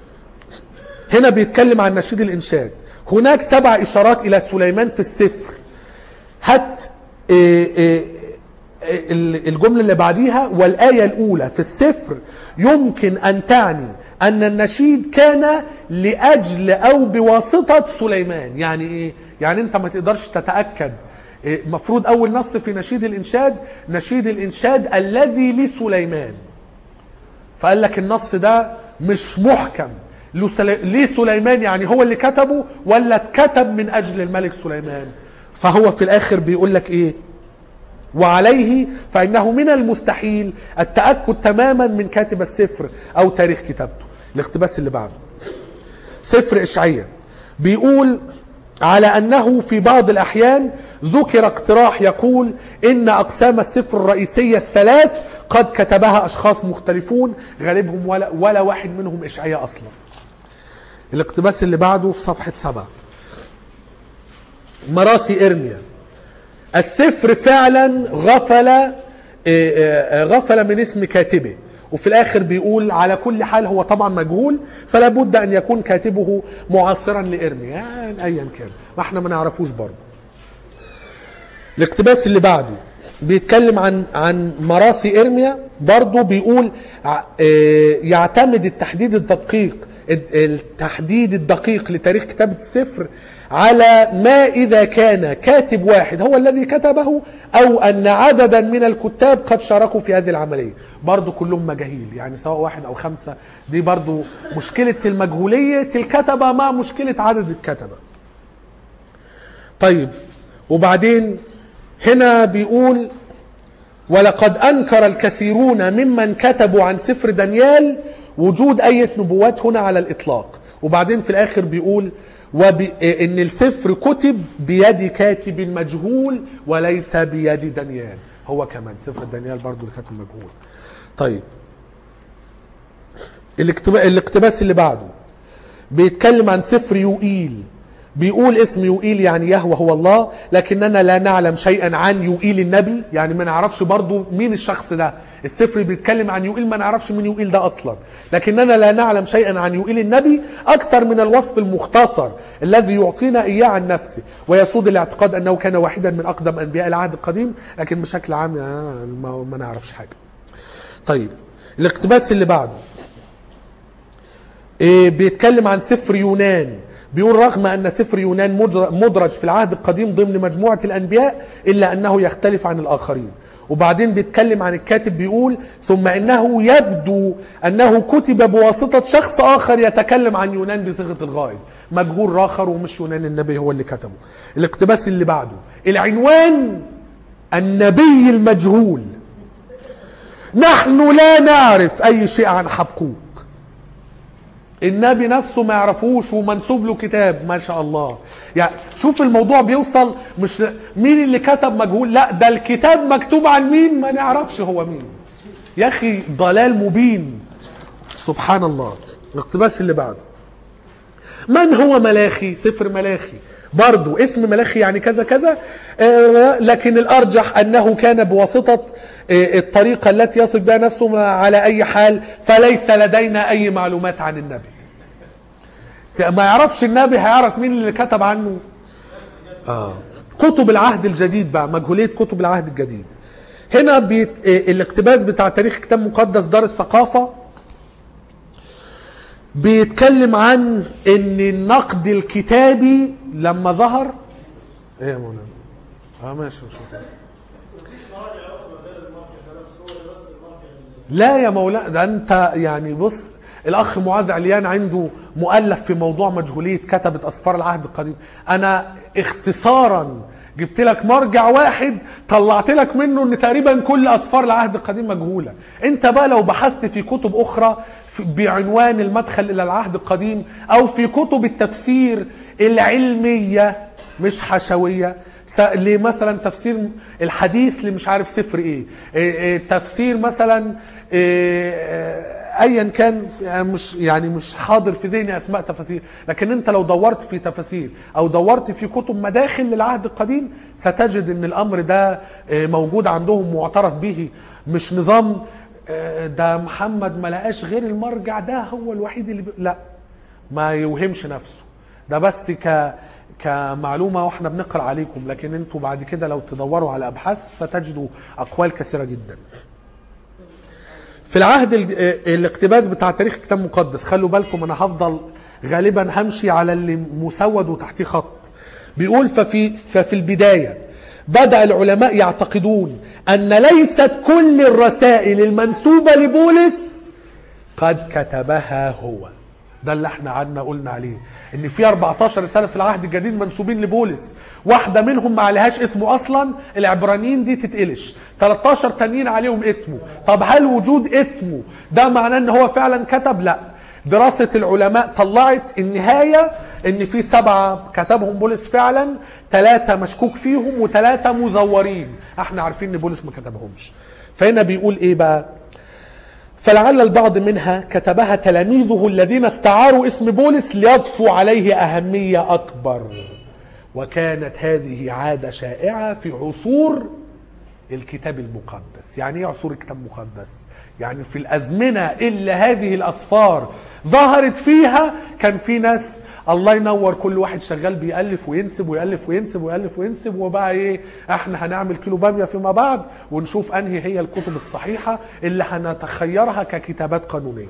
هنا بيتكلم عن نشيد الإنشاد هناك سبع إشارات إلى سليمان في السفر هات إيه إيه الجملة اللي بعديها والآية الأولى في السفر يمكن أن تعني أن النشيد كان لأجل أو بواسطة سليمان يعني إيه؟ يعني أنت ما تقدرش تتأكد المفروض اول نص في نشيد الانشاد نشيد الانشاد الذي لسليمان فقال لك النص ده مش محكم لسلي- ليه سليمان يعني هو اللي كتبه ولا اتكتب من اجل الملك سليمان فهو في الاخر بيقول لك ايه وعليه فإنه من المستحيل التأكد تماما من كاتب السفر أو تاريخ كتابته الاقتباس اللي بعده سفر إشعية بيقول على أنه في بعض الأحيان ذكر اقتراح يقول إن أقسام السفر الرئيسية الثلاث قد كتبها أشخاص مختلفون غالبهم ولا, ولا واحد منهم إشعية أصلا الاقتباس اللي بعده في صفحة سبعة مراسي إرميا السفر فعلا غفل آه، آه، غفل من اسم كاتبه وفي الاخر بيقول على كل حال هو طبعا مجهول فلا بد ان يكون كاتبه معاصرا لارميا يعني ايا كان ما احنا ما نعرفوش برضه الاقتباس اللي بعده بيتكلم عن عن مراثي ارميا برضه بيقول ع- آه، يعتمد التحديد الدقيق التحديد الدقيق لتاريخ كتابة السفر على ما إذا كان كاتب واحد هو الذي كتبه أو أن عددا من الكتاب قد شاركوا في هذه العملية برضو كلهم مجاهيل يعني سواء واحد أو خمسة دي برضو مشكلة المجهولية الكتبة مع مشكلة عدد الكتبة طيب وبعدين هنا بيقول ولقد أنكر الكثيرون ممن كتبوا عن سفر دانيال وجود أية نبوات هنا على الإطلاق وبعدين في الآخر بيقول وب... إن السفر كتب بيد كاتب مجهول وليس بيد دانيال هو كمان سفر دانيال برضو اللي كاتب مجهول طيب الاقتباس, الاقتباس اللي بعده بيتكلم عن سفر يوئيل بيقول اسم يوئيل يعني يهوى هو الله لكننا لا نعلم شيئا عن يوئيل النبي يعني ما نعرفش برضو مين الشخص ده السفر بيتكلم عن يوئيل ما نعرفش مين يوئيل ده اصلا لكننا لا نعلم شيئا عن يوئيل النبي اكثر من الوصف المختصر الذي يعطينا اياه عن نفسه ويسود الاعتقاد انه كان واحدا من اقدم انبياء العهد القديم لكن بشكل عام آه، ما ما نعرفش حاجه طيب الاقتباس اللي بعده إيه، بيتكلم عن سفر يونان بيقول رغم أن سفر يونان مجر- مدرج في العهد القديم ضمن مجموعة الأنبياء إلا أنه يختلف عن الآخرين وبعدين بيتكلم عن الكاتب بيقول ثم إنه يبدو أنه كتب بواسطة شخص آخر يتكلم عن يونان بصيغة الغائب مجهول آخر ومش يونان النبي هو اللي كتبه الاقتباس اللي بعده العنوان النبي المجهول نحن لا نعرف أي شيء عن حبقوق النبي نفسه ما يعرفوش ومنسوب له كتاب ما شاء الله يعني شوف الموضوع بيوصل مش مين اللي كتب مجهول لا ده الكتاب مكتوب عن مين ما نعرفش هو مين يا اخي ضلال مبين سبحان الله الاقتباس اللي بعده من هو ملاخي سفر ملاخي برضو اسم ملاخي يعني كذا كذا آه، لكن الأرجح أنه كان بواسطة آه، الطريقة التي يصف بها نفسه على أي حال فليس لدينا أي معلومات عن النبي ما يعرفش النبي هيعرف مين اللي كتب عنه آه. كتب العهد الجديد بقى مجهولية كتب العهد الجديد هنا بيت... آه، الاقتباس بتاع تاريخ كتاب مقدس دار الثقافة بيتكلم عن ان النقد الكتابي لما ظهر ايه يا مولانا اه ماشي مش مشكلة. لا يا مولانا ده انت يعني بص الاخ معاذ عليان عنده مؤلف في موضوع مجهوليه كتبه اسفار العهد القديم انا اختصارا جبت لك مرجع واحد طلعت لك منه ان تقريبا كل اسفار العهد القديم مجهوله انت بقى لو بحثت في كتب اخرى في- بعنوان المدخل الى العهد القديم او في كتب التفسير العلميه مش حشويه س- لمثلا تفسير الحديث اللي مش عارف سفر ايه, إيه, إيه تفسير مثلا إيه آه، ايا كان يعني مش يعني مش حاضر في ذهني اسماء تفاسير لكن انت لو دورت في تفاسير او دورت في كتب مداخل للعهد القديم ستجد ان الامر ده آه، موجود عندهم معترف به مش نظام آه، ده محمد ما لقاش غير المرجع ده هو الوحيد اللي بي... لا ما يوهمش نفسه ده بس ك كمعلومة واحنا بنقرأ عليكم لكن انتوا بعد كده لو تدوروا على ابحاث ستجدوا اقوال كثيرة جدا في العهد ال- آه، الاقتباس بتاع تاريخ الكتاب المقدس خلوا بالكم انا هفضل غالبا همشي على اللي مسود وتحتيه خط بيقول ففي ففي البداية بدأ العلماء يعتقدون أن ليست كل الرسائل المنسوبة لبولس قد كتبها هو ده اللي احنا قعدنا قلنا عليه ان في 14 رساله في العهد الجديد منسوبين لبولس واحده منهم ما عليهاش اسمه اصلا العبرانيين دي تتقلش 13 تانيين عليهم اسمه طب هل وجود اسمه ده معناه ان هو فعلا كتب لا دراسة العلماء طلعت النهاية ان في سبعة كتبهم بولس فعلا ثلاثة مشكوك فيهم وثلاثة مزورين احنا عارفين ان بولس ما كتبهمش فهنا بيقول ايه بقى فلعل البعض منها كتبها تلاميذه الذين استعاروا اسم بولس ليضفوا عليه أهمية أكبر وكانت هذه عادة شائعة في عصور الكتاب المقدس يعني ايه عصور الكتاب المقدس يعني في الأزمنة اللي هذه الأسفار ظهرت فيها كان في ناس الله ينور كل واحد شغال بيألف وينسب ويألف وينسب ويألف وينسب وبقى ايه احنا هنعمل كيلو بامية فيما بعد ونشوف انهي هي الكتب الصحيحة اللي هنتخيرها ككتابات قانونية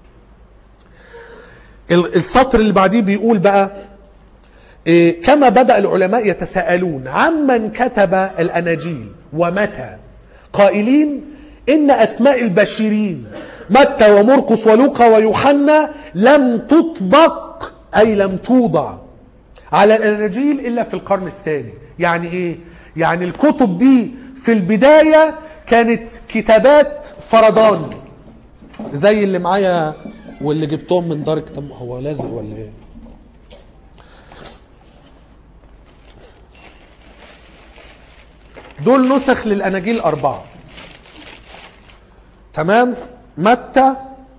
ال- السطر اللي بعديه بيقول بقى إيه، كما بدأ العلماء يتساءلون عمن كتب الأناجيل ومتى قائلين إن أسماء البشيرين متى ومرقس ولوقا ويوحنا لم تطبق أي لم توضع على الأناجيل إلا في القرن الثاني يعني إيه؟ يعني الكتب دي في البداية كانت كتابات فرداني زي اللي معايا واللي جبتهم من دار كتاب هو لازق ولا ايه؟ دول نسخ للاناجيل اربعه تمام متى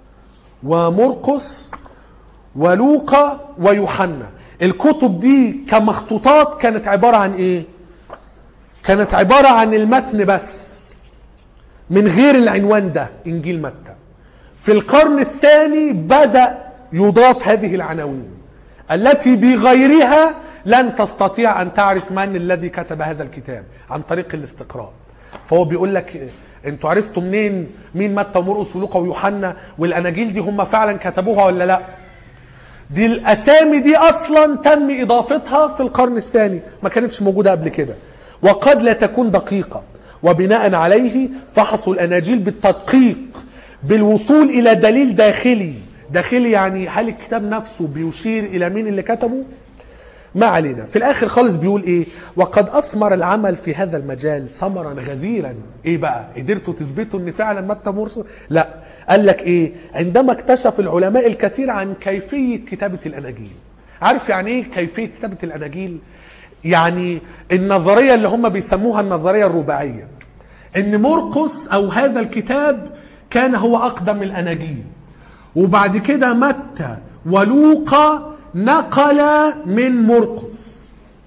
ومرقس ولوقا ويوحنا الكتب دي كمخطوطات كانت عباره عن ايه كانت عباره عن المتن بس من غير العنوان ده انجيل متى في القرن الثاني بدا يضاف هذه العناوين التي بغيرها لن تستطيع ان تعرف من الذي كتب هذا الكتاب عن طريق الاستقراء فهو بيقول لك انتوا عرفتوا منين مين متى ومرقس ولوقا ويوحنا والاناجيل دي هم فعلا كتبوها ولا لا دي الاسامي دي اصلا تم اضافتها في القرن الثاني ما كانتش موجوده قبل كده وقد لا تكون دقيقه وبناء عليه فحصوا الاناجيل بالتدقيق بالوصول الى دليل داخلي داخلي يعني هل الكتاب نفسه بيشير الى مين اللي كتبه ما علينا في الاخر خالص بيقول ايه وقد اثمر العمل في هذا المجال ثمرا غزيرا ايه بقى قدرتوا تثبتوا ان فعلا متى مرسل لا قال لك ايه عندما اكتشف العلماء الكثير عن كيفيه كتابه الاناجيل عارف يعني ايه كيفيه كتابه الاناجيل يعني النظريه اللي هم بيسموها النظريه الرباعيه ان مرقس او هذا الكتاب كان هو اقدم الاناجيل وبعد كده متى ولوقا نقل من مرقس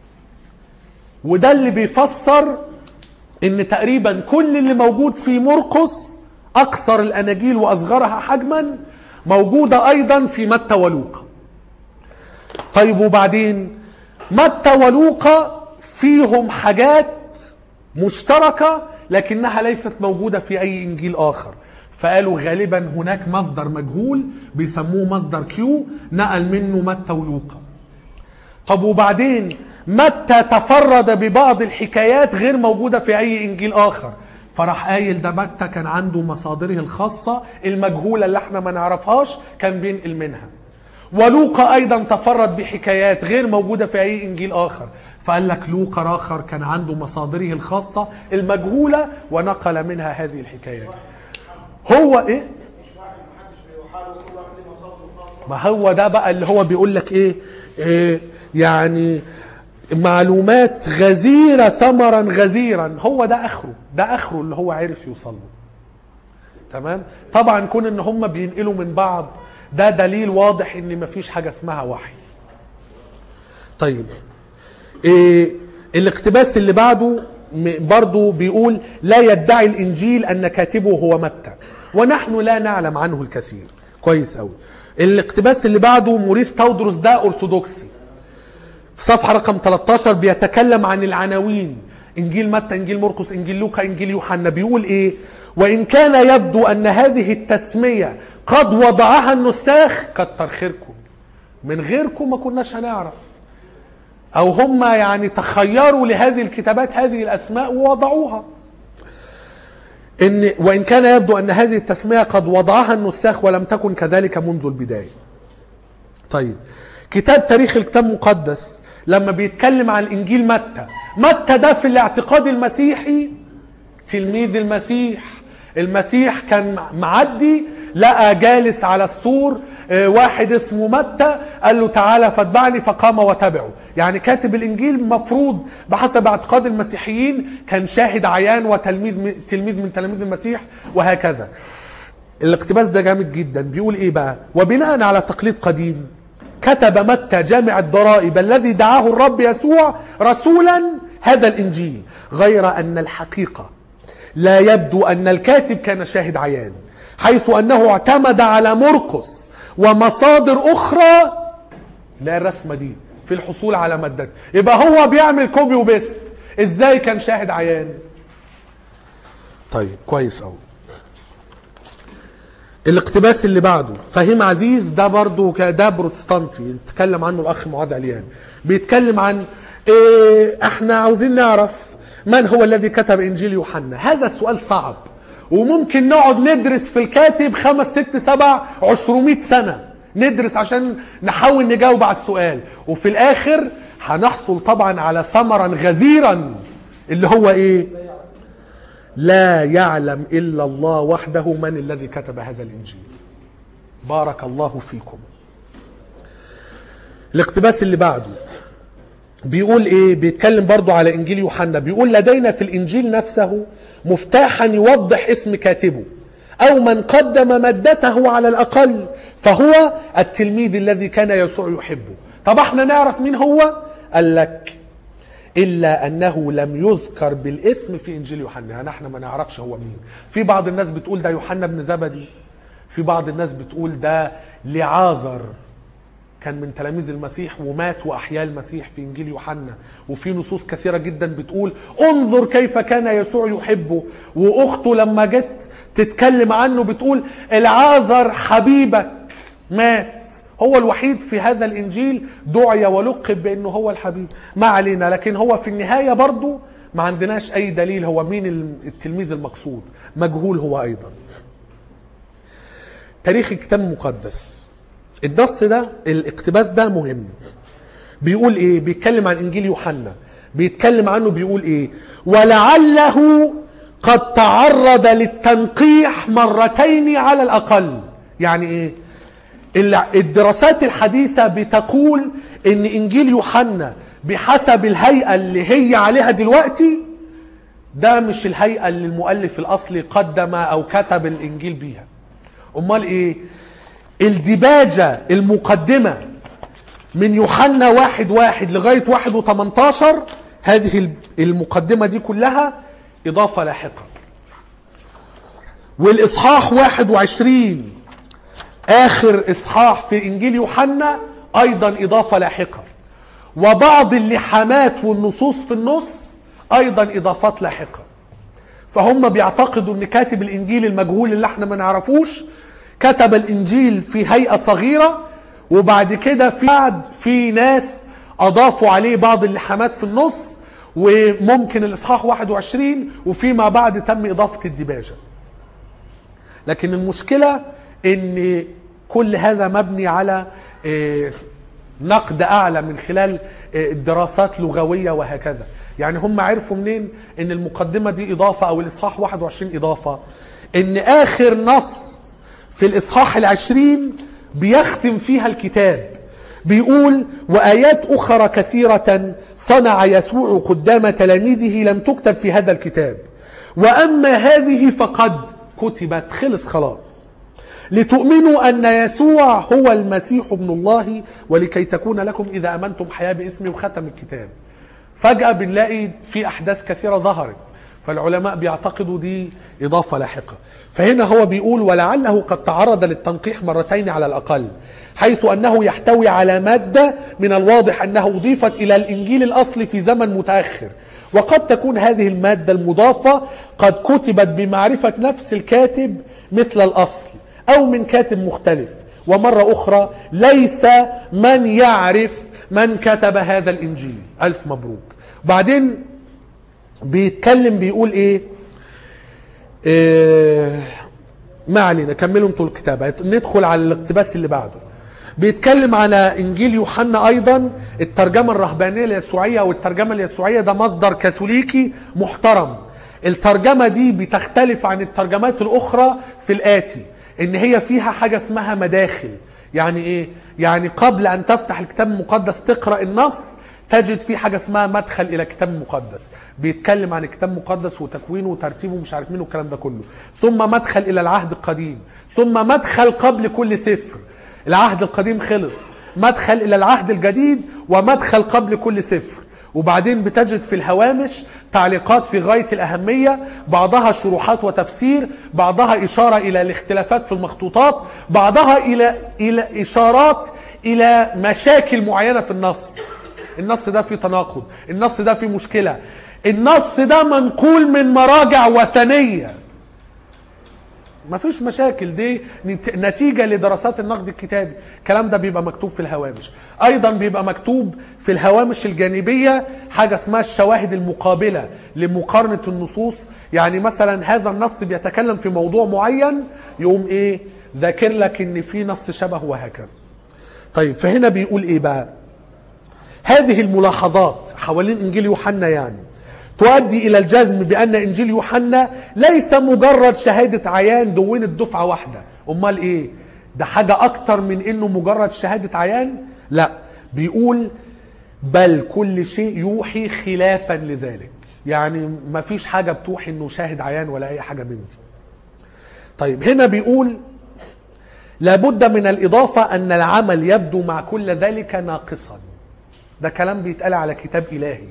وده اللي بيفسر ان تقريبا كل اللي موجود في مرقس اكثر الاناجيل واصغرها حجما موجوده ايضا في متى ولوقا طيب وبعدين متى ولوقا فيهم حاجات مشتركه لكنها ليست موجوده في اي انجيل اخر فقالوا غالبا هناك مصدر مجهول بيسموه مصدر كيو نقل منه متى ولوقا طب وبعدين متى تفرد ببعض الحكايات غير موجودة في أي إنجيل آخر فراح قايل ده متى كان عنده مصادره الخاصة المجهولة اللي احنا ما نعرفهاش كان بينقل منها ولوقا أيضا تفرد بحكايات غير موجودة في أي إنجيل آخر فقال لك لوقا آخر كان عنده مصادره الخاصة المجهولة ونقل منها هذه الحكايات هو ايه ما هو ده بقى اللي هو بيقول لك ايه, إيه يعني معلومات غزيرة ثمرا غزيرا هو ده اخره ده اخره اللي هو عرف يوصل له تمام طبعا كون ان هم بينقلوا من بعض ده دليل واضح ان مفيش حاجة اسمها وحي طيب إيه الاقتباس اللي بعده م- برضو بيقول لا يدعي الانجيل ان كاتبه هو متى ونحن لا نعلم عنه الكثير كويس قوي الاقتباس اللي بعده موريس تاودروس ده ارثوذكسي في صفحه رقم 13 بيتكلم عن العناوين انجيل متى انجيل مرقس انجيل لوقا انجيل يوحنا بيقول ايه وان كان يبدو ان هذه التسميه قد وضعها النساخ كتر خيركم من غيركم ما كناش هنعرف او هم يعني تخيروا لهذه الكتابات هذه الاسماء ووضعوها ان وان كان يبدو ان هذه التسميه قد وضعها النساخ ولم تكن كذلك منذ البدايه طيب كتاب تاريخ الكتاب المقدس لما بيتكلم عن انجيل متى متى ده في الاعتقاد المسيحي تلميذ المسيح المسيح كان معدي لقى جالس على السور آه، واحد اسمه متى قال له تعالى فاتبعني فقام وتبعه يعني كاتب الانجيل مفروض بحسب اعتقاد المسيحيين كان شاهد عيان وتلميذ من- تلميذ من تلاميذ المسيح وهكذا الاقتباس ده جامد جدا بيقول ايه بقى وبناء على تقليد قديم كتب متى جامع الضرائب الذي دعاه الرب يسوع رسولا هذا الانجيل غير ان الحقيقه لا يبدو ان الكاتب كان شاهد عيان حيث انه اعتمد على مرقس ومصادر اخرى لا الرسمه دي في الحصول على مادته يبقى هو بيعمل كوبي وبيست ازاي كان شاهد عيان طيب كويس قوي الاقتباس اللي بعده فهيم عزيز ده برضو ك- ده بروتستانتي يتكلم عنه الاخ معاذ عليان بيتكلم عن إيه احنا عاوزين نعرف من هو الذي كتب انجيل يوحنا هذا السؤال صعب وممكن نقعد ندرس في الكاتب خمس ست سبع عشرمائة سنة ندرس عشان نحاول نجاوب على السؤال وفي الاخر هنحصل طبعا على ثمرا غزيرا اللي هو ايه لا يعلم الا الله وحده من الذي كتب هذا الانجيل بارك الله فيكم الاقتباس اللي بعده بيقول ايه بيتكلم برضو على انجيل يوحنا بيقول لدينا في الانجيل نفسه مفتاحا يوضح اسم كاتبه او من قدم مادته على الاقل فهو التلميذ الذي كان يسوع يحبه طب احنا نعرف مين هو قال لك الا انه لم يذكر بالاسم في انجيل يوحنا يعني احنا ما نعرفش هو مين في بعض الناس بتقول ده يوحنا بن زبدي في بعض الناس بتقول ده لعازر كان من تلاميذ المسيح ومات واحيا المسيح في انجيل يوحنا وفي نصوص كثيره جدا بتقول انظر كيف كان يسوع يحبه واخته لما جت تتكلم عنه بتقول العازر حبيبك مات هو الوحيد في هذا الانجيل دعي ولقب بانه هو الحبيب ما علينا لكن هو في النهايه برضو ما عندناش اي دليل هو مين التلميذ المقصود مجهول هو ايضا تاريخ الكتاب المقدس النص ده الاقتباس ده مهم بيقول ايه بيتكلم عن انجيل يوحنا بيتكلم عنه بيقول ايه ولعله قد تعرض للتنقيح مرتين على الاقل يعني ايه الع- الدراسات الحديثة بتقول ان انجيل يوحنا بحسب الهيئة اللي هي عليها دلوقتي ده مش الهيئة اللي المؤلف الاصلي قدم او كتب الانجيل بيها امال ايه الدباجة المقدمة من يوحنا واحد واحد لغاية واحد وتمنتاشر هذه المقدمة دي كلها إضافة لاحقة والإصحاح واحد وعشرين آخر إصحاح في إنجيل يوحنا أيضا إضافة لاحقة وبعض اللحامات والنصوص في النص أيضا إضافات لاحقة فهم بيعتقدوا ان كاتب الانجيل المجهول اللي احنا ما نعرفوش كتب الانجيل في هيئه صغيره وبعد كده في بعد في ناس اضافوا عليه بعض اللحامات في النص وممكن الاصحاح 21 وفيما بعد تم اضافه الدباجه لكن المشكله ان كل هذا مبني على آه، نقد اعلى من خلال آه، دراسات لغويه وهكذا يعني هم عرفوا منين ان المقدمه دي اضافه او الاصحاح 21 اضافه ان اخر نص في الاصحاح العشرين بيختم فيها الكتاب بيقول وايات اخرى كثيره صنع يسوع قدام تلاميذه لم تكتب في هذا الكتاب واما هذه فقد كتبت خلص خلاص لتؤمنوا أن يسوع هو المسيح ابن الله ولكي تكون لكم إذا أمنتم حياة باسمه وختم الكتاب فجأة بنلاقي في أحداث كثيرة ظهرت فالعلماء بيعتقدوا دي إضافة لاحقة فهنا هو بيقول ولعله قد تعرض للتنقيح مرتين على الأقل حيث أنه يحتوي على مادة من الواضح أنه أضيفت إلى الإنجيل الأصلي في زمن متأخر وقد تكون هذه المادة المضافة قد كتبت بمعرفة نفس الكاتب مثل الأصل أو من كاتب مختلف ومرة أخرى ليس من يعرف من كتب هذا الانجيل الف مبروك بعدين بيتكلم بيقول ايه, إيه ما علينا كملوا انتوا الكتابة ندخل على الاقتباس اللي بعده بيتكلم على انجيل يوحنا ايضا الترجمه الرهبانيه اليسوعيه او الترجمه اليسوعيه ده مصدر كاثوليكي محترم الترجمه دي بتختلف عن الترجمات الاخرى في الاتي ان هي فيها حاجه اسمها مداخل يعني ايه يعني قبل ان تفتح الكتاب المقدس تقرا النص تجد في حاجه اسمها مدخل الى كتاب مقدس بيتكلم عن الكتاب المقدس وتكوينه وترتيبه ومش عارف مين والكلام ده كله ثم مدخل الى العهد القديم ثم مدخل قبل كل سفر العهد القديم خلص مدخل الى العهد الجديد ومدخل قبل كل سفر وبعدين بتجد في الهوامش تعليقات في غاية الأهمية بعضها شروحات وتفسير بعضها إشارة إلى الاختلافات في المخطوطات بعضها إلى, إلى إشارات إلى مشاكل معينة في النص النص ده فيه تناقض النص ده فيه مشكلة النص ده منقول من مراجع وثنيه ما فيش مشاكل دي نت- نتيجة لدراسات النقد الكتابي الكلام ده بيبقى مكتوب في الهوامش ايضا بيبقى مكتوب في الهوامش الجانبية حاجة اسمها الشواهد المقابلة لمقارنة النصوص يعني مثلا هذا النص بيتكلم في موضوع معين يقوم ايه ذاكر لك ان في نص شبه وهكذا طيب فهنا بيقول ايه بقى هذه الملاحظات حوالين انجيل يوحنا يعني تؤدي الى الجزم بان انجيل يوحنا ليس مجرد شهاده عيان دونت دفعه واحده امال ايه ده حاجه اكتر من انه مجرد شهاده عيان لا بيقول بل كل شيء يوحي خلافا لذلك يعني ما فيش حاجه بتوحي انه شاهد عيان ولا اي حاجه من دي طيب هنا بيقول لابد من الاضافه ان العمل يبدو مع كل ذلك ناقصا ده كلام بيتقال على كتاب الهي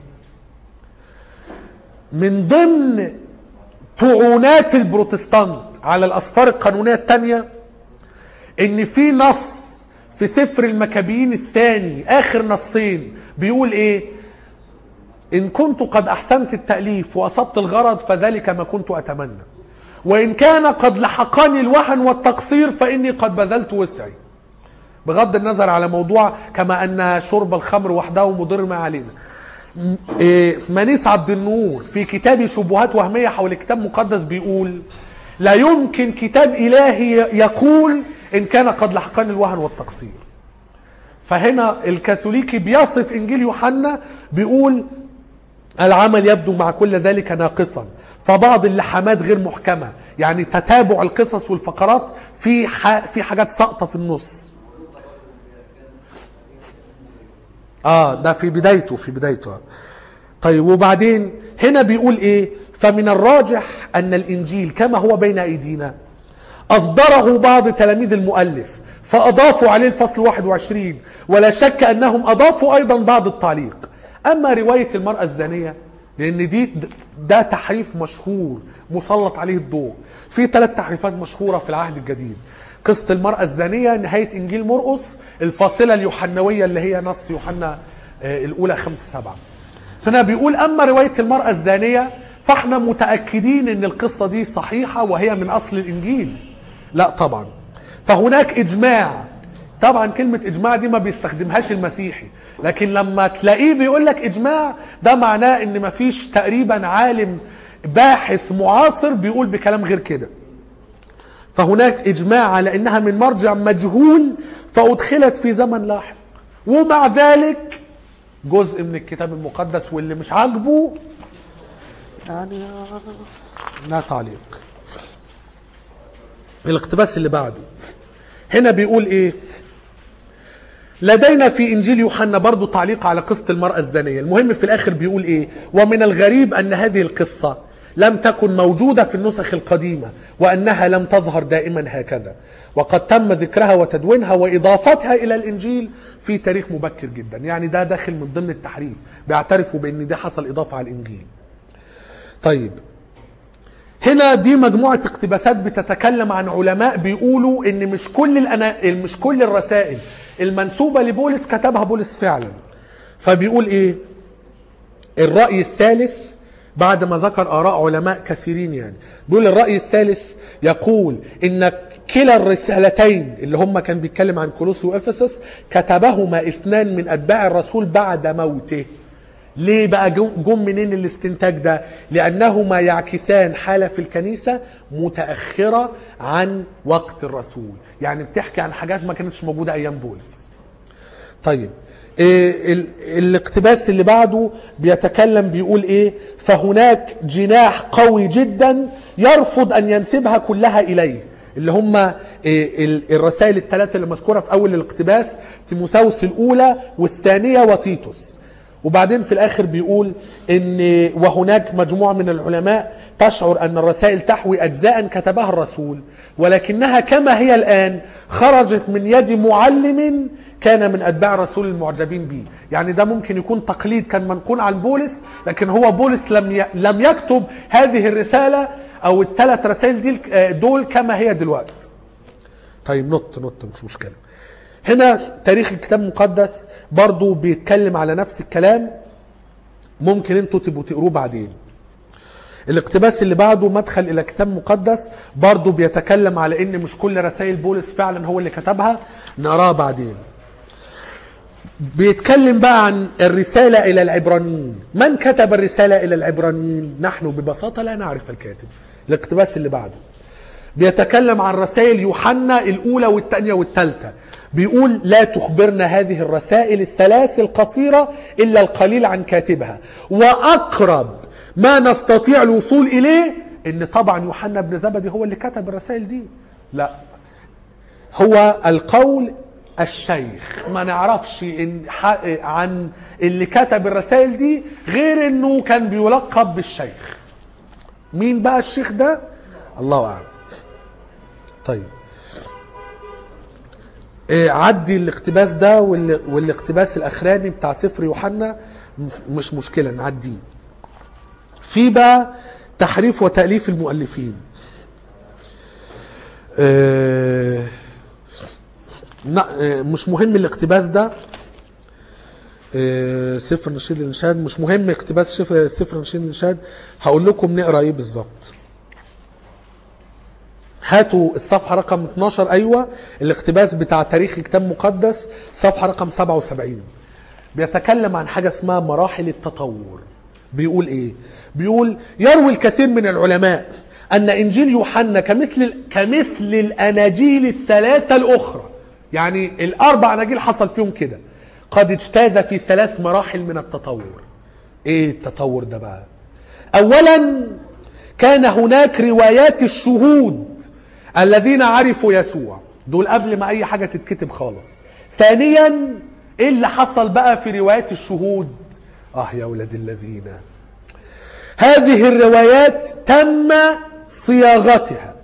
من ضمن طعونات البروتستانت على الاسفار القانونيه الثانيه ان في نص في سفر المكابيين الثاني اخر نصين بيقول ايه ان كنت قد احسنت التاليف واصبت الغرض فذلك ما كنت اتمنى وان كان قد لحقني الوهن والتقصير فاني قد بذلت وسعي بغض النظر على موضوع كما ان شرب الخمر وحده مضر ما علينا م- إيه، منيس عبد النور في كتاب شبهات وهميه حول كتاب مقدس بيقول لا يمكن كتاب الهي يقول ان كان قد لحقني الوهن والتقصير فهنا الكاثوليكي بيصف انجيل يوحنا بيقول العمل يبدو مع كل ذلك ناقصا فبعض اللحامات غير محكمه يعني تتابع القصص والفقرات في ح... في حاجات ساقطه في النص اه ده في بدايته في بدايته طيب وبعدين هنا بيقول ايه فمن الراجح ان الانجيل كما هو بين ايدينا اصدره بعض تلاميذ المؤلف فاضافوا عليه الفصل 21 ولا شك انهم اضافوا ايضا بعض التعليق اما روايه المراه الزانيه لان دي ده تحريف مشهور مسلط عليه الضوء في ثلاث تحريفات مشهوره في العهد الجديد قصه المراه الزانيه نهايه انجيل مرقس الفاصله اليوحنويه اللي هي نص يوحنا آه، الاولى خمسة سبعة فهنا بيقول اما روايه المراه الزانيه فاحنا متاكدين ان القصه دي صحيحه وهي من اصل الانجيل لا طبعا فهناك اجماع طبعا كلمة اجماع دي ما بيستخدمهاش المسيحي لكن لما تلاقيه بيقول لك اجماع ده معناه ان مفيش تقريبا عالم باحث معاصر بيقول بكلام غير كده فهناك اجماع على انها من مرجع مجهول فادخلت في زمن لاحق ومع ذلك جزء من الكتاب المقدس واللي مش عاجبه يعني لا تعليق الاقتباس اللي بعده هنا بيقول ايه لدينا في انجيل يوحنا برضو تعليق على قصه المراه الزانيه المهم في الاخر بيقول ايه ومن الغريب ان هذه القصه لم تكن موجوده في النسخ القديمه وانها لم تظهر دائما هكذا وقد تم ذكرها وتدوينها واضافتها الى الانجيل في تاريخ مبكر جدا يعني ده داخل من ضمن التحريف بيعترفوا بان ده حصل اضافه على الانجيل طيب هنا دي مجموعة اقتباسات بتتكلم عن علماء بيقولوا ان مش كل الأنا... مش كل الرسائل المنسوبة لبولس كتبها بولس فعلا فبيقول ايه الرأي الثالث بعد ما ذكر آراء علماء كثيرين يعني بيقول الرأي الثالث يقول إن كلا الرسالتين اللي هم كان بيتكلم عن كولوسي وافسس كتبهما اثنان من اتباع الرسول بعد موته ليه بقى جم جم منين الاستنتاج ده لانهما يعكسان حاله في الكنيسه متاخره عن وقت الرسول يعني بتحكي عن حاجات ما كانتش موجوده ايام بولس طيب إيه ال- الاقتباس اللي بعده بيتكلم بيقول ايه فهناك جناح قوي جدا يرفض ان ينسبها كلها اليه اللي هم إيه ال- الرسائل الثلاثه اللي مذكوره في اول الاقتباس تيموثاوس الاولى والثانيه وتيتوس وبعدين في الاخر بيقول ان وهناك مجموعه من العلماء تشعر ان الرسائل تحوي اجزاء كتبها الرسول ولكنها كما هي الان خرجت من يد معلم كان من اتباع الرسول المعجبين به يعني ده ممكن يكون تقليد كان منقول عن بولس لكن هو بولس لم ي... لم يكتب هذه الرساله او الثلاث رسائل دي دول كما هي دلوقتي طيب نط نط مش مشكله هنا تاريخ الكتاب المقدس برضو بيتكلم على نفس الكلام ممكن انتوا تبقوا تقروه بعدين الاقتباس اللي بعده مدخل الى كتاب مقدس برضو بيتكلم على ان مش كل رسائل بولس فعلا هو اللي كتبها نقراها بعدين بيتكلم بقى عن الرسالة إلى العبرانيين من كتب الرسالة إلى العبرانيين نحن ببساطة لا نعرف الكاتب الاقتباس اللي بعده بيتكلم عن رسائل يوحنا الأولى والثانية والثالثة بيقول لا تخبرنا هذه الرسائل الثلاث القصيرة إلا القليل عن كاتبها وأقرب ما نستطيع الوصول إليه إن طبعا يوحنا بن زبدي هو اللي كتب الرسائل دي لا هو القول الشيخ ما نعرفش إن ح- عن اللي كتب الرسائل دي غير انه كان بيلقب بالشيخ مين بقى الشيخ ده الله اعلم طيب إيه، عدي الاقتباس ده وال- والاقتباس الاخراني بتاع سفر يوحنا م- مش مشكله نعديه في بقى تحريف وتاليف المؤلفين آه، لا آه، مش مهم الاقتباس ده آه، سفر نشيد الانشاد مش مهم اقتباس شف- سفر نشيد الانشاد هقول لكم نقرا ايه بالظبط هاتوا الصفحة رقم 12 أيوة الاقتباس بتاع تاريخ كتاب مقدس صفحة رقم 77 بيتكلم عن حاجة اسمها مراحل التطور بيقول ايه بيقول يروي الكثير من العلماء أن إنجيل يوحنا كمثل كمثل الأناجيل الثلاثة الأخرى يعني الأربع أناجيل حصل فيهم كده قد اجتاز في ثلاث مراحل من التطور ايه التطور ده بقى اولا كان هناك روايات الشهود الذين عرفوا يسوع دول قبل ما اي حاجه تتكتب خالص ثانيا ايه اللي حصل بقى في روايات الشهود اه يا ولاد الذين هذه الروايات تم صياغتها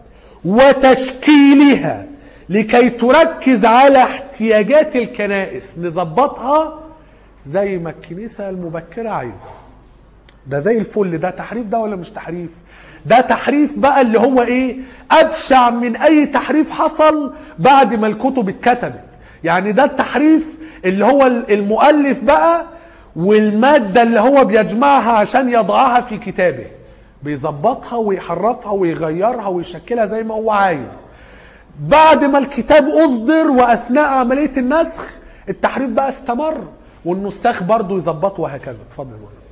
وتشكيلها لكي تركز على احتياجات الكنائس نظبطها زي ما الكنيسة المبكرة عايزة ده زي الفل ده تحريف ده ولا مش تحريف ده تحريف بقى اللي هو ايه ابشع من اي تحريف حصل بعد ما الكتب اتكتبت يعني ده التحريف اللي هو المؤلف بقى والمادة اللي هو بيجمعها عشان يضعها في كتابه بيظبطها ويحرفها ويغيرها ويشكلها زي ما هو عايز بعد ما الكتاب اصدر واثناء عمليه النسخ التحريف بقى استمر والنساخ برضه يظبطوا وهكذا اتفضل يا مولانا.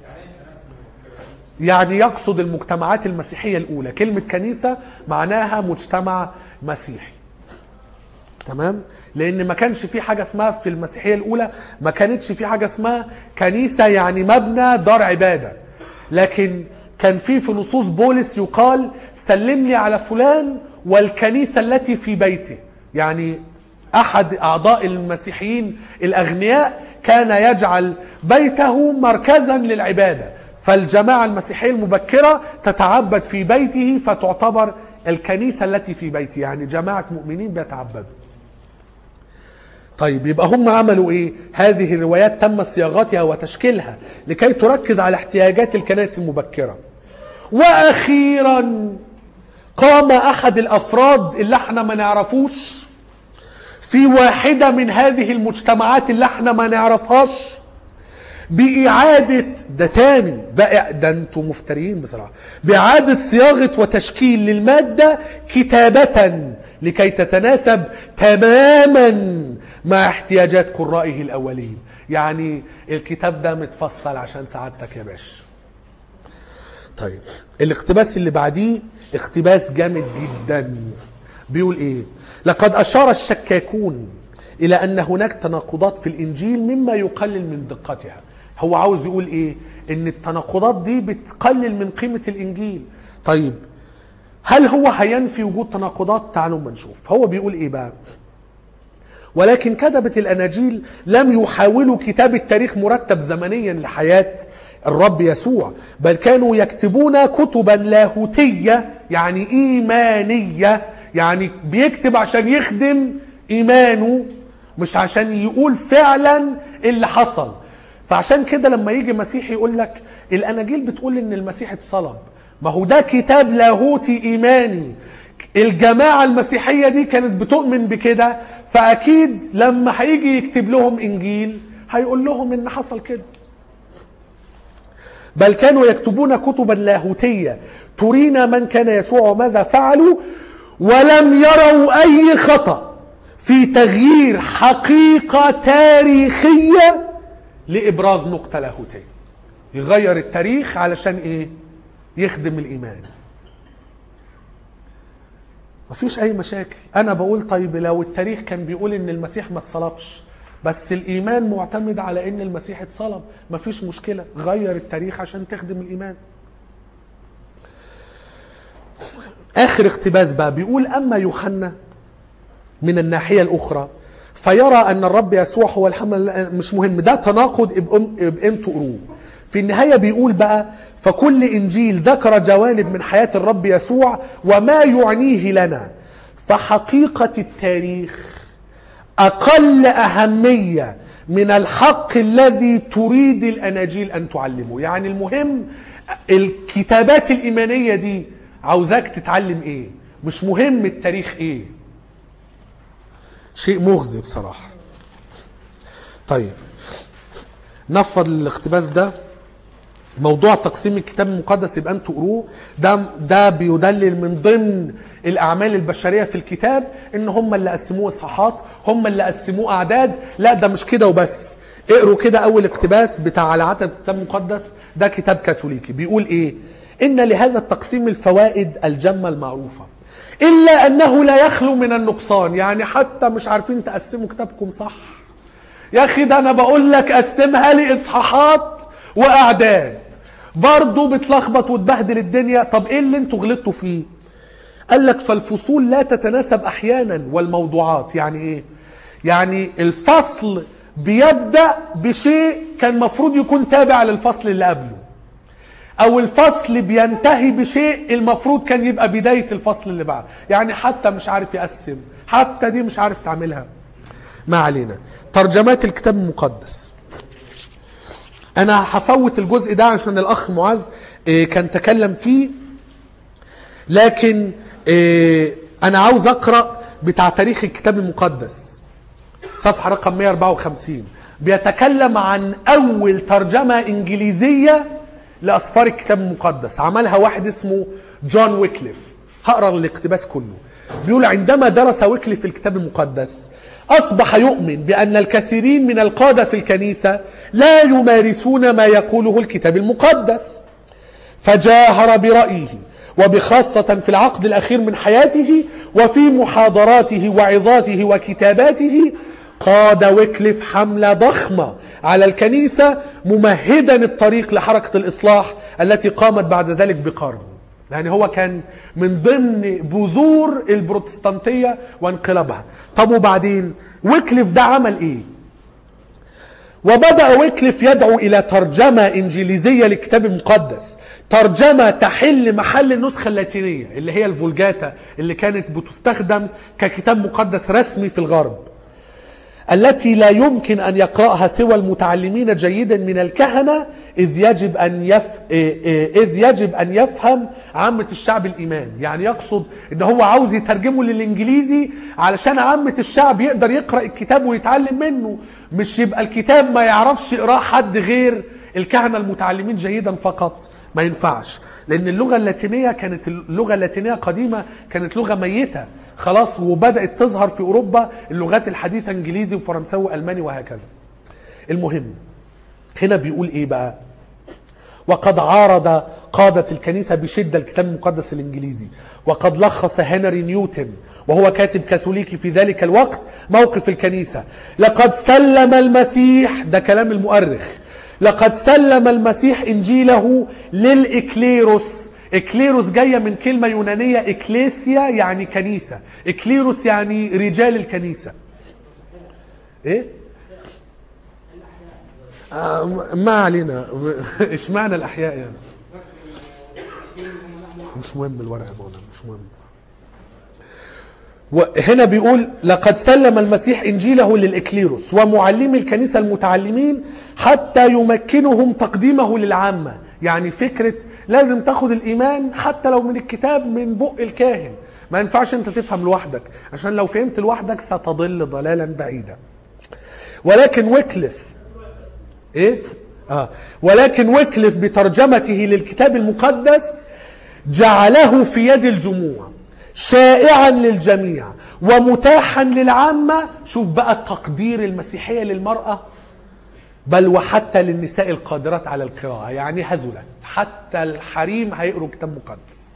يعني يقصد المجتمعات المسيحيه الاولى كلمه كنيسه معناها مجتمع مسيحي تمام لان ما كانش في حاجه اسمها في المسيحيه الاولى ما كانتش في حاجه اسمها كنيسه يعني مبنى دار عباده لكن كان في في نصوص بولس يقال سلمني على فلان والكنيسه التي في بيته يعني احد اعضاء المسيحيين الاغنياء كان يجعل بيته مركزا للعباده فالجماعه المسيحيه المبكره تتعبد في بيته فتعتبر الكنيسه التي في بيته يعني جماعه مؤمنين بيتعبدوا طيب يبقى هم عملوا ايه هذه الروايات تم صياغتها وتشكيلها لكي تركز على احتياجات الكنائس المبكره واخيرا قام احد الافراد اللي احنا ما نعرفوش في واحده من هذه المجتمعات اللي احنا ما نعرفهاش بإعادة ده تاني بقى ده انتوا مفتريين بصراحة بإعادة صياغة وتشكيل للمادة كتابة لكي تتناسب تماما مع احتياجات قرائه الأولين يعني الكتاب ده متفصل عشان سعادتك يا باشا طيب الاقتباس اللي بعديه اقتباس جامد جدا بيقول ايه لقد اشار الشكاكون الى ان هناك تناقضات في الانجيل مما يقلل من دقتها هو عاوز يقول ايه ان التناقضات دي بتقلل من قيمة الانجيل طيب هل هو هينفي وجود تناقضات تعالوا ما نشوف هو بيقول ايه بقى ولكن كتبة الأناجيل لم يحاولوا كتابة تاريخ مرتب زمنيا لحياة الرب يسوع بل كانوا يكتبون كتبا لاهوتية يعني إيمانية يعني بيكتب عشان يخدم إيمانه مش عشان يقول فعلا اللي حصل فعشان كده لما يجي مسيحي يقول لك الأناجيل بتقول إن المسيح اتصلب ما هو ده كتاب لاهوتي إيماني الجماعة المسيحية دي كانت بتؤمن بكده فأكيد لما هيجي يكتب لهم إنجيل هيقول لهم إن حصل كده بل كانوا يكتبون كتبا لاهوتية ترينا من كان يسوع وماذا فعلوا ولم يروا أي خطأ في تغيير حقيقة تاريخية لإبراز نقطة لاهوتية يغير التاريخ علشان إيه يخدم الإيمان مفيش اي مشاكل انا بقول طيب لو التاريخ كان بيقول ان المسيح ما اتصلبش بس الايمان معتمد على ان المسيح اتصلب مفيش مشكله غير التاريخ عشان تخدم الايمان اخر اقتباس بقى بيقول اما يوحنا من الناحيه الاخرى فيرى ان الرب يسوع هو الحمل مش مهم ده تناقض ابقوا- ابقى انتوا قروه في النهايه بيقول بقى فكل انجيل ذكر جوانب من حياه الرب يسوع وما يعنيه لنا فحقيقه التاريخ اقل اهميه من الحق الذي تريد الاناجيل ان تعلمه يعني المهم الكتابات الايمانيه دي عاوزاك تتعلم ايه مش مهم التاريخ ايه شيء مغزي بصراحه طيب نفض الاقتباس ده موضوع تقسيم الكتاب المقدس يبقى انتوا قروه ده ده بيدلل من ضمن الاعمال البشريه في الكتاب ان هم اللي قسموه اصحاحات هم اللي قسموه اعداد لا ده مش كده وبس اقروا كده اول اقتباس بتاع على عتب الكتاب المقدس ده كتاب كاثوليكي بيقول ايه ان لهذا التقسيم الفوائد الجمه المعروفه الا انه لا يخلو من النقصان يعني حتى مش عارفين تقسموا كتابكم صح يا اخي ده انا بقول لك قسمها لي اصحاحات واعداد برضه بتلخبط وتبهدل الدنيا طب ايه اللي انتوا غلطتوا فيه قال لك فالفصول لا تتناسب احيانا والموضوعات يعني ايه يعني الفصل بيبدا بشيء كان مفروض يكون تابع للفصل اللي قبله او الفصل بينتهي بشيء المفروض كان يبقى بدايه الفصل اللي بعده يعني حتى مش عارف يقسم حتى دي مش عارف تعملها ما علينا ترجمات الكتاب المقدس انا هفوت الجزء ده عشان الاخ معاذ إيه، كان تكلم فيه لكن إيه، انا عاوز اقرا بتاع تاريخ الكتاب المقدس صفحه رقم 154 بيتكلم عن اول ترجمه انجليزيه لاسفار الكتاب المقدس عملها واحد اسمه جون ويكليف هقرا الاقتباس كله بيقول عندما درس ويكليف الكتاب المقدس اصبح يؤمن بان الكثيرين من القاده في الكنيسه لا يمارسون ما يقوله الكتاب المقدس فجاهر برأيه وبخاصة في العقد الأخير من حياته وفي محاضراته وعظاته وكتاباته قاد ويكليف حملة ضخمة على الكنيسة ممهدا الطريق لحركة الإصلاح التي قامت بعد ذلك بقرن يعني هو كان من ضمن بذور البروتستانتية وانقلابها طب وبعدين ويكليف ده عمل ايه وبدأ ويكليف يدعو إلى ترجمة إنجليزية للكتاب المقدس ترجمة تحل محل النسخة اللاتينية اللي هي الفولجاتا اللي كانت بتستخدم ككتاب مقدس رسمي في الغرب التي لا يمكن أن يقرأها سوى المتعلمين جيدا من الكهنة إذ يجب أن يف... إيه إيه إذ يجب أن يفهم عامة الشعب الإيمان يعني يقصد إن هو عاوز يترجمه للإنجليزي علشان عامة الشعب يقدر يقرأ الكتاب ويتعلم منه مش يبقى الكتاب ما يعرفش يقرأ حد غير الكهنة المتعلمين جيدا فقط ما ينفعش لأن اللغة اللاتينية كانت اللغة اللاتينية قديمة كانت لغة ميتة خلاص وبدأت تظهر في أوروبا اللغات الحديثة إنجليزي وفرنساوي وألماني وهكذا المهم هنا بيقول إيه بقى وقد عارض قادة الكنيسة بشدة الكتاب المقدس الإنجليزي وقد لخص هنري نيوتن وهو كاتب كاثوليكي في ذلك الوقت موقف الكنيسة لقد سلم المسيح ده كلام المؤرخ لقد سلم المسيح إنجيله للإكليروس إكليروس جاية من كلمة يونانية إكليسيا يعني كنيسة إكليروس يعني رجال الكنيسة إيه؟ آه ما علينا اشمعنى الأحياء يعني مش مهم الورق يا مولانا مش مهم وهنا بيقول لقد سلم المسيح انجيله للاكليروس ومعلمي الكنيسه المتعلمين حتى يمكنهم تقديمه للعامه يعني فكره لازم تاخد الايمان حتى لو من الكتاب من بق الكاهن ما ينفعش انت تفهم لوحدك عشان لو فهمت لوحدك ستضل ضلالا بعيدا ولكن ويكلف ايه اه ولكن ويكلف بترجمته للكتاب المقدس جعله في يد الجموع شائعا للجميع ومتاحا للعامة شوف بقى التقدير المسيحية للمرأة بل وحتى للنساء القادرات على القراءة يعني هزلت حتى الحريم هيقروا كتاب مقدس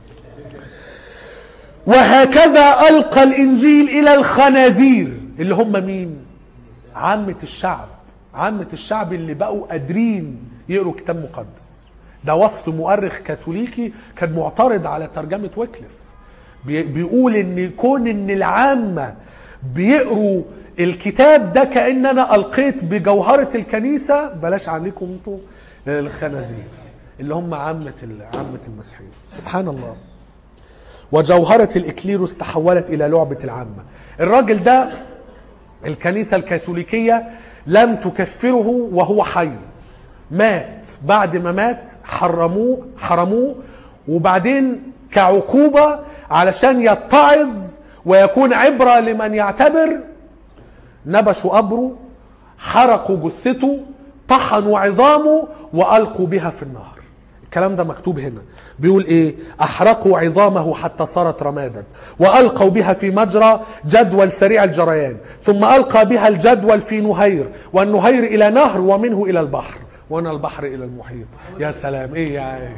وهكذا ألقى الإنجيل إلى الخنازير اللي هم مين عامة الشعب عامة الشعب اللي بقوا قادرين يقروا كتاب مقدس ده وصف مؤرخ كاثوليكي كان معترض على ترجمة ويكليف بي- بيقول ان كون ان العامة بيقروا الكتاب ده كأن انا القيت بجوهرة الكنيسة بلاش عليكم انتوا الخنازير اللي هم عامة ال- عامة المسيحيين سبحان الله وجوهرة الإكليروس تحولت إلى لعبة العامة الراجل ده الكنيسة الكاثوليكية لم تكفره وهو حي مات بعد ما مات حرموه حرموه وبعدين كعقوبة علشان يتعظ ويكون عبرة لمن يعتبر نبشوا قبره حرقوا جثته طحنوا عظامه وألقوا بها في النهر الكلام ده مكتوب هنا بيقول ايه احرقوا عظامه حتى صارت رمادا والقوا بها في مجرى جدول سريع الجريان ثم القى بها الجدول في نهير والنهير الى نهر ومنه الى البحر وانا البحر الى المحيط يا سلام ايه يا عين.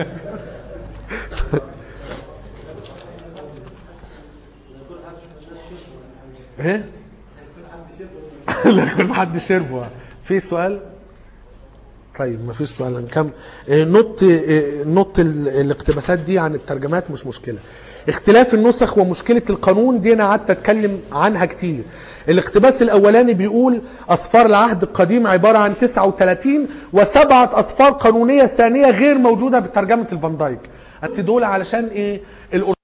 ايه لا يكون حد شربه في سؤال طيب ما فيش سؤال هنكمل إيه، نط إيه، نط ال- الاقتباسات دي عن الترجمات مش مشكله اختلاف النسخ ومشكله القانون دي انا قعدت اتكلم عنها كتير الاقتباس الاولاني بيقول اصفار العهد القديم عباره عن 39 وسبعه اصفار قانونيه ثانيه غير موجوده بترجمه الفان دايك انت دول علشان ايه الأرث-